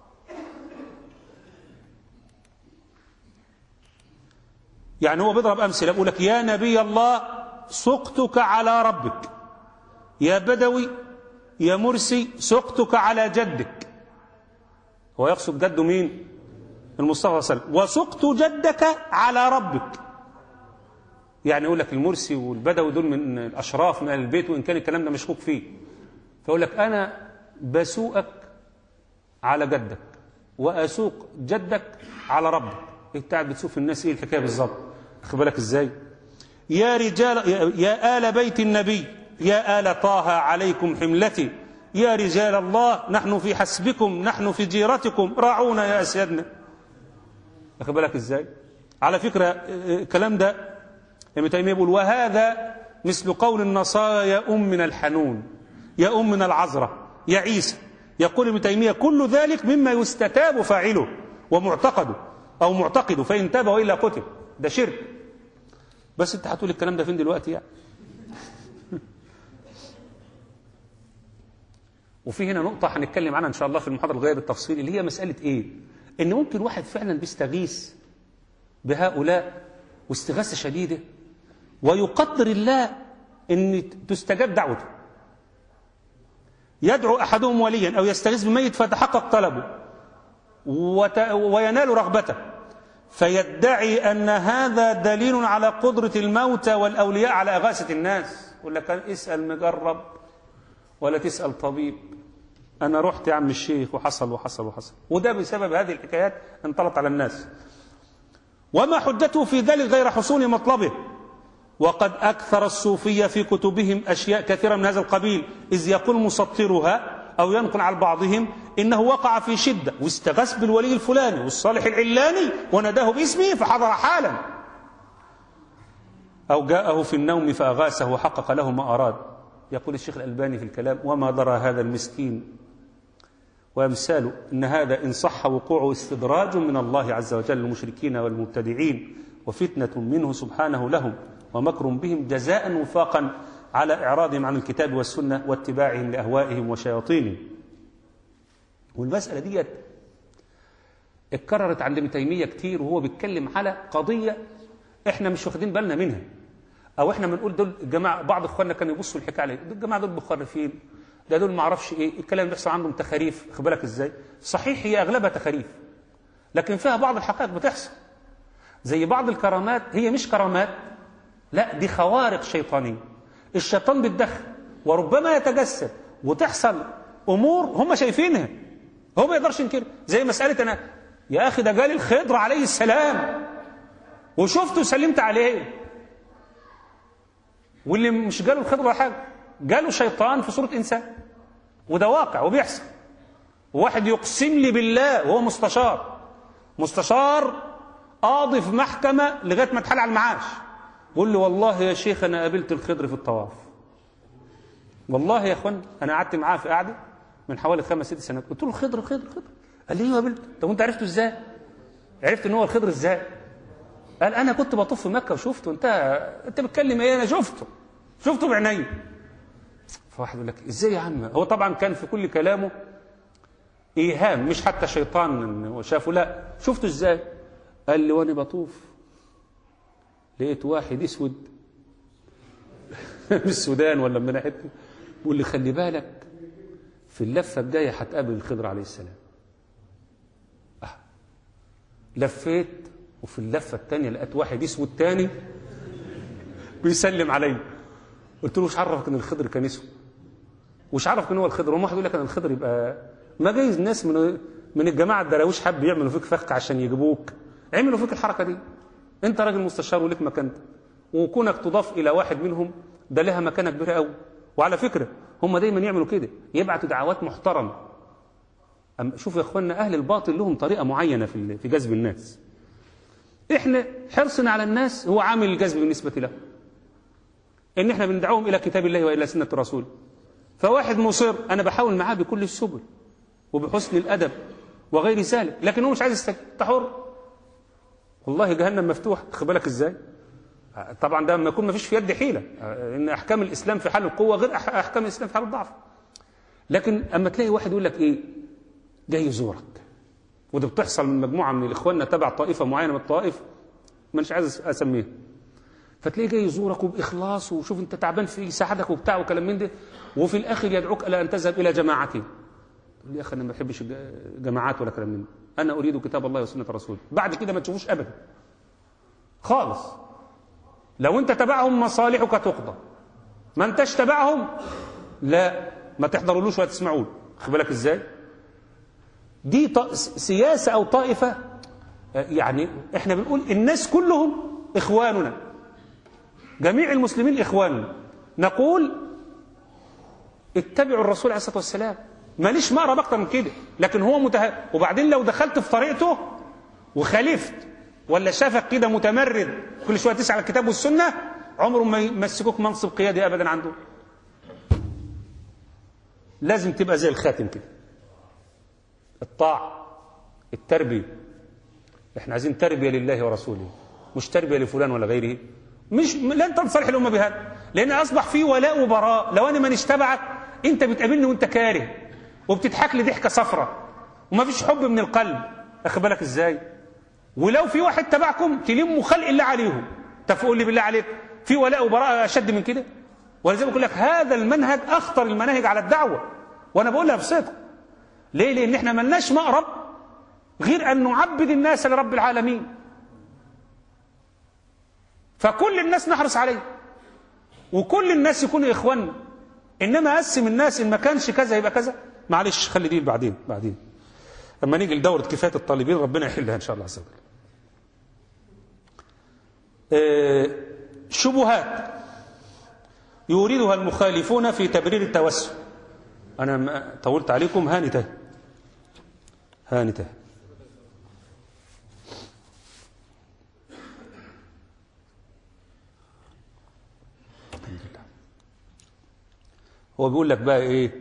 يعني هو بيضرب امثله يقول لك يا نبي الله سقتك على ربك يا بدوي يا مرسي سقتك على جدك هو يقصد جده مين المصطفى صلى الله عليه وسلم وسقت جدك على ربك يعني يقول لك المرسي والبدوي دول من الاشراف من أهل البيت وان كان الكلام ده مشكوك فيه فيقول لك انا بسوقك على جدك واسوق جدك على ربك انت قاعد بتشوف الناس ايه الحكايه بالظبط خد بالك ازاي يا رجال يا, يا آل بيت النبي يا آل طه عليكم حملتي يا رجال الله نحن في حسبكم نحن في جيرتكم راعونا يا أسيادنا واخد بالك ازاي على فكرة الكلام ده ابن تيمية بيقول وهذا مثل قول النصارى يا أمنا الحنون يا أمنا العذراء يا عيسى يقول ابن تيمية كل ذلك مما يستتاب فاعله ومعتقده أو معتقده فإن تاب وإلا قتل ده شرك بس انت هتقول الكلام ده فين دلوقتي يعني وفي هنا نقطة هنتكلم عنها إن شاء الله في المحاضرة الجاية بالتفصيل اللي هي مسألة إيه؟ إن ممكن واحد فعلا بيستغيث بهؤلاء واستغاثة شديدة ويقدر الله أن تستجاب دعوته يدعو أحدهم وليا أو يستغيث بميت فتحقق طلبه وت... وينال رغبته فيدعي أن هذا دليل على قدرة الموتى والأولياء على إغاثة الناس يقول لك اسأل مجرب ولا تسأل طبيب أنا رحت يا عم الشيخ وحصل وحصل وحصل وده بسبب هذه الحكايات انطلت على الناس وما حجته في ذلك غير حصول مطلبه وقد أكثر الصوفية في كتبهم أشياء كثيرة من هذا القبيل إذ يقول مسطرها أو ينقل على بعضهم إنه وقع في شدة واستغاث بالولي الفلاني والصالح العلاني وناداه باسمه فحضر حالا أو جاءه في النوم فأغاثه وحقق له ما أراد يقول الشيخ الألباني في الكلام وما درى هذا المسكين وأمثاله إن هذا إن صح وقوعه استدراج من الله عز وجل للمشركين والمبتدعين وفتنة منه سبحانه لهم ومكر بهم جزاء وفاقا على إعراضهم عن الكتاب والسنة واتباعهم لأهوائهم وشياطينهم والمسألة دي اتكررت عند ابن تيمية كتير وهو بيتكلم على قضية احنا مش واخدين بالنا منها او احنا بنقول دول الجماعة بعض اخواننا كانوا يبصوا الحكاية عليه دول الجماعة دول مخرفين ده دول ما اعرفش ايه الكلام اللي بيحصل عندهم تخاريف خد بالك ازاي صحيح هي اغلبها تخاريف لكن فيها بعض الحقائق بتحصل زي بعض الكرامات هي مش كرامات لا دي خوارق شيطانية الشيطان بيتدخل وربما يتجسد وتحصل امور هم شايفينها هو ما يقدرش ينكر زي مسألة انا يا اخي ده جالي الخضر عليه السلام وشفته وسلمت عليه واللي مش جاله الخضر ولا حاجه جاله شيطان في صورة إنسان وده واقع وبيحصل واحد يقسم لي بالله وهو مستشار مستشار قاضي في محكمة لغاية ما اتحال على المعاش بيقول لي والله يا شيخ أنا قابلت الخضر في الطواف والله يا اخوان أنا قعدت معاه في قعدة من حوالي خمس ست سنوات قلت له الخضر خضر خضر قال لي ايوه قابلته طب وانت عرفته ازاي؟ عرفت ان هو الخضر ازاي؟ قال انا كنت بطوف في مكه وشفته انت انت بتكلم ايه انا شفته شفته بعيني فواحد يقول لك ازاي يا عم هو طبعا كان في كل كلامه ايهام مش حتى شيطان شافه لا شفته ازاي قال لي وانا بطوف لقيت واحد اسود من السودان ولا من حته بيقول لي خلي بالك في اللفه الجايه هتقابل الخضر عليه السلام أه. لفيت وفي اللفه الثانيه لقيت واحد اسود تاني بيسلم علي قلت له مش عرفك ان الخضر كان اسود وش عرفك ان هو الخضر وما واحد يقول لك ان الخضر يبقى ما جايز الناس من من الجماعه الدراويش حب يعملوا فيك فخ عشان يجيبوك عملوا فيك الحركه دي انت راجل مستشار ولك مكانتك وكونك تضاف الى واحد منهم ده لها مكانه كبيره قوي وعلى فكره هم دايما يعملوا كده يبعتوا دعوات محترمه أم شوفوا يا اخواننا اهل الباطل لهم طريقه معينه في في جذب الناس احنا حرصنا على الناس هو عامل الجذب بالنسبه له ان احنا بندعوهم الى كتاب الله والى سنه الرسول فواحد مصر انا بحاول معاه بكل السبل وبحسن الادب وغير ذلك لكن هو مش عايز يستجيب انت حر والله جهنم مفتوح خد بالك ازاي طبعا ده لما يكون ما فيش في يد حيله ان احكام الاسلام في حال القوه غير احكام الاسلام في حال الضعف لكن اما تلاقي واحد يقول لك ايه جاي يزورك وده بتحصل من مجموعه من الاخواننا تبع طائفه معينه من الطائف مش عايز اسميها فتلاقيه جاي يزورك وباخلاص وشوف انت تعبان في يساعدك وبتاع وكلام من ده وفي الاخر يدعوك الى ان تذهب الى جماعته تقول لي يا اخي انا ما بحبش جماعات ولا كلام من ده انا اريد كتاب الله وسنه الرسول بعد كده ما تشوفوش ابدا خالص لو انت تبعهم مصالحك تقضى ما انتش تبعهم لا ما تحضرولوش ولا تسمعوه خد بالك ازاي دي ط... سياسه او طائفه يعني احنا بنقول الناس كلهم اخواننا جميع المسلمين اخواننا نقول اتبعوا الرسول عليه الصلاه والسلام ماليش مقرب اكتر من كده لكن هو مته... وبعدين لو دخلت في طريقته وخالفت ولا شافك كده متمرد كل شويه تسعى على الكتاب والسنه عمره ما يمسكوك منصب قيادي ابدا عنده لازم تبقى زي الخاتم كده الطاعه التربيه احنا عايزين تربيه لله ورسوله مش تربيه لفلان ولا غيره مش لن تنصلح الامه بهذا لان اصبح في ولاء وبراء لو انا مانيش تبعك انت بتقابلني وانت كاره وبتضحك لي ضحكه صفرة وما فيش حب من القلب اخد بالك ازاي ولو في واحد تبعكم تلموا خلق الله عليهم تقول لي بالله عليك في ولاء وبراء اشد من كده ولذلك بقول لك هذا المنهج اخطر المناهج على الدعوه وانا بقولها بصدق ليه لان احنا ملناش مقرب غير ان نعبد الناس لرب العالمين فكل الناس نحرص عليه وكل الناس يكونوا اخواننا انما اقسم الناس ان ما كانش كذا يبقى كذا معلش خلي دي بعدين بعدين لما نيجي لدورة كفاية الطالبين ربنا يحلها إن شاء الله عز وجل آه، شبهات يريدها المخالفون في تبرير التوسل أنا ما- طولت عليكم هانته هانته الحمد لله هو بيقول لك بقى ايه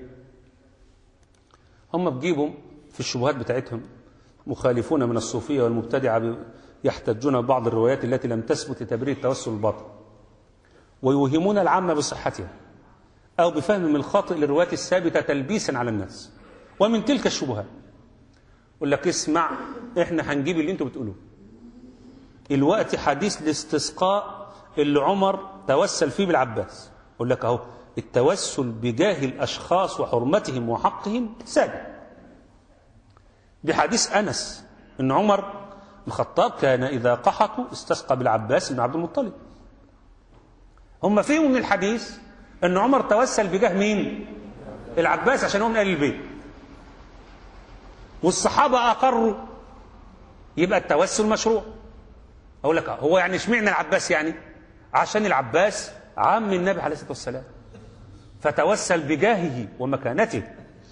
هم بيجيبوا في الشبهات بتاعتهم مخالفون من الصوفية والمبتدعة ب- يحتجون ببعض الروايات التي لم تثبت لتبرير التوسل الباطل ويوهمون العامة بصحتها أو بفهم الخاطئ للروايات الثابتة تلبيسا على الناس ومن تلك الشبهات يقول لك اسمع احنا هنجيب اللي انتوا بتقولوه الوقت حديث الاستسقاء اللي عمر توسل فيه بالعباس يقول لك اهو التوسل بجاه الاشخاص وحرمتهم وحقهم ثابت بحديث انس ان عمر بن الخطاب كان اذا قحطوا استسقى بالعباس بن عبد المطلب هم فهموا من الحديث ان عمر توسل بجاه مين العباس عشان هو من اهل البيت والصحابه اقروا يبقى التوسل مشروع اقول لك هو يعني اشمعنى العباس يعني عشان العباس عم النبي عليه الصلاه والسلام فتوسل بجاهه ومكانته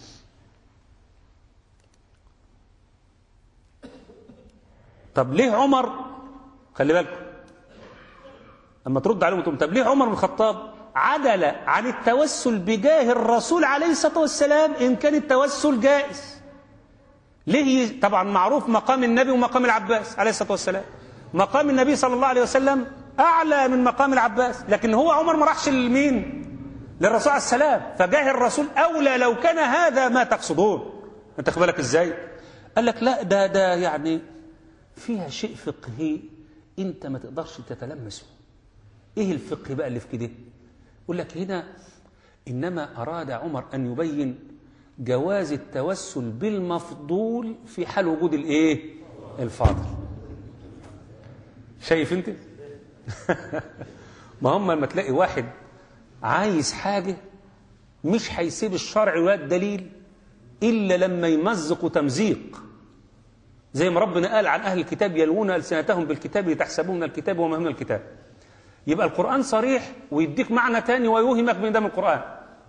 طب ليه عمر خلي بالكم اما ترد عليهم تقول طب ليه عمر بن الخطاب عدل عن التوسل بجاه الرسول عليه الصلاه والسلام ان كان التوسل جائز ليه طبعا معروف مقام النبي ومقام العباس عليه الصلاه والسلام مقام النبي صلى الله عليه وسلم اعلى من مقام العباس لكن هو عمر ما راحش لمين للرسول عليه السلام فجاه الرسول اولى لو كان هذا ما تقصدون انت خد بالك ازاي قال لك لا ده ده يعني فيها شيء فقهي انت ما تقدرش تتلمسه ايه الفقه بقى اللي في كده يقول لك هنا انما اراد عمر ان يبين جواز التوسل بالمفضول في حال وجود الايه الفاضل شايف انت ما هم لما تلاقي واحد عايز حاجه مش هيسيب الشرع ولا الدليل الا لما يمزق تمزيق زي ما ربنا قال عن أهل الكتاب يلوون ألسنتهم بالكتاب لتحسبون من الكتاب وما من الكتاب يبقى القرآن صريح ويديك معنى تاني ويوهمك من ده من القرآن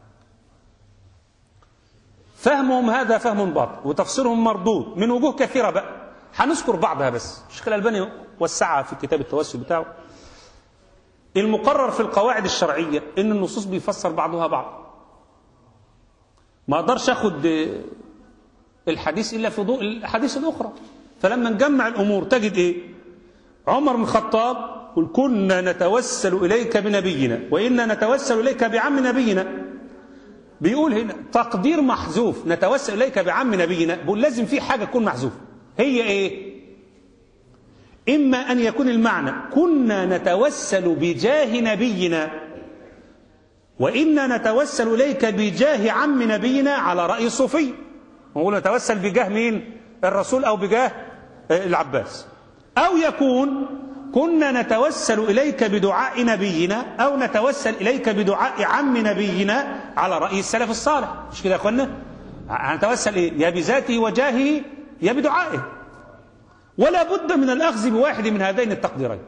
فهمهم هذا فهم باطل وتفسيرهم مردود من وجوه كثيرة بقى هنذكر بعضها بس الشيخ الألباني وسعها في كتاب التوسل بتاعه المقرر في القواعد الشرعية إن النصوص بيفسر بعضها بعض ما أقدرش أخد الحديث إلا في ضوء الأحاديث الأخرى فلما نجمع الأمور تجد إيه عمر بن الخطاب قل كنا نتوسل إليك بنبينا وإنا نتوسل إليك بعم نبينا بيقول هنا تقدير محذوف نتوسل إليك بعم نبينا بيقول لازم في حاجة تكون محذوفة هي إيه إما أن يكون المعنى كنا نتوسل بجاه نبينا وإنا نتوسل إليك بجاه عم نبينا على رأي الصوفي نقول نتوسل بجاه مين الرسول أو بجاه العباس أو يكون كنا نتوسل إليك بدعاء نبينا أو نتوسل إليك بدعاء عم نبينا على رأي السلف الصالح مش كده يا أخوانا نتوسل إيه؟ يا بذاته وجاهه يا بدعائه ولا بد من الأخذ بواحد من هذين التقديرين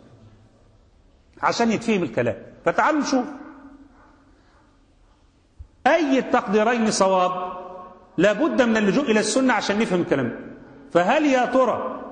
عشان يتفهم الكلام فتعالوا نشوف أي التقديرين صواب لابد من اللجوء إلى السنة عشان نفهم الكلام فهل يا ترى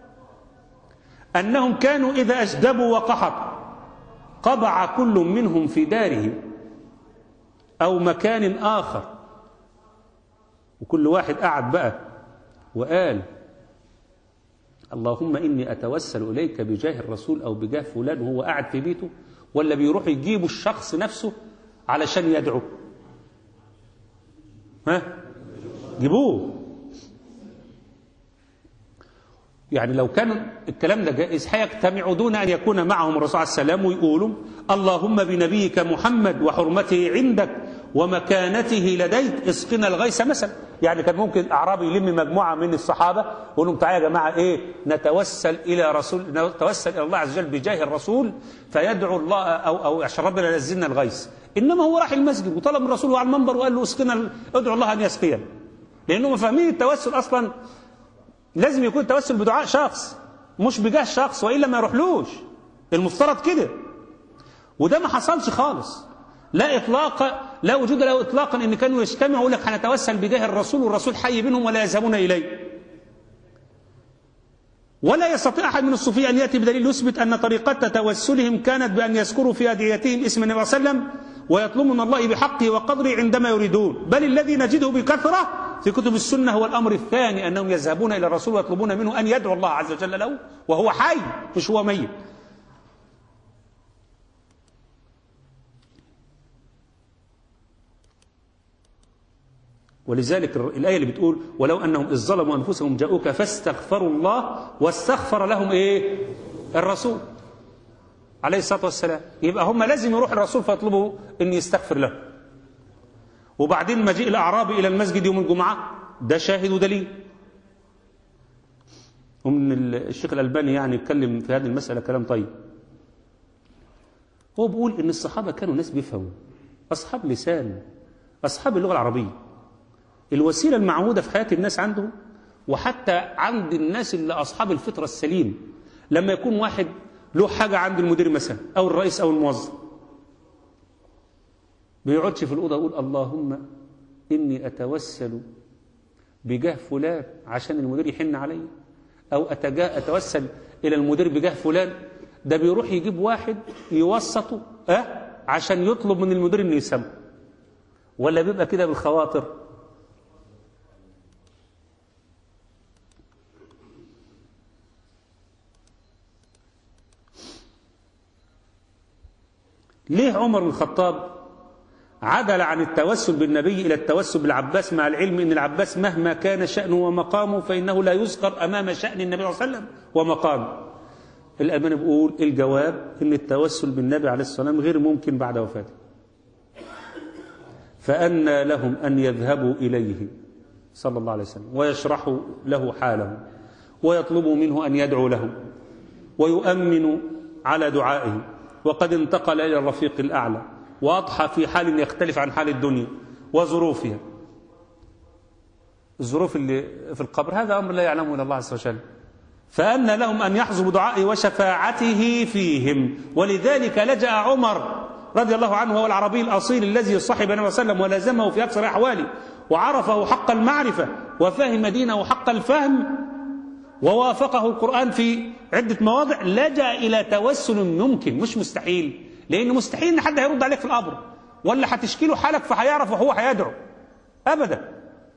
أنهم كانوا إذا أجدبوا وقحطوا قبع كل منهم في داره أو مكان آخر وكل واحد قعد بقى وقال اللهم إني أتوسل إليك بجاه الرسول أو بجاه فلان وهو قاعد في بيته ولا بيروح يجيبوا الشخص نفسه علشان يدعو ها جيبوه يعني لو كان الكلام ده جائز هيجتمعوا دون ان يكون معهم الرسول عليه السلام ويقولوا اللهم بنبيك محمد وحرمته عندك ومكانته لديك اسقنا الغيث مثلا يعني كان ممكن اعرابي يلم مجموعه من الصحابه يقول لهم تعالوا يا جماعه ايه نتوسل الى رسول نتوسل الى الله عز وجل بجاه الرسول فيدعو الله او او عشان ربنا ينزلنا الغيث انما هو راح المسجد وطلب من الرسول وعلى المنبر وقال له اسقنا ادعو الله ان يسقينا لانهم فاهمين التوسل اصلا لازم يكون التوسل بدعاء شخص مش بجاه شخص والا ما يروحلوش المفترض كده وده ما حصلش خالص لا اطلاق لا وجود له اطلاقا ان كانوا يجتمعوا يقول لك هنتوسل بجاه الرسول والرسول حي بينهم ولا يذهبون اليه ولا يستطيع احد من الصوفيه ان ياتي بدليل يثبت ان طريقه توسلهم كانت بان يذكروا في ادعيتهم اسم النبي صلى الله عليه وسلم ويطلبوا من الله بحقه وقدره عندما يريدون بل الذي نجده بكثره في كتب السنه هو الامر الثاني انهم يذهبون الى الرسول ويطلبون منه ان يدعو الله عز وجل له وهو حي مش هو ميت ولذلك الآية اللي بتقول ولو أنهم إذ ظلموا أنفسهم جاءوك فاستغفروا الله واستغفر لهم إيه الرسول عليه الصلاة والسلام يبقى هم لازم يروح الرسول فيطلبوا أن يستغفر له وبعدين مجيء الأعرابي إلى المسجد يوم الجمعة ده شاهد ودليل ومن الشيخ الألباني يعني يتكلم في هذه المسألة كلام طيب هو بيقول إن الصحابة كانوا ناس بيفهموا أصحاب لسان أصحاب اللغة العربية الوسيلة المعهودة في حياة الناس عندهم وحتى عند الناس اللي أصحاب الفطرة السليم لما يكون واحد له حاجة عند المدير مثلا أو الرئيس أو الموظف بيقعدش في الأوضة يقول اللهم إني أتوسل بجاه فلان عشان المدير يحن علي أو أتجا أتوسل إلى المدير بجاه فلان ده بيروح يجيب واحد يوسطه أه عشان يطلب من المدير إنه يسمع ولا بيبقى كده بالخواطر ليه عمر بن الخطاب عدل عن التوسل بالنبي إلى التوسل بالعباس مع العلم أن العباس مهما كان شأنه ومقامه فإنه لا يذكر أمام شأن النبي صلى الله عليه وسلم ومقامه الألباني بيقول الجواب أن التوسل بالنبي عليه الصلاة والسلام غير ممكن بعد وفاته فأنى لهم أن يذهبوا إليه صلى الله عليه وسلم ويشرحوا له حاله ويطلبوا منه أن يدعو لهم ويؤمنوا على دعائه وقد انتقل إلى الرفيق الأعلى وأضحى في حال يختلف عن حال الدنيا وظروفها الظروف اللي في القبر هذا أمر لا يعلمه إلا الله عز وجل فأن لهم أن يحظوا بدعائه وشفاعته فيهم ولذلك لجأ عمر رضي الله عنه وهو العربي الأصيل الذي صحب النبي صلى الله عليه وسلم ولازمه في أكثر أحواله وعرفه حق المعرفة وفهم دينه حق الفهم ووافقه القرآن في عدة مواضع لجأ إلى توسل ممكن مش مستحيل لأن مستحيل إن حد هيرد عليك في القبر ولا هتشكي له حالك فهيعرف وهو هيدعو أبدا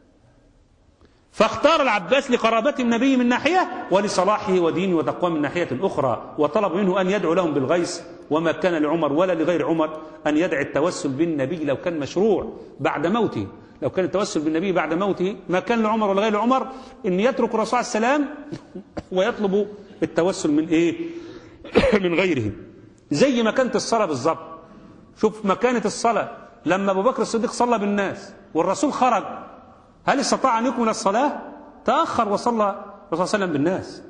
فاختار العباس لقرابة النبي من ناحية ولصلاحه ودينه وتقواه من ناحية أخرى وطلب منه أن يدعو لهم بالغيث وما كان لعمر ولا لغير عمر أن يدعي التوسل بالنبي لو كان مشروع بعد موته لو كان التوسل بالنبي بعد موته ما كان لعمر ولا غير عمر ان يترك الرسول عليه السلام ويطلب التوسل من ايه من غيره زي مكانة الصلاة بالظبط شوف مكانة الصلاة لما ابو بكر الصديق صلى بالناس والرسول خرج هل استطاع ان يكمل الصلاة تأخر وصلى الرسول صلى الله عليه وسلم بالناس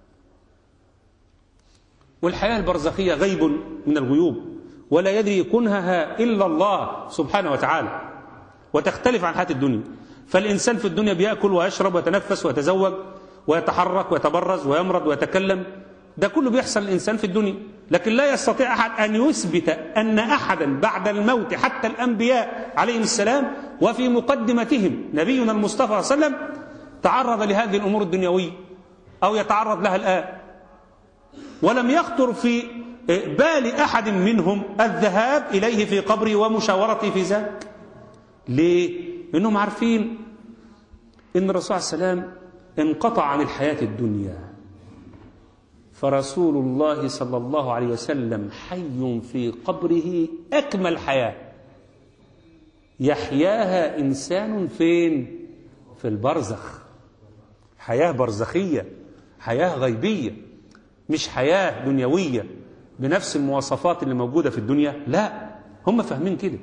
والحياة البرزخية غيب من الغيوب ولا يدري كنهها إلا الله سبحانه وتعالى وتختلف عن حياة الدنيا فالإنسان في الدنيا بيأكل ويشرب ويتنفس ويتزوج ويتحرك ويتبرز ويمرض ويتكلم ده كله بيحصل الإنسان في الدنيا لكن لا يستطيع أحد أن يثبت أن أحدا بعد الموت حتى الأنبياء عليهم السلام وفي مقدمتهم نبينا المصطفى صلى الله عليه وسلم تعرض لهذه الأمور الدنيوية أو يتعرض لها الآن ولم يخطر في بال أحد منهم الذهاب إليه في قبره ومشاورته في ذلك ليه؟ لأنهم عارفين إن الرسول عليه السلام انقطع عن الحياة الدنيا فرسول الله صلى الله عليه وسلم حي في قبره أكمل حياة يحياها إنسان فين؟ في البرزخ حياة برزخية حياة غيبية مش حياة دنيوية بنفس المواصفات اللي موجودة في الدنيا لا هم فاهمين كده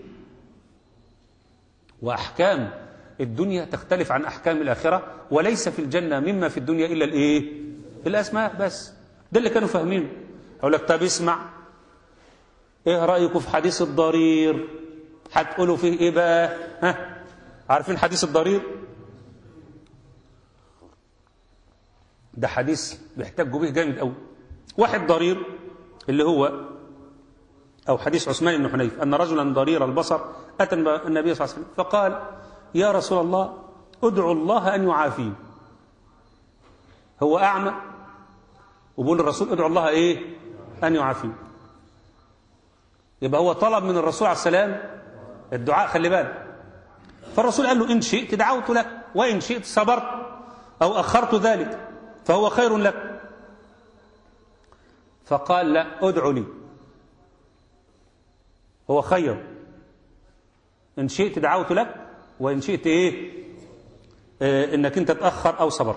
وأحكام الدنيا تختلف عن أحكام الآخرة وليس في الجنة مما في الدنيا إلا الإيه الأسماء بس ده اللي كانوا فاهمينه أقول لك طب اسمع إيه رأيكم في حديث الضرير هتقولوا فيه إيه بقى ها عارفين حديث الضرير ده حديث بيحتاجوا به جامد قوي واحد ضرير اللي هو أو حديث عثمان بن حنيف أن رجلا ضرير البصر أتى النبي صلى الله عليه وسلم فقال يا رسول الله ادعو الله أن يعافيه هو أعمى وبقول الرسول ادعو الله إيه أن يعافيه يبقى هو طلب من الرسول عليه السلام الدعاء خلي بالك فالرسول قال له إن شئت دعوت لك وإن شئت صبرت أو أخرت ذلك فهو خير لك فقال لا ادعو لي هو خير إن شئت دعوت لك وإن شئت إيه آه إنك أنت تأخر أو صبر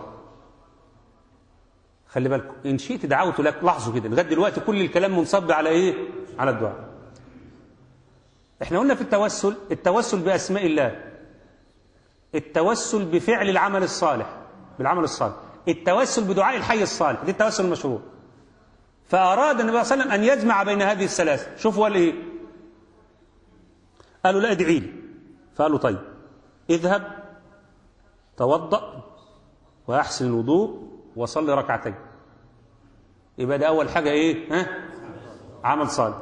خلي بالكم إن شئت دعوت لك لاحظوا كده لغاية دلوقتي كل الكلام منصب على إيه على الدعاء إحنا قلنا في التوسل التوسل بأسماء الله التوسل بفعل العمل الصالح بالعمل الصالح التوسل بدعاء الحي الصالح دي التوسل المشروع فأراد النبي صلى الله عليه وسلم أن يجمع بين هذه الثلاث شوفوا قال إيه قالوا لا ادعي لي فقالوا طيب اذهب توضأ وأحسن الوضوء وصلي ركعتين يبقى ده أول حاجة إيه ها عمل صالح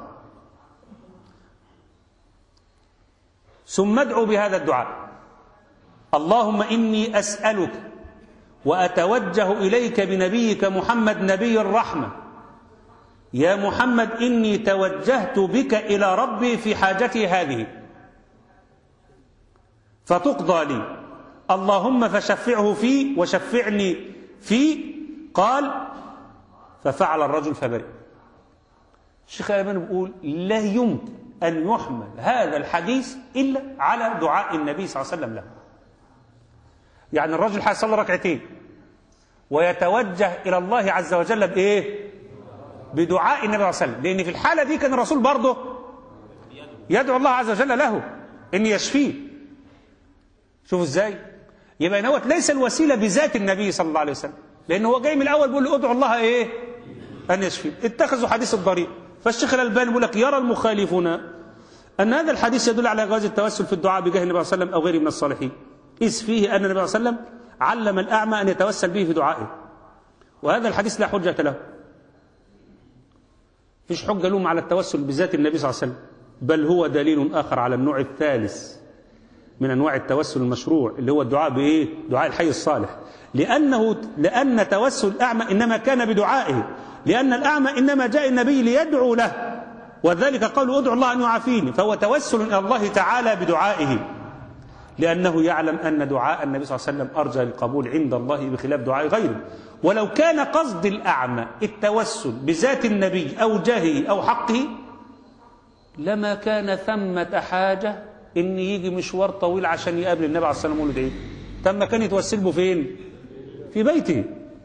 ثم ادعو بهذا الدعاء اللهم إني أسألك وأتوجه إليك بنبيك محمد نبي الرحمة يا محمد إني توجهت بك إلى ربي في حاجتي هذه فتقضى لي اللهم فشفعه في وشفعني في قال ففعل الرجل فبرئ الشيخ الألباني بيقول لا يمكن أن يحمل هذا الحديث إلا على دعاء النبي صلى الله عليه وسلم له يعني الرجل هيصلي ركعتين ويتوجه إلى الله عز وجل بإيه بدعاء النبي صلى الله عليه وسلم لأن في الحالة دي كان الرسول برضه يدعو الله عز وجل له إن يشفيه شوفوا إزاي يبقى نوت ليس الوسيلة بذات النبي صلى الله عليه وسلم لأنه هو جاي من الأول بيقول له ادعو الله إيه أن يشفيه اتخذوا حديث الضرير فالشيخ الألباني بيقول لك يرى المخالفون أن هذا الحديث يدل على جواز التوسل في الدعاء بجاه النبي صلى الله عليه وسلم أو غيره من الصالحين إذ فيه أن النبي صلى الله عليه وسلم علم الأعمى أن يتوسل به في دعائه وهذا الحديث لا حجة له فيش حجة لهم على التوسل بذات النبي صلى الله عليه وسلم بل هو دليل آخر على النوع الثالث من أنواع التوسل المشروع اللي هو الدعاء بإيه؟ دعاء الحي الصالح لأنه لأن توسل الأعمى إنما كان بدعائه لأن الأعمى إنما جاء النبي ليدعو له وذلك قالوا ادعو الله أن يعافيني فهو توسل إلى الله تعالى بدعائه لأنه يعلم أن دعاء النبي صلى الله عليه وسلم أرجى للقبول عند الله بخلاف دعاء غيره ولو كان قصد الأعمى التوسل بذات النبي أو جاهه أو حقه لما كان ثمة حاجة إن يجي مشوار طويل عشان يقابل النبي عليه الصلاة والسلام ويقول له تم كان يتوسل به فين؟ في بيته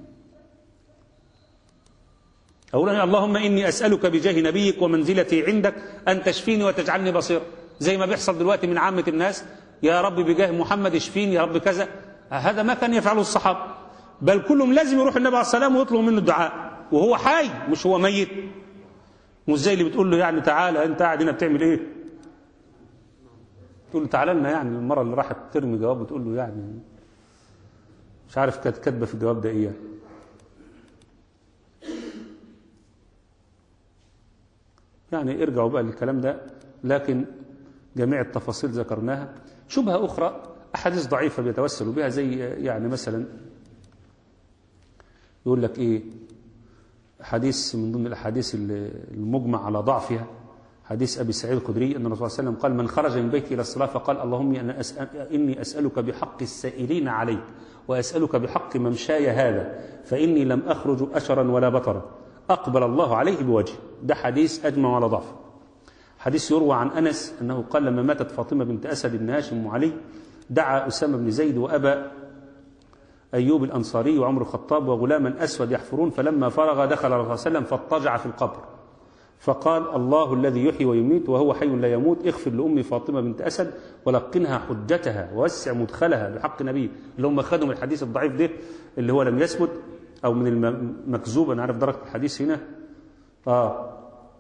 أولا اللهم إني أسألك بجاه نبيك ومنزلتي عندك أن تشفيني وتجعلني بصير زي ما بيحصل دلوقتي من عامة الناس يا رب بجاه محمد اشفيني يا رب كذا هذا ما كان يفعله الصحابة بل كلهم لازم يروح النبي عليه السلام ويطلبوا منه الدعاء وهو حي مش هو ميت مش زي اللي بتقول له يعني تعالى انت قاعد هنا بتعمل ايه تقول له تعالى لنا يعني المره اللي راحت ترمي جواب بتقول له يعني مش عارف كانت كاتبه في الجواب ده ايه يعني. يعني ارجعوا بقى للكلام ده لكن جميع التفاصيل ذكرناها شبهة أخرى أحاديث ضعيفة بيتوسلوا بها زي يعني مثلا يقول لك إيه حديث من ضمن الأحاديث المجمع على ضعفها حديث أبي سعيد الخدري أن الرسول صلى الله عليه وسلم قال من خرج من بيته إلى الصلاة فقال اللهم أنا أسأل إني أسألك بحق السائلين عليك وأسألك بحق ممشاي هذا فإني لم أخرج أشرا ولا بطرا أقبل الله عليه بوجهه ده حديث أجمع على ضعفه حديث يروى عن أنس أنه قال لما ماتت فاطمة بنت أسد بن هاشم وعلي دعا أسامة بن زيد وأبى أيوب الأنصاري وعمر الخطاب وغلاما أسود يحفرون فلما فرغ دخل الرسول صلى الله عليه وسلم فاضطجع في القبر فقال الله الذي يحيي ويميت وهو حي لا يموت اغفر لأم فاطمة بنت أسد ولقنها حجتها ووسع مدخلها بحق نبي اللي هم خدوا من الحديث الضعيف ده اللي هو لم يثبت أو من المكذوب أنا عارف درجة الحديث هنا آه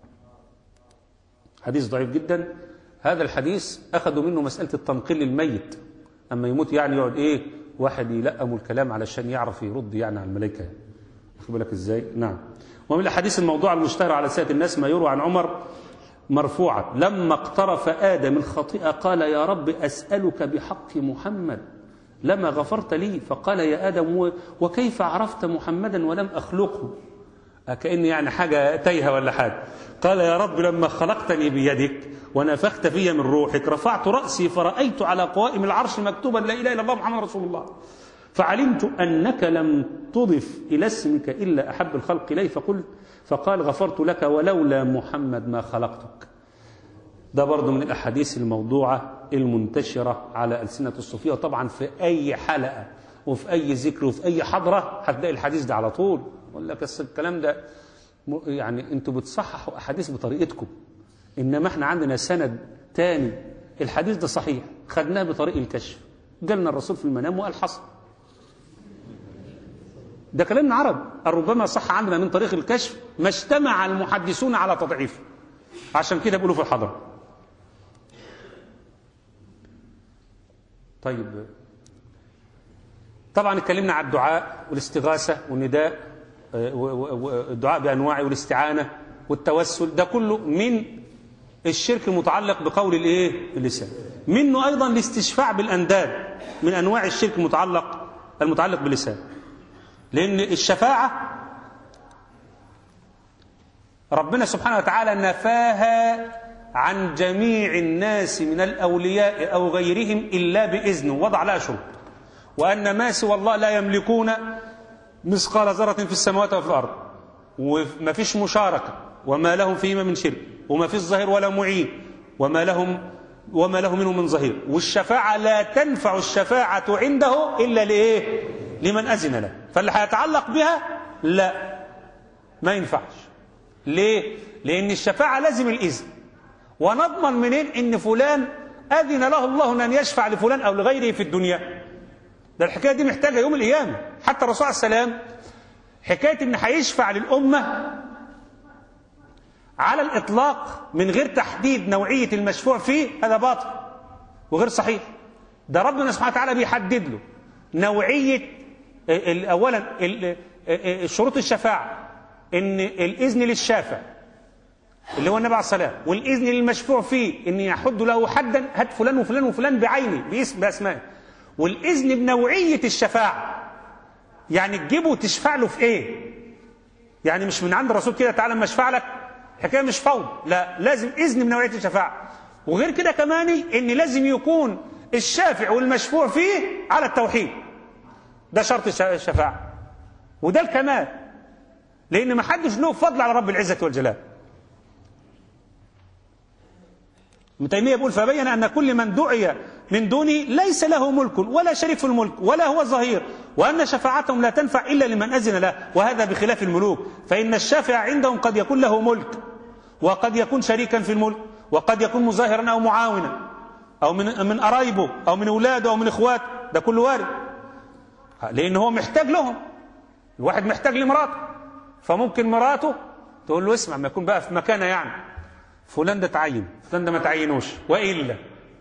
حديث ضعيف جدا هذا الحديث أخذوا منه مسألة التنقيل للميت أما يموت يعني يقعد إيه واحد يلقم الكلام علشان يعرف يرد يعني على الملائكة واخد بالك إزاي نعم ومن الأحاديث الموضوعة المشتهرة على سيئة الناس ما يروى عن عمر مرفوعا لما اقترف آدم الخطيئة قال يا رب أسألك بحق محمد لما غفرت لي فقال يا آدم وكيف عرفت محمدا ولم أخلقه كأن يعني حاجة تايهة ولا حاجة قال يا رب لما خلقتني بيدك ونفخت في من روحك رفعت رأسي فرأيت على قوائم العرش مكتوبا لا إله إلا الله محمد رسول الله فعلمت أنك لم تضف إلى اسمك إلا أحب الخلق إلي فقلت فقال غفرت لك ولولا محمد ما خلقتك ده برضه من الأحاديث الموضوعة المنتشرة على ألسنة الصوفية وطبعا في أي حلقة وفي أي ذكر وفي أي حضرة هتلاقي الحديث ده على طول يقول لك الكلام ده يعني انتوا بتصححوا أحاديث بطريقتكم إنما احنا عندنا سند تاني الحديث ده صحيح خدناه بطريق الكشف قالنا الرسول في المنام وقال حصل ده كلامنا عرب ربما صح عندنا من طريق الكشف ما اجتمع المحدثون على تضعيفه عشان كده بيقولوا في الحضر طيب طبعا اتكلمنا على الدعاء والاستغاثة والنداء والدعاء بأنواعه والاستعانة والتوسل ده كله من الشرك المتعلق بقول الايه اللسان منه ايضا الاستشفاع بالانداد من انواع الشرك المتعلق المتعلق باللسان لأن الشفاعة ربنا سبحانه وتعالى نفاها عن جميع الناس من الأولياء أو غيرهم إلا بإذنه وضع لها شروط وأن ما سوى الله لا يملكون مثقال ذرة في السماوات وفي الأرض وما فيش مشاركة وما لهم فيهما من شرك وما فيش ظهير ولا معين وما لهم وما له منه من ظهير والشفاعة لا تنفع الشفاعة عنده إلا لإيه لمن أذن له فاللي هيتعلق بها لا ما ينفعش ليه لأن الشفاعة لازم الإذن ونضمن منين إن فلان أذن له الله أن يشفع لفلان أو لغيره في الدنيا ده الحكاية دي محتاجة يوم القيامة حتى الرسول عليه السلام حكاية إن هيشفع للأمة على الإطلاق من غير تحديد نوعية المشفوع فيه هذا باطل وغير صحيح ده ربنا سبحانه وتعالى بيحدد له نوعية أولا شروط الشفاعة إن الإذن للشافع اللي هو النبي عليه الصلاة والإذن للمشفوع فيه إن يحد له حدا هات فلان وفلان وفلان بعينه باسم بأسمائه والإذن بنوعية الشفاعة يعني تجيبه وتشفع له في إيه يعني مش من عند الرسول كده تعالى ما اشفع لك حكايه مش فوضى لا لازم اذن بنوعيه الشفاعه وغير كده كمان ان لازم يكون الشافع والمشفوع فيه على التوحيد ده شرط الشفاعه وده الكمال لان ما حدش له فضل على رب العزه والجلال ابن تيميه بيقول فبين ان كل من دعي من دونه ليس له ملك ولا شريك في الملك ولا هو ظهير وأن شفاعتهم لا تنفع إلا لمن أذن له وهذا بخلاف الملوك فإن الشافع عندهم قد يكون له ملك وقد يكون شريكا في الملك وقد يكون مظاهرا أو معاونا أو من من قرايبه أو من أولاده أو من إخواته ده كله وارد لأن هو محتاج لهم الواحد محتاج لمراته فممكن مراته تقول له اسمع ما يكون بقى في مكانه يعني فلان ده تعين فلان ده ما تعينوش وإلا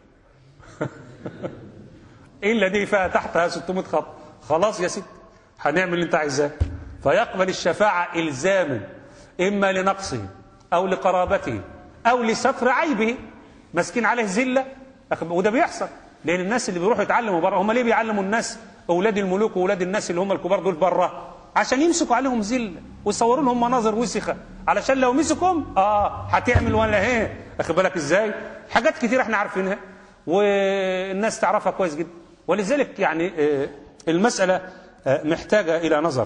إلا دي فيها تحتها 600 خط خلاص يا ست هنعمل اللي انت عايزاه فيقبل الشفاعة إلزاما إما لنقصه أو لقرابته أو لستر عيبه ماسكين عليه زلة وده بيحصل لأن الناس اللي بيروحوا يتعلموا بره هم ليه بيعلموا الناس أولاد الملوك وأولاد الناس اللي هم الكبار دول بره عشان يمسكوا عليهم زلة ويصوروا لهم مناظر وسخة علشان لو مسكهم اه هتعمل ولا ايه اخد بالك ازاي حاجات كتير احنا عارفينها والناس تعرفها كويس جدا ولذلك يعني المسألة محتاجة إلى نظر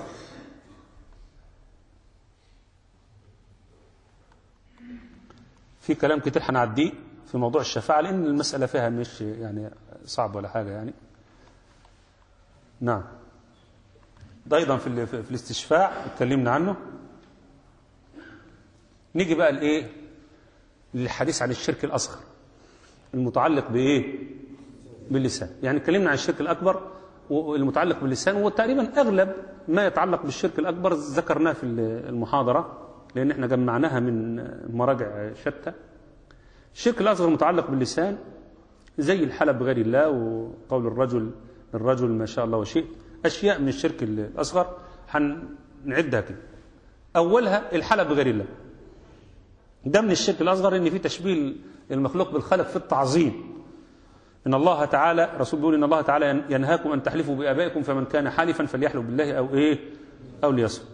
في كلام كتير هنعديه في موضوع الشفاعة لأن المسألة فيها مش يعني صعب ولا حاجة يعني نعم ده أيضا في, ال- في الاستشفاع اتكلمنا عنه نيجي بقى لإيه للحديث عن الشرك الأصغر المتعلق بإيه باللسان يعني اتكلمنا عن الشرك الأكبر والمتعلق باللسان وتقريبا أغلب ما يتعلق بالشرك الأكبر ذكرناه في المحاضرة لأن احنا جمعناها من مراجع شتى الشرك الأصغر متعلق باللسان زي الحلف بغير الله وقول الرجل الرجل ما شاء الله وشئت أشياء من الشرك الأصغر هنعدها كده أولها الحلف بغير الله ده من الشرك الأصغر إن في تشبيه المخلوق بالخلق في التعظيم إن الله تعالى رسول بيقول إن الله تعالى ينهاكم أن تحلفوا بآبائكم فمن كان حالفا فليحلف بالله أو إيه أو ليصمت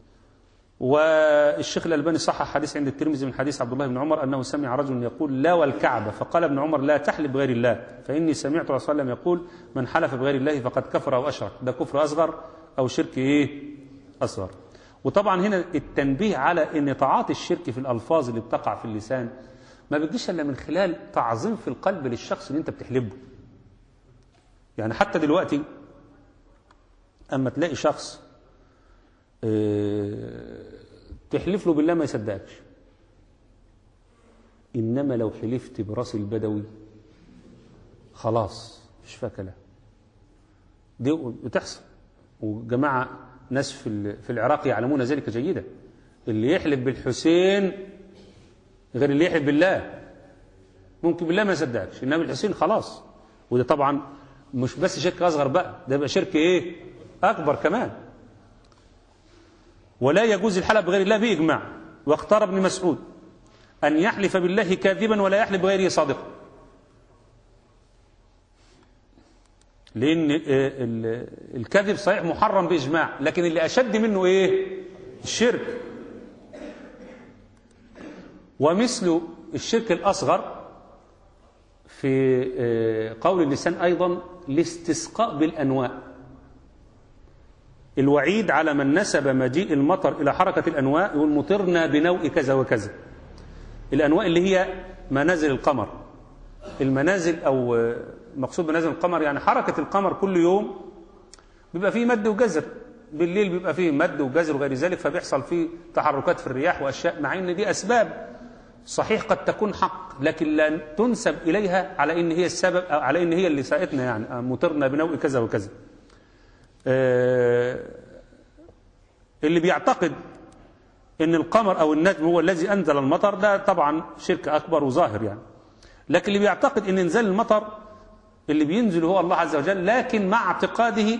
والشيخ الألباني صحح حديث عند الترمذي من حديث عبد الله بن عمر أنه سمع رجل يقول لا والكعبة فقال ابن عمر لا تحلف بغير الله فإني سمعت رسول الله يقول من حلف بغير الله فقد كفر أو أشرك ده كفر أصغر أو شرك إيه أصغر وطبعا هنا التنبيه على أن تعاطي الشرك في الألفاظ اللي بتقع في اللسان ما بتجيش إلا من خلال تعظيم في القلب للشخص اللي أنت بتحلبه يعني حتى دلوقتي أما تلاقي شخص تحلف له بالله ما يصدقكش إنما لو حلفت براس البدوي خلاص مش فيها كلام دي بتحصل وجماعة ناس في في العراق يعلمون ذلك جيدا اللي يحلف بالحسين غير اللي يحلف بالله ممكن بالله ما يصدقكش انما بالحسين خلاص وده طبعا مش بس شرك اصغر بقى ده يبقى شرك ايه اكبر كمان ولا يجوز الحلف بغير الله بإجماع واختار ابن مسعود أن يحلف بالله كاذبا ولا يحلف بغيره صادقا لأن الكذب صحيح محرم بإجماع لكن اللي أشد منه إيه الشرك ومثل الشرك الأصغر في قول اللسان أيضا الاستسقاء بالأنواء الوعيد على من نسب مجيء المطر إلى حركة الأنواء يقول مطرنا بنوء كذا وكذا الأنواء اللي هي منازل القمر المنازل أو مقصود منازل القمر يعني حركة القمر كل يوم بيبقى فيه مد وجزر بالليل بيبقى فيه مد وجزر وغير ذلك فبيحصل فيه تحركات في الرياح وأشياء مع إن دي أسباب صحيح قد تكون حق لكن لا تنسب إليها على إن هي السبب أو على إن هي اللي ساءتنا يعني مطرنا بنوء كذا وكذا اللي بيعتقد ان القمر او النجم هو الذي انزل المطر ده طبعا شرك اكبر وظاهر يعني لكن اللي بيعتقد ان انزال المطر اللي بينزل هو الله عز وجل لكن مع اعتقاده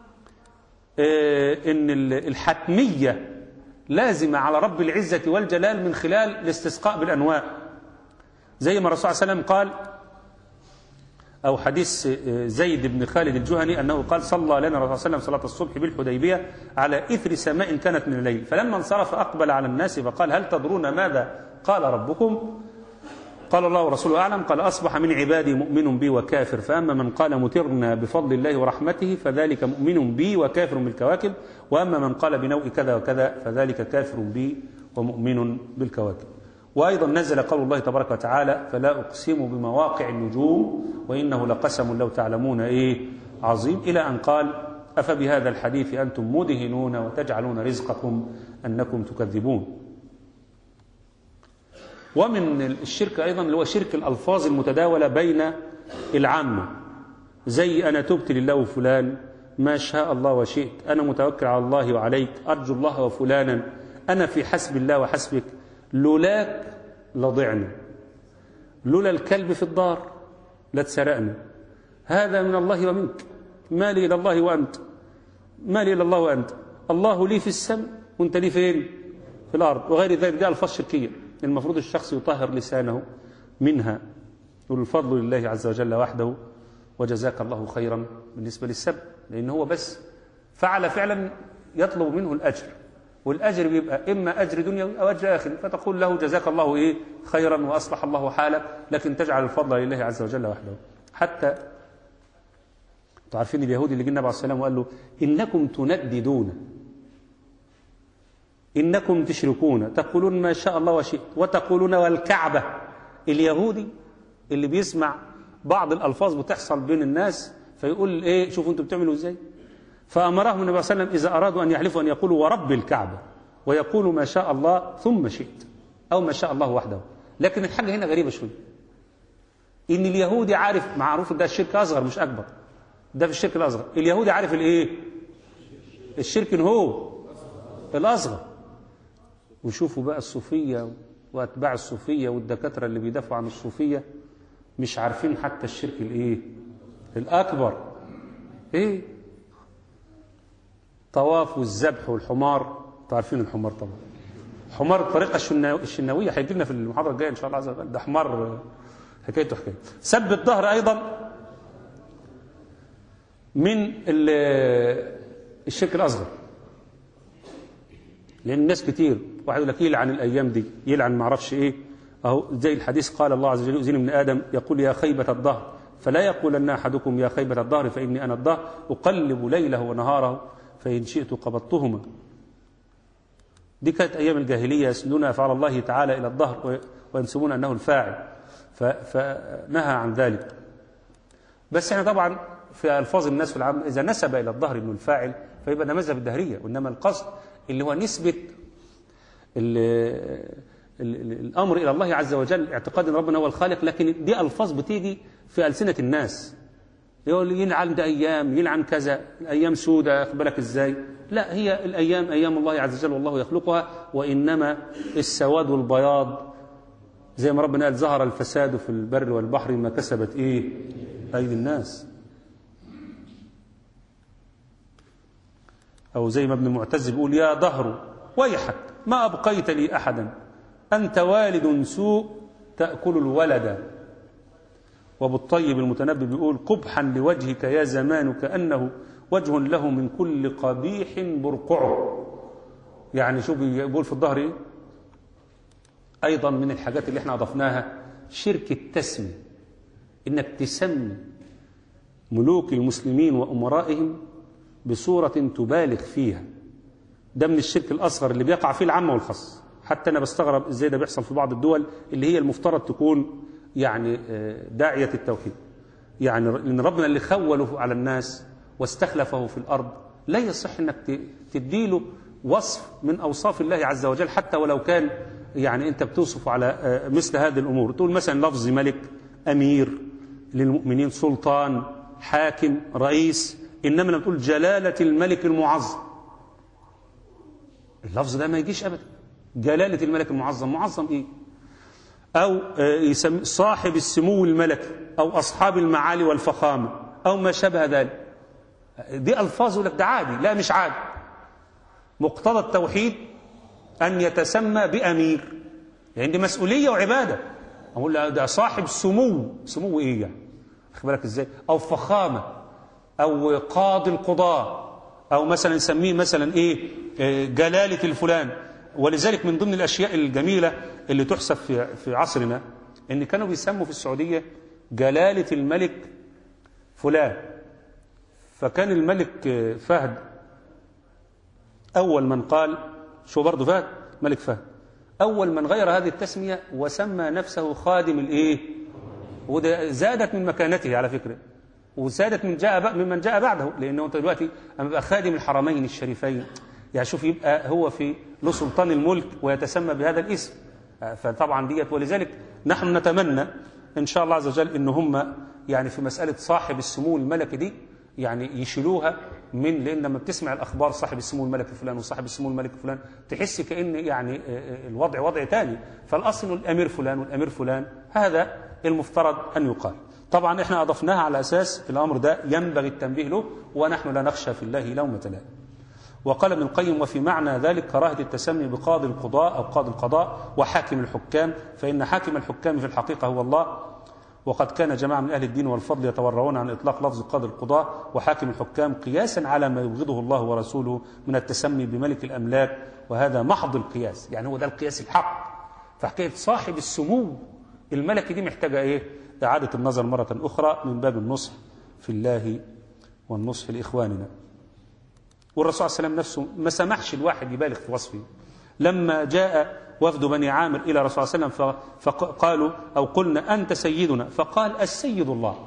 ان الحتميه لازمه على رب العزه والجلال من خلال الاستسقاء بالانواع زي ما الرسول صلى الله عليه وسلم قال أو حديث زيد بن خالد الجهني أنه قال صلى لنا الرسول صلى الله عليه وسلم صلاة الصبح بالحديبية على إثر سماء كانت من الليل فلما انصرف أقبل على الناس فقال هل تدرون ماذا قال ربكم قال الله ورسوله أعلم قال أصبح من عبادي مؤمن بي وكافر فأما من قال مترنا بفضل الله ورحمته فذلك مؤمن بي وكافر بالكواكب وأما من قال بنوء كذا وكذا فذلك كافر بي ومؤمن بالكواكب وأيضا نزل قول الله تبارك وتعالى فلا أقسم بمواقع النجوم وإنه لقسم لو تعلمون إيه عظيم إلى أن قال أفبهذا الحديث أنتم مدهنون وتجعلون رزقكم أنكم تكذبون ومن الشرك أيضا اللي هو شرك الألفاظ المتداولة بين العامة زي أنا تبت لله وفلان ما شاء الله وشئت أنا متوكل على الله وعليك أرجو الله وفلانا أنا في حسب الله وحسبك لولاك لضعنا لولا الكلب في الدار لاتسرقنا هذا من الله ومنك ما لي إلى الله وأنت ما لي إلى الله وأنت الله لي في السماء وأنت لي فين في الأرض وغير ذلك دي ألفاظ شركية المفروض الشخص يطهر لسانه منها يقول الفضل لله عز وجل وحده وجزاك الله خيرا بالنسبة للسب لأن هو بس فعل فعلا يطلب منه الأجر والأجر بيبقى إما أجر دنيوي أو أجر آخر فتقول له جزاك الله إيه خيرا وأصلح الله حالك لكن تجعل الفضل لله عز وجل وحده حتى تعرفين اليهودي اللي جه النبي عليه السلام وقال له إنكم تنددون إنكم تشركون تقولون ما شاء الله وشئت وتقولون والكعبة اليهودي اللي بيسمع بعض الألفاظ بتحصل بين الناس فيقول إيه شوفوا أنتم بتعملوا إزاي فأمرهم النبي صلى الله عليه وسلم إذا أرادوا أن يحلفوا أن يقولوا ورب الكعبة ويقولوا ما شاء الله ثم شئت أو ما شاء الله وحده لكن الحاجة هنا غريبة شوية إن اليهودي عارف معروف ده الشرك أصغر مش أكبر ده في الشرك الأصغر اليهودي عارف الإيه الشرك إن هو الأصغر وشوفوا بقى الصوفية وأتباع الصوفية والدكاترة اللي بيدافعوا عن الصوفية مش عارفين حتى الشرك الإيه الأكبر إيه طواف والذبح والحمار تعرفين الحمار طبعا حمار الطريقة الشنا- الشناوية هيجي لنا في المحاضرة الجاية إن شاء الله عز وجل ده حمار حكايته حكاية سب الظهر أيضا من ال- الشرك الأصغر لأن الناس كتير واحد يقول لك يلعن الأيام دي يلعن ما اعرفش إيه أهو زي الحديث قال الله عز وجل يؤذيني من آدم يقول يا خيبة الظهر فلا يقولن أحدكم يا خيبة الظهر فإني أنا الظهر أقلب ليله ونهاره فإن شئت قبضتهما دي كانت أيام الجاهلية يسندون أفعال الله تعالى إلى الظهر وي- وينسبون أنه الفاعل ف- فنهى عن ذلك بس احنا طبعا في الفاظ الناس في العام اذا نسب الى الظهر انه الفاعل فيبقى ده مذهب الدهريه وانما القصد اللي هو نسبه ال ال ال الامر الى الله عز وجل اعتقاد ان ربنا هو الخالق لكن دي الفاظ بتيجي في السنه الناس يقول يلعن ده ايام يلعن كذا ايام سودة اخد بالك ازاي لا هي الايام ايام الله عز وجل والله يخلقها وانما السواد والبياض زي ما ربنا قال ظهر الفساد في البر والبحر ما كسبت ايه ايدي الناس او زي ما ابن المعتز بيقول يا دهر ويحك ما ابقيت لي احدا انت والد سوء تاكل الولد وابو الطيب المتنبي بيقول قبحا لوجهك يا زمان كانه وجه له من كل قبيح برقعه يعني شوف بيقول في الظهر ايه أيضا من الحاجات اللي احنا أضفناها شرك التسمية إنك تسمي ملوك المسلمين وأمرائهم بصورة تبالغ فيها ده من الشرك الأصغر اللي بيقع فيه العامة والخاص حتى أنا بستغرب إزاي ده بيحصل في بعض الدول اللي هي المفترض تكون يعني آه، داعية التوحيد يعني لأن ربنا اللي خوله على الناس واستخلفه في الأرض لا يصح أنك ت- تديله وصف من أوصاف الله عز وجل حتى ولو كان يعني أنت بتوصفه على آه، مثل هذه الأمور تقول مثلا لفظ ملك أمير للمؤمنين سلطان حاكم رئيس إنما لما تقول جلالة الملك المعظم اللفظ ده ما يجيش أبدا جلالة الملك المعظم معظم إيه أو آه، يسم- صاحب السمو الملكي أو أصحاب المعالي والفخامة أو ما شابه ذلك دي ألفاظ يقول لك ده عادي لا مش عادي مقتضى التوحيد أن يتسمى بأمير يعني دي مسؤولية وعبادة أقول لا ده صاحب سمو سمو إيه يعني واخد بالك إزاي أو فخامة أو قاضي القضاء أو مثلا نسميه مثلا إيه آه، جلالة الفلان ولذلك من ضمن الأشياء الجميلة اللي تحسب في في عصرنا إن كانوا بيسموا في السعودية جلالة الملك فلان فكان الملك آه، فهد أول من قال شو برضه فهد ملك فهد أول من غير هذه التسمية وسمى نفسه خادم الإيه وده زادت من مكانته على فكرة وزادت من جاء بق- ممن جاء بعده لأنه أنت دلوقتي أما يبقى خادم الحرمين الشريفين يعني شوف يبقى هو في له سلطان الملك ويتسمى بهذا الاسم آه، فطبعا ديت ولذلك نحن نتمنى إن شاء الله عز وجل إن هم يعني في مسألة صاحب السمو الملكي دي يعني يشيلوها من لان لما بتسمع الاخبار صاحب السمو الملكي فلان وصاحب السمو الملكي فلان تحس كان يعني آه، آه، الوضع وضع تاني فالاصل انه الامير فلان والامير فلان هذا المفترض ان يقال طبعا احنا اضفناها على اساس الامر ده ينبغي التنبيه له ونحن لا نخشى في الله لومه لائم وقال ابن القيم وفي معنى ذلك كراهة التسمي بقاضي القضاء أو قاضي القضاء وحاكم الحكام فإن حاكم الحكام في الحقيقة هو الله وقد كان جماعة من أهل الدين والفضل يتورعون عن إطلاق لفظ قاضي القضاء وحاكم الحكام قياسا على ما يبغضه الله ورسوله من التسمي بملك الأملاك وهذا محض القياس يعني هو ده القياس الحق فحكاية صاحب السمو الملكي دي محتاجة إيه إعادة النظر مرة أخرى من باب النصح في الله والنصح لإخواننا والرسول صلى الله عليه وسلم نفسه ما سمحش الواحد يبالغ في وصفه لما جاء وفد بني عامر إلى الرسول صلى الله عليه وسلم ف- فقالوا أو قلنا أنت سيدنا فقال السيد الله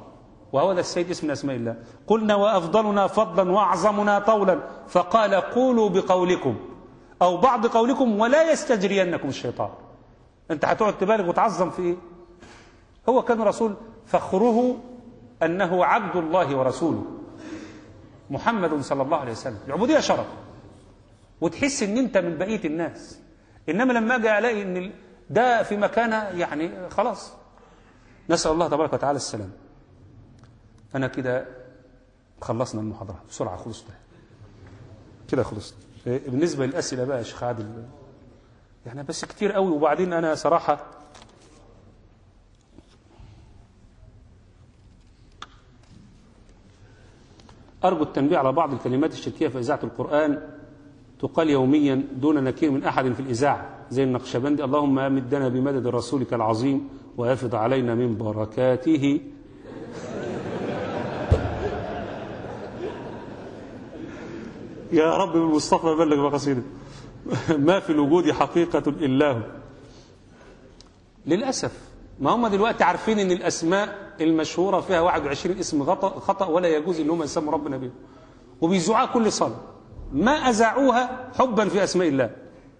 وهو ده السيد اسم من أسماء الله قلنا وأفضلنا فضلا وأعظمنا طولا فقال قولوا بقولكم أو بعض قولكم ولا يستجرينكم الشيطان أنت هتقعد تبالغ وتعظم في إيه هو كان رسول فخره أنه عبد الله ورسوله محمد صلى الله عليه وسلم العبودية شرف وتحس ان انت من بقية الناس انما لما اجي الاقي ان ده في مكانه يعني خلاص نسأل الله تبارك وتعالى السلام انا كده خلصنا المحاضرة بسرعة خلصت كده خلصت بالنسبة للأسئلة بقى يا شيخ عادل يعني بس كتير قوي وبعدين أنا صراحة أرجو التنبيه على بعض الكلمات الشركية في إذاعة القرآن تقال يوميا دون نكير من أحد في الإذاعة زي النقشبندي اللهم أمدنا بمدد رسولك العظيم ويفض علينا من بركاته يا رب بالمصطفى بلغ مقاصدك ما في الوجود حقيقة إلا هو للأسف ما هم دلوقتي عارفين ان الاسماء المشهوره فيها 21 اسم غط- خطا ولا يجوز ان هم يسموا ربنا بهم وبيذوعوها كل صلاه ما اذاعوها حبا في اسماء الله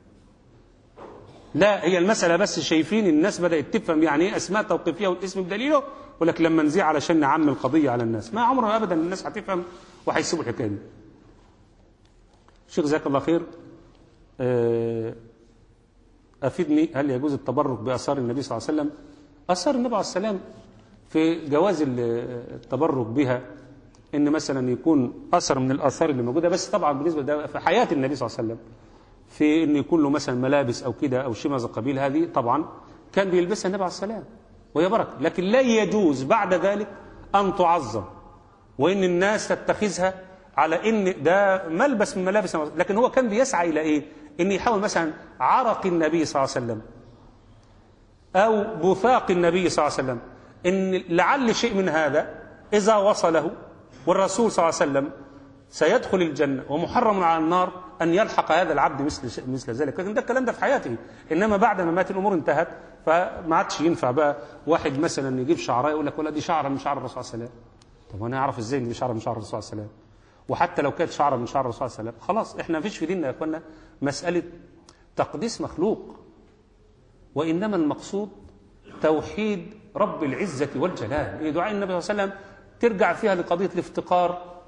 لا هي المساله بس شايفين الناس بدات تفهم يعني ايه اسماء توقيفيه والاسم بدليله ولكن لما نذيع علشان نعمم القضيه على الناس ما عمره ابدا الناس هتفهم وهيسيبوا الحكايه دي شيخ جزاك الله خير آه، أفيدني هل يجوز التبرك بآثار النبي صلى الله عليه وسلم آثار النبي عليه السلام في جواز ال- التبرك بها إن مثلا يكون أثر من الآثار اللي موجودة بس طبعا بالنسبة ده في حياة النبي صلى الله عليه وسلم في إن يكون له مثلا ملابس أو كده أو شيء من هذا القبيل هذه طبعا كان بيلبسها النبي عليه السلام وهي بركة لكن لا يجوز بعد ذلك أن تعظم وإن الناس تتخذها على إن ده ملبس من ملابس النبي، لكن هو كان بيسعى إلى إيه؟ إن يحاول مثلا عرق النبي صلى الله عليه وسلم أو بثاق النبي صلى الله عليه وسلم إن لعل شيء من هذا إذا وصله والرسول صلى الله عليه وسلم سيدخل الجنة ومحرم على النار أن يلحق هذا العبد مثل مثل ذلك لكن ده الكلام ده في حياته إنما بعد ما مات الأمور انتهت فما عادش ينفع بقى واحد مثلا يجيب شعراء يقول لك ولا دي شعرة من شعر الرسول صلى الله عليه وسلم طب وانا اعرف ازاي ان دي شعرة من شعر الرسول صلى الله عليه وسلم وحتى لو كانت شعرة من شعر الرسول صلى الله عليه وسلم خلاص احنا مفيش في ديننا يا اخوانا مسألة تقديس مخلوق وإنما المقصود توحيد رب العزة والجلال إيه دعاء النبي صلى الله عليه وسلم ترجع فيها لقضية الافتقار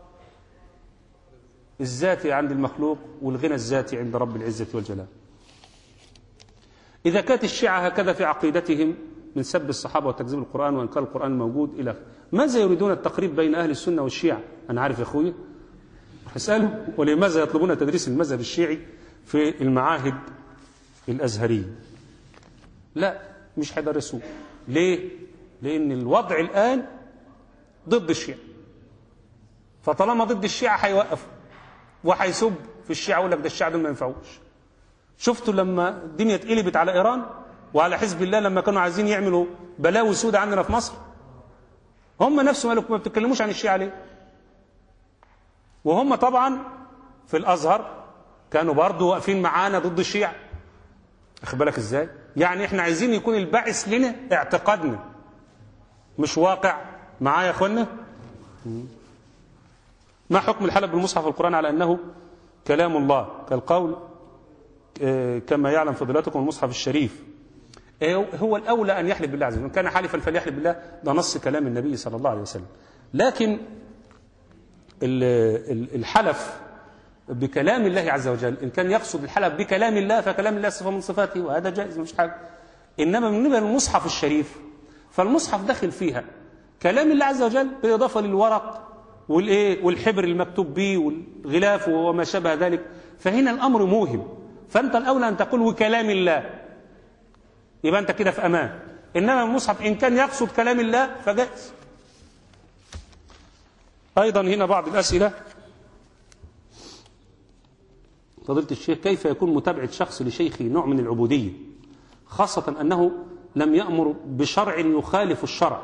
الذاتي عند المخلوق والغنى الذاتي عند رب العزة والجلال إذا كانت الشيعة هكذا في عقيدتهم من سب الصحابة وتكذيب القرآن وإنكار القرآن موجود إلى آخره. ماذا يريدون التقريب بين أهل السنة والشيعة أنا عارف يا أخوي اسأله ولماذا يطلبون تدريس المذهب الشيعي في المعاهد الأزهرية لا مش هيدرسوه ليه لأن الوضع الآن ضد الشيعة فطالما ضد الشيعة هيوقفوا وهيسب في الشيعة يقول لك ده الشيعة دول ما ينفعوش شفتوا لما الدنيا اتقلبت على إيران وعلى حزب الله لما كانوا عايزين يعملوا بلاوي سودة عندنا في مصر هم نفسهم قالوا ما بتتكلموش عن الشيعة ليه وهم طبعا في الأزهر كانوا برضو واقفين معانا ضد الشيعة أخد بالك إزاي يعني إحنا عايزين يكون الباعث لنا اعتقادنا مش واقع معايا يا أخوانا ما حكم الحلف بالمصحف القرآن على أنه كلام الله كالقول آه، كما يعلم فضيلتكم المصحف الشريف آه، هو الأولى أن يحلف بالله عز وجل إن كان حالفا فليحلف بالله ده نص كلام النبي صلى الله عليه وسلم لكن ال- ال- الحلف بكلام الله عز وجل إن كان يقصد الحلف بكلام الله فكلام الله صفة من صفاته وهذا جائز مش حاجة إنما بالنسبة للمصحف الشريف فالمصحف داخل فيها كلام الله عز وجل بالإضافة للورق والإيه والحبر المكتوب به والغلاف وما شابه ذلك فهنا الأمر موهم فأنت الأولى أن تقول وكلام الله يبقى أنت كده في أمان إنما المصحف إن كان يقصد كلام الله فجائز أيضا هنا بعض الأسئلة فضيلة الشيخ كيف يكون متابعة شخص لشيخه نوع من العبودية خاصة أنه لم يأمر بشرع يخالف الشرع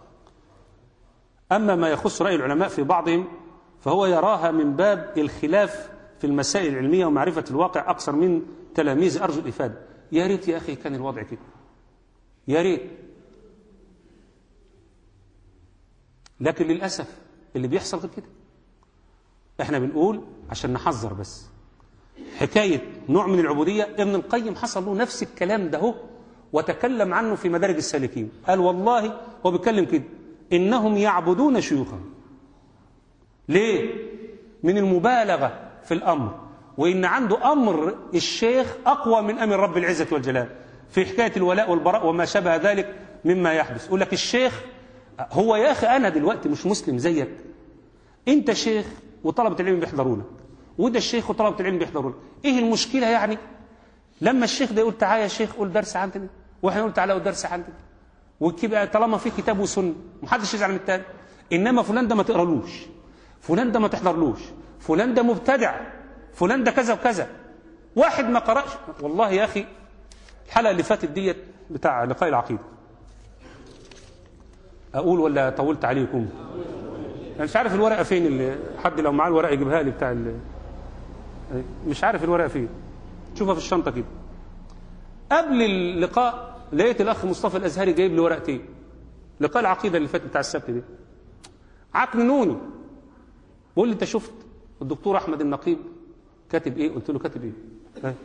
أما ما يخص رأي العلماء في بعضهم فهو يراها من باب الخلاف في المسائل العلمية ومعرفة الواقع أكثر من تلاميذ أرجو الإفادة يا ريت يا أخي كان الوضع كده يا ريت لكن للأسف اللي بيحصل غير كده احنا بنقول عشان نحذر بس حكاية نوع من العبودية ابن القيم حصل له نفس الكلام ده هو وتكلم عنه في مدارج السالكين قال والله هو بيتكلم كده إنهم يعبدون شيوخهم ليه؟ من المبالغة في الأمر وإن عنده أمر الشيخ أقوى من أمر رب العزة والجلال في حكاية الولاء والبراء وما شابه ذلك مما يحدث يقول لك الشيخ هو يا أخي أنا دلوقتي مش مسلم زيك أنت شيخ وطلبة العلم بيحضروا لك وده الشيخ وطلبة العلم بيحضروا لك إيه المشكلة يعني لما الشيخ ده يقول تعالى يا شيخ قول درس عندنا واحنا نقول تعالى قول درس عندنا وكده طالما في كتاب وسنه محدش يزعل من التاني انما فلان ده ما تقرالوش فلان ده ما تحضرلوش فلان ده مبتدع فلان ده كذا وكذا واحد ما قرأش والله يا أخي الحلقة اللي فاتت ديت بتاع لقاء العقيدة أقول ولا طولت عليكم أنا مش عارف الورقة فين اللي حد لو معاه الورقة يجيبها لي بتاع ال... مش عارف الورقة فين شوفها في الشنطة كده قبل اللقاء لقيت الأخ مصطفى الأزهري جايب لي ورقتين لقاء العقيدة اللي فات بتاع السبت دي عكنوني بقول لي انت شفت الدكتور احمد النقيب كاتب ايه قلت له كاتب ايه ها؟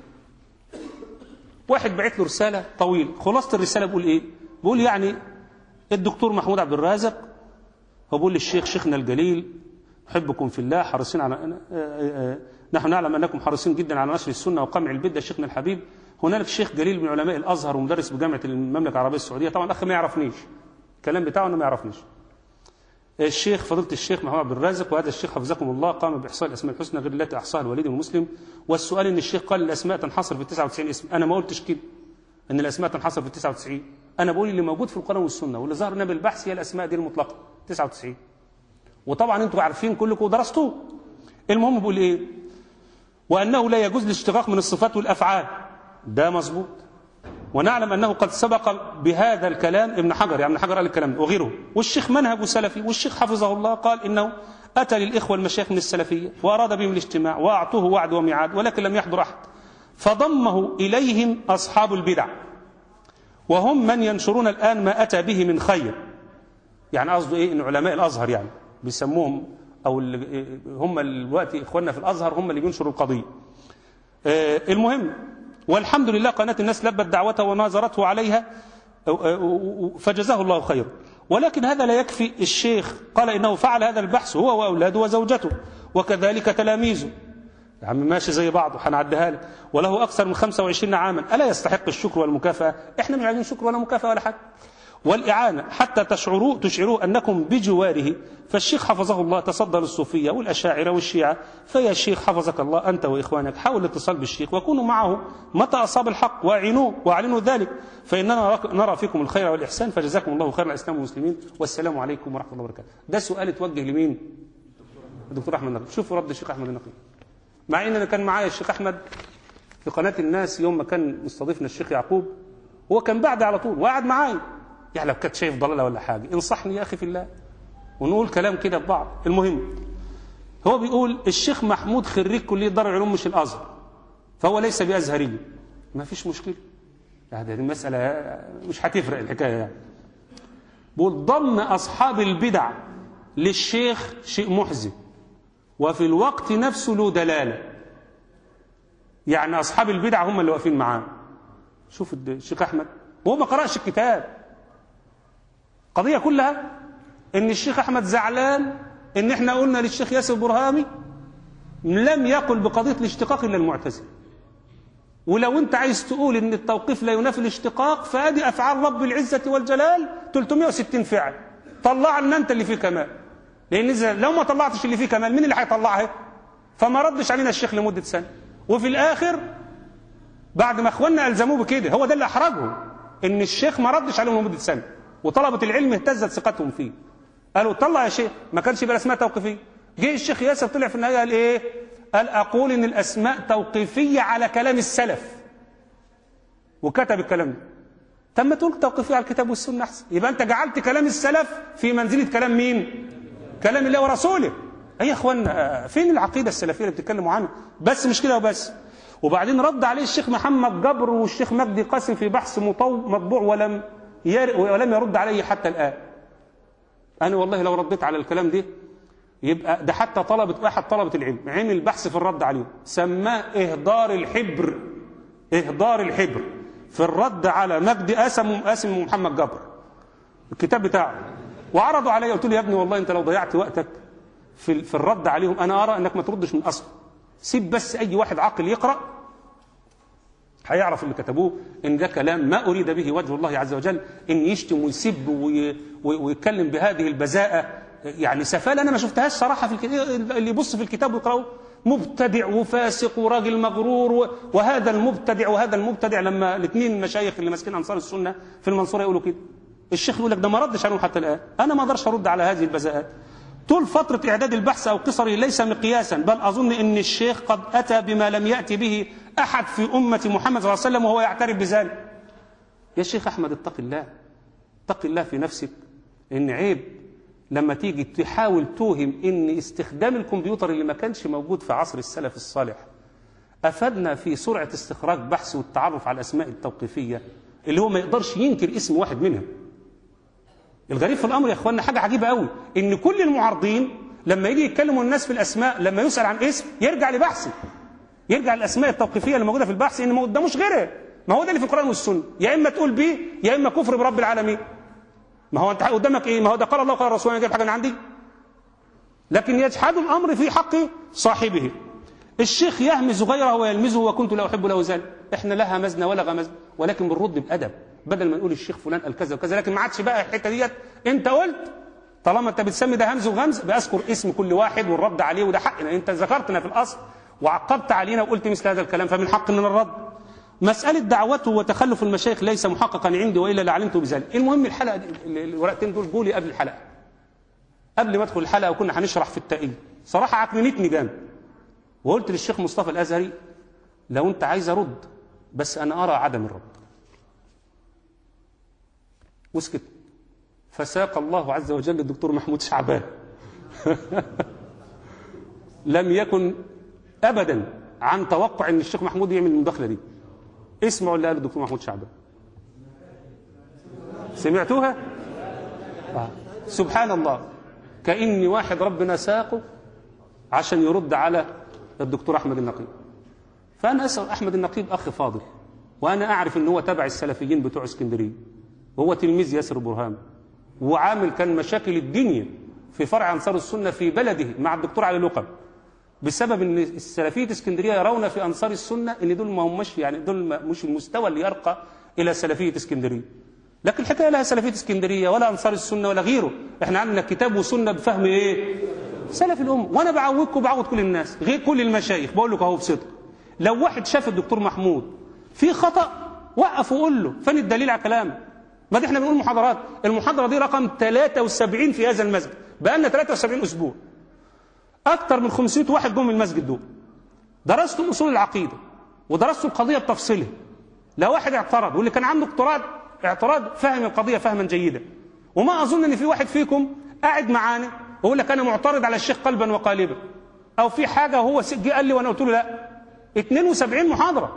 واحد بعت له رساله طويل خلاصه الرساله بيقول ايه بيقول يعني الدكتور محمود عبد الرازق هو بيقول للشيخ شيخنا الجليل احبكم في الله حريصين على آه، آه، آه، نحن نعلم انكم حريصين جدا على نشر السنه وقمع البدع شيخنا الحبيب هنالك شيخ جليل من علماء الازهر ومدرس بجامعه المملكه العربيه السعوديه طبعا الاخ ما يعرفنيش الكلام بتاعه انه ما يعرفنيش الشيخ فضيلة الشيخ محمد عبد الرازق وهذا الشيخ حفظكم الله قام بإحصاء الأسماء الحسنى غير التي أحصاها الوليد المسلم والسؤال إن الشيخ قال الأسماء تنحصر في 99 اسم أنا ما قلتش كده إن الأسماء تنحصر في 99 أنا بقول اللي موجود في القرآن والسنة واللي ظهر لنا بالبحث هي الأسماء دي المطلقة 99 وطبعا أنتم عارفين كلكم ودرستوه المهم بيقول إيه وأنه لا يجوز الاشتقاق من الصفات والأفعال ده مظبوط ونعلم أنه قد سبق بهذا الكلام ابن حجر يعني ابن حجر قال الكلام ده وغيره والشيخ منهج سلفي والشيخ حفظه الله قال إنه أتى للإخوة المشايخ من السلفية وأراد بهم الاجتماع وأعطوه وعد وميعاد ولكن لم يحضر أحد فضمه إليهم أصحاب البدع وهم من ينشرون الآن ما أتى به من خير يعني قصده إيه إن علماء الأزهر يعني بيسموهم أو اللي هم دلوقتي إخواننا في الأزهر هم اللي بينشروا القضية آه، المهم والحمد لله قناة الناس لبت دعوته وناظرته عليها فجزاه الله خيرا ولكن هذا لا يكفي الشيخ قال إنه فعل هذا البحث هو وأولاده وزوجته وكذلك تلاميذه يا عم ماشي زي بعضه هنعديها لك وله أكثر من 25 عاما ألا يستحق الشكر والمكافأة إحنا مش عايزين شكر ولا مكافأة ولا حاجة والإعانة حتى تشعروا تشعروا أنكم بجواره فالشيخ حفظه الله تصدى للصوفية والأشاعرة والشيعة فيا شيخ حفظك الله أنت وإخوانك حاول الاتصال بالشيخ وكونوا معه متى أصاب الحق وأعينوه وأعلنوا ذلك فإننا نرى فيكم الخير والإحسان فجزاكم الله خير الإسلام والمسلمين والسلام عليكم ورحمة الله وبركاته ده سؤال اتوجه لمين الدكتور أحمد النقي شوفوا رد الشيخ أحمد النقي مع إن أنا كان معايا الشيخ أحمد في قناة الناس يوم ما كان مستضيفنا الشيخ يعقوب هو كان بعد على طول وقعد معايا يعني لو كنت شايف ضلاله ولا حاجه انصحني يا اخي في الله ونقول كلام كده ببعض المهم هو بيقول الشيخ محمود خريج كليه دار العلوم مش الازهر فهو ليس بازهري ما فيش مشكله يعني هذه المساله مش هتفرق الحكايه يعني بيقول ضم اصحاب البدع للشيخ شيء محزن وفي الوقت نفسه له دلاله يعني اصحاب البدع هم اللي واقفين معاه شوف الشيخ احمد وهو ما قراش الكتاب القضية كلها ان الشيخ احمد زعلان ان احنا قلنا للشيخ ياسر برهامي لم يقل بقضية الاشتقاق الا المعتزله ولو انت عايز تقول ان التوقيف لا ينافي الاشتقاق فادي افعال رب العزة والجلال 360 فعل طلع لنا انت اللي فيه كمال لان اذا لو ما طلعتش اللي فيه كمال مين اللي هيطلعها فما ردش علينا الشيخ لمدة سنة وفي الاخر بعد ما اخواننا الزموه بكده هو ده اللي احرجهم ان الشيخ ما ردش عليهم لمدة سنة وطلبة العلم اهتزت ثقتهم فيه قالوا طلع يا شيخ ما كانش يبقى الاسماء توقيفيه جه الشيخ ياسر طلع في النهايه قال ايه قال اقول ان الاسماء توقيفيه على كلام السلف وكتب الكلام ده طب ما تقول توقيفيه على الكتاب والسنه احسن يبقى انت جعلت كلام السلف في منزله كلام مين كلام الله ورسوله اي يا اخوانا فين العقيده السلفيه اللي بتتكلموا عنها بس مش كده وبس وبعدين رد عليه الشيخ محمد جبر والشيخ مجدي قاسم في بحث مطو مطبوع ولم ير... ولم يرد عليه حتى الآن انا والله لو رديت على الكلام ده يبقى ده حتى طلبة احد طلبة العلم عمل بحث في الرد عليهم سماه اهدار الحبر اهدار الحبر في الرد على مجدي قاسم قاسم ومحمد جبر الكتاب بتاعه وعرضوا علي قلت له يا ابني والله انت لو ضيعت وقتك في في الرد عليهم انا ارى انك ما تردش من اصل سيب بس اي واحد عاقل يقرا هيعرف اللي كتبوه ان ده كلام ما اريد به وجه الله عز وجل ان يشتم ويسب وي- وي- ويتكلم بهذه البذاءه يعني سفاله انا ما شفتهاش صراحه في الكتاب اللي يبص في الكتاب ويقراه مبتدع وفاسق وراجل مغرور و- وهذا المبتدع وهذا المبتدع لما الاثنين المشايخ اللي ماسكين انصار السنه في المنصوره يقولوا كده الشيخ يقول لك ده ما ردش عليهم حتى الان انا ما اقدرش ارد على هذه البذاءات طول فترة إعداد البحث أو قصره ليس مقياسا بل أظن أن الشيخ قد أتى بما لم يأتي به أحد في أمة محمد صلى الله عليه وسلم وهو يعترف بذلك يا شيخ أحمد اتق الله اتق الله في نفسك إن عيب لما تيجي تحاول توهم إن استخدام الكمبيوتر اللي ما كانش موجود في عصر السلف الصالح أفادنا في سرعة استخراج بحث والتعرف على الأسماء التوقيفية اللي هو ما يقدرش ينكر اسم واحد منهم الغريب في الامر يا اخوانا حاجه عجيبه قوي ان كل المعارضين لما يجي يتكلموا الناس في الاسماء لما يسال عن اسم يرجع لبحثه يرجع للاسماء التوقيفيه اللي موجوده في البحث ان ما قداموش غيرها ما هو ده اللي في القران والسنه يا اما تقول بيه يا اما كفر برب العالمين ما هو انت قدامك ايه ما هو ده قال الله وقال الرسول انا جايب حاجه من عندي لكن يجحد الامر في حق صاحبه الشيخ يهمز غيره ويلمزه وكنت لا احب له ذلك احنا لا همزنا ولا غمزنا ولكن بنرد بادب بدل ما نقول الشيخ فلان قال كذا وكذا لكن ما عادش بقى الحته ديت انت قلت طالما انت بتسمي ده همز وغمز بأذكر اسم كل واحد والرد عليه وده حقنا انت ذكرتنا في الاصل وعقبت علينا وقلت مثل هذا الكلام فمن حقنا الرد مسألة دعوته وتخلف المشايخ ليس محققا عندي وإلا لعلمت بذلك المهم الحلقة دي- ال- الورقتين دول جولي قبل الحلقة قبل ما ادخل الحلقة وكنا هنشرح في التأييد صراحة عكننتني جامد وقلت للشيخ مصطفى الأزهري لو أنت عايز أرد بس أنا أرى عدم الرد وسكت فساق الله عز وجل الدكتور محمود شعبان لم يكن أبدا عن توقع أن الشيخ محمود يعمل المداخلة دي اسمعوا اللي قاله الدكتور محمود شعبان سمعتوها؟ آه. سبحان الله كأني واحد ربنا ساقه عشان يرد على الدكتور أحمد النقيب فأنا أسأل أحمد النقيب أخ فاضل وأنا أعرف أنه هو تبع السلفيين بتوع اسكندرية وهو تلميذ ياسر برهام وعامل كان مشاكل الدنيا في فرع أنصار السنة في بلده مع الدكتور علي لقب بسبب ان السلفيه اسكندريه يرون في انصار السنه ان دول ما همش يعني دول ما- مش المستوى اللي يرقى الى سلفيه اسكندريه لكن الحكايه لها سلفيه اسكندريه ولا انصار السنه ولا غيره احنا عندنا كتاب وسنه بفهم ايه سلف الامه وانا بعودكم بعود كل الناس غير كل المشايخ بقول لك اهو بصدق لو واحد شاف الدكتور محمود في خطا وقف وقول له فين الدليل على كلامه ما دي احنا بنقول محاضرات المحاضره دي رقم 73 في هذا المسجد بقى لنا 73 اسبوع أكثر من 500 واحد جم من المسجد دول درستوا أصول العقيدة ودرستوا القضية بتفصيلها لا واحد اعترض واللي كان عنده اعتراض اعتراض فهم القضية فهما جيدا وما أظن أن في واحد فيكم قاعد معانا ويقول لك أنا معترض على الشيخ قلبا وقالبا أو في حاجة هو جه قال لي وأنا قلت له لا 72 محاضرة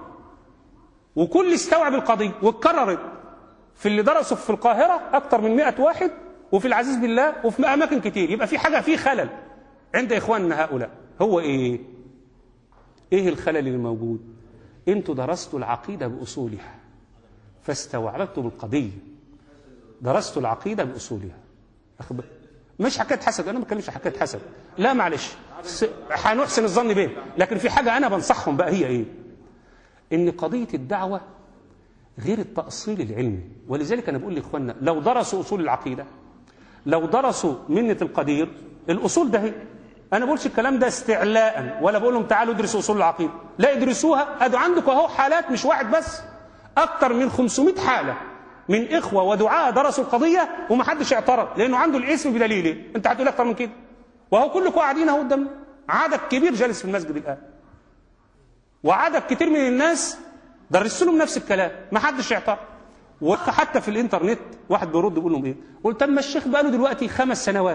وكل استوعب القضية واتكررت في اللي درسوا في القاهرة أكثر من 100 واحد وفي العزيز بالله وفي أماكن كتير يبقى في حاجة في خلل عند إخواننا هؤلاء هو إيه إيه الخلل اللي موجود أنتوا درستوا العقيدة بأصولها فاستوعبتوا بالقضية درستوا العقيدة بأصولها أخب... مش حكاية حسد أنا ما بتكلمش حكاية حسد لا معلش س... هنحسن الظن بيه لكن في حاجة أنا بنصحهم بقى هي إيه إن قضية الدعوة غير التأصيل العلمي ولذلك أنا بقول لإخواننا لو درسوا أصول العقيدة لو درسوا منة القدير الأصول ده هي أنا بقولش الكلام ده استعلاء ولا بقول لهم تعالوا ادرسوا أصول العقيدة لا ادرسوها أدوا عندكم أهو حالات مش واحد بس أكتر من 500 حالة من إخوة ودعاء درسوا القضية ومحدش اعترض لأنه عنده الاسم بدليله أنت هتقول أكتر من كده وهو كلكم قاعدين أهو قدامنا عدد كبير جالس في المسجد الآن وعدد كتير من الناس درست لهم نفس الكلام ما حدش اعترض وحتى في الانترنت واحد بيرد بيقول لهم ايه قلت طب ما الشيخ بقى له دلوقتي خمس سنوات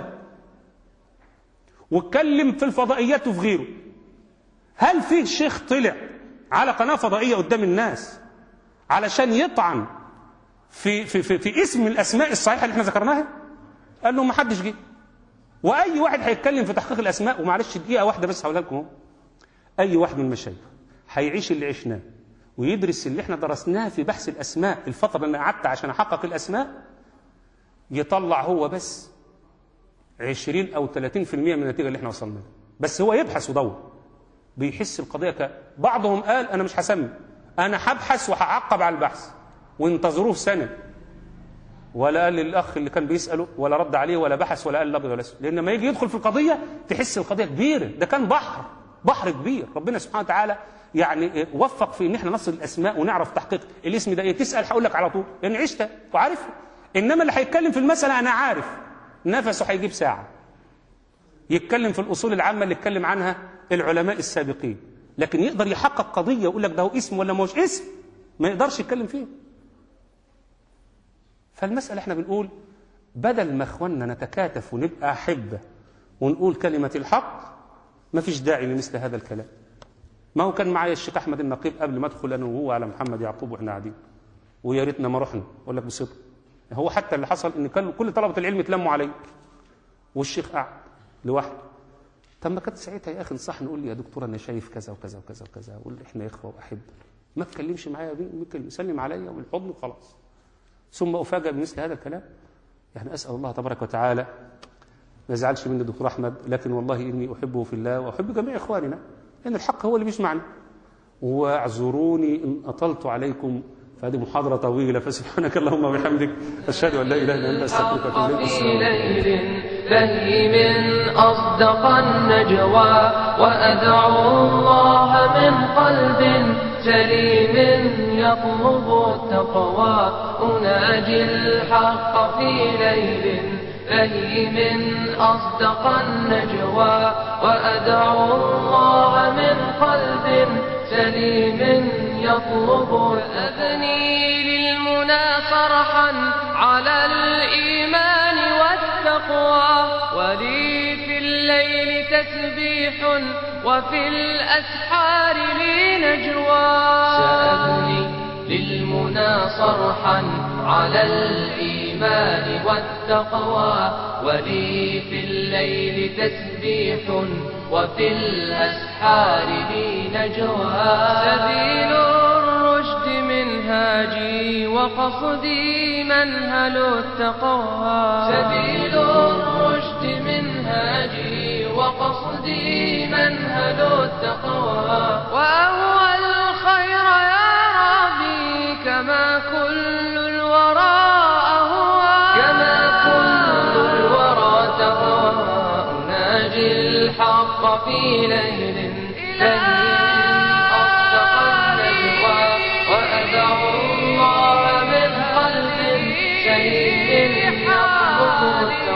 واتكلم في الفضائيات وفي غيره هل في شيخ طلع على قناه فضائيه قدام الناس علشان يطعن في في في, في اسم من الاسماء الصحيحه اللي احنا ذكرناها قال له ما حدش جه واي واحد هيتكلم في تحقيق الاسماء ومعلش دقيقه واحده بس هقولها لكم اهو اي واحد من المشايخ هيعيش اللي عشناه ويدرس اللي احنا درسناه في بحث الاسماء الفتره اللي انا قعدت عشان احقق الاسماء يطلع هو بس 20 او 30% من النتيجه اللي احنا وصلنا لها بس هو يبحث ويدور بيحس القضيه ك بعضهم قال انا مش هسمي انا هبحث وهعقب على البحث وانتظروه سنه ولا قال للاخ اللي كان بيساله ولا رد عليه ولا بحث ولا قال الابيض ولا اسود لان لما يجي يدخل في القضيه تحس القضيه كبيره ده كان بحر بحر كبير ربنا سبحانه وتعالى يعني وفق في ان احنا نصل الاسماء ونعرف تحقيق الاسم ده ايه تسال هقول لك على طول لان عشت وعارف انما اللي هيتكلم في المساله انا عارف نفسه هيجيب ساعه يتكلم في الاصول العامه اللي اتكلم عنها العلماء السابقين لكن يقدر يحقق قضيه ويقول لك ده هو اسم ولا مش اسم ما يقدرش يتكلم فيه فالمسألة احنا بنقول بدل ما اخواننا نتكاتف ونبقى أحبة ونقول كلمة الحق ما فيش داعي لمثل هذا الكلام ما هو كان معايا الشيخ أحمد النقيب قبل ما أدخل أنا وهو على محمد يعقوب وإحنا قاعدين ويا ريتنا ما رحنا أقول لك بصدق هو حتى اللي حصل إن كان كل طلبة العلم اتلموا علي والشيخ قعد لوحده طب ما كانت ساعتها يا أخي انصح نقول لي يا دكتور أنا شايف كذا وكذا وكذا وكذا أقول إحنا إخوة وأحبة ما تكلمش معايا بيه سلم عليا والحضن وخلاص ثم أفاجأ بمثل هذا الكلام يعني أسأل الله تبارك وتعالى ما يزعلش مني دكتور أحمد لكن والله إني أحبه في الله وأحب جميع إخواننا لأن الحق هو اللي بيجمعنا واعذروني إن أطلت عليكم فهذه محاضرة طويلة فسبحانك اللهم وبحمدك أشهد أن لا إله إلا أنت أستغفرك وأتوب إليك في ليل لهيم أصدق النجوى وأدعو الله من قلب سليم يطلب التقوى أناجي الحق في ليل لهيم أصدق النجوى وأدعو الله من قلب سليم يطلب أبني للمنى فرحا على الإيمان والتقوى ولي في الليل تسبيح وفي الأسحار لي نجوى سأبني للمنى صرحا على الإيمان والتقوى ولي في الليل تسبيح وفي الأسحار لي نجوى سبيل الرشد منهاجي وقصدي منهل التقوى سبيل الرشد منهاجي وقصدي منهل التقوى وأهوى الخير يا ربي كما كل الورى أهوى كما كل الورى تهوى أناجي الحق في ليل لهيب أصدق النجوى وأدعو الله من قلب سليم يطلب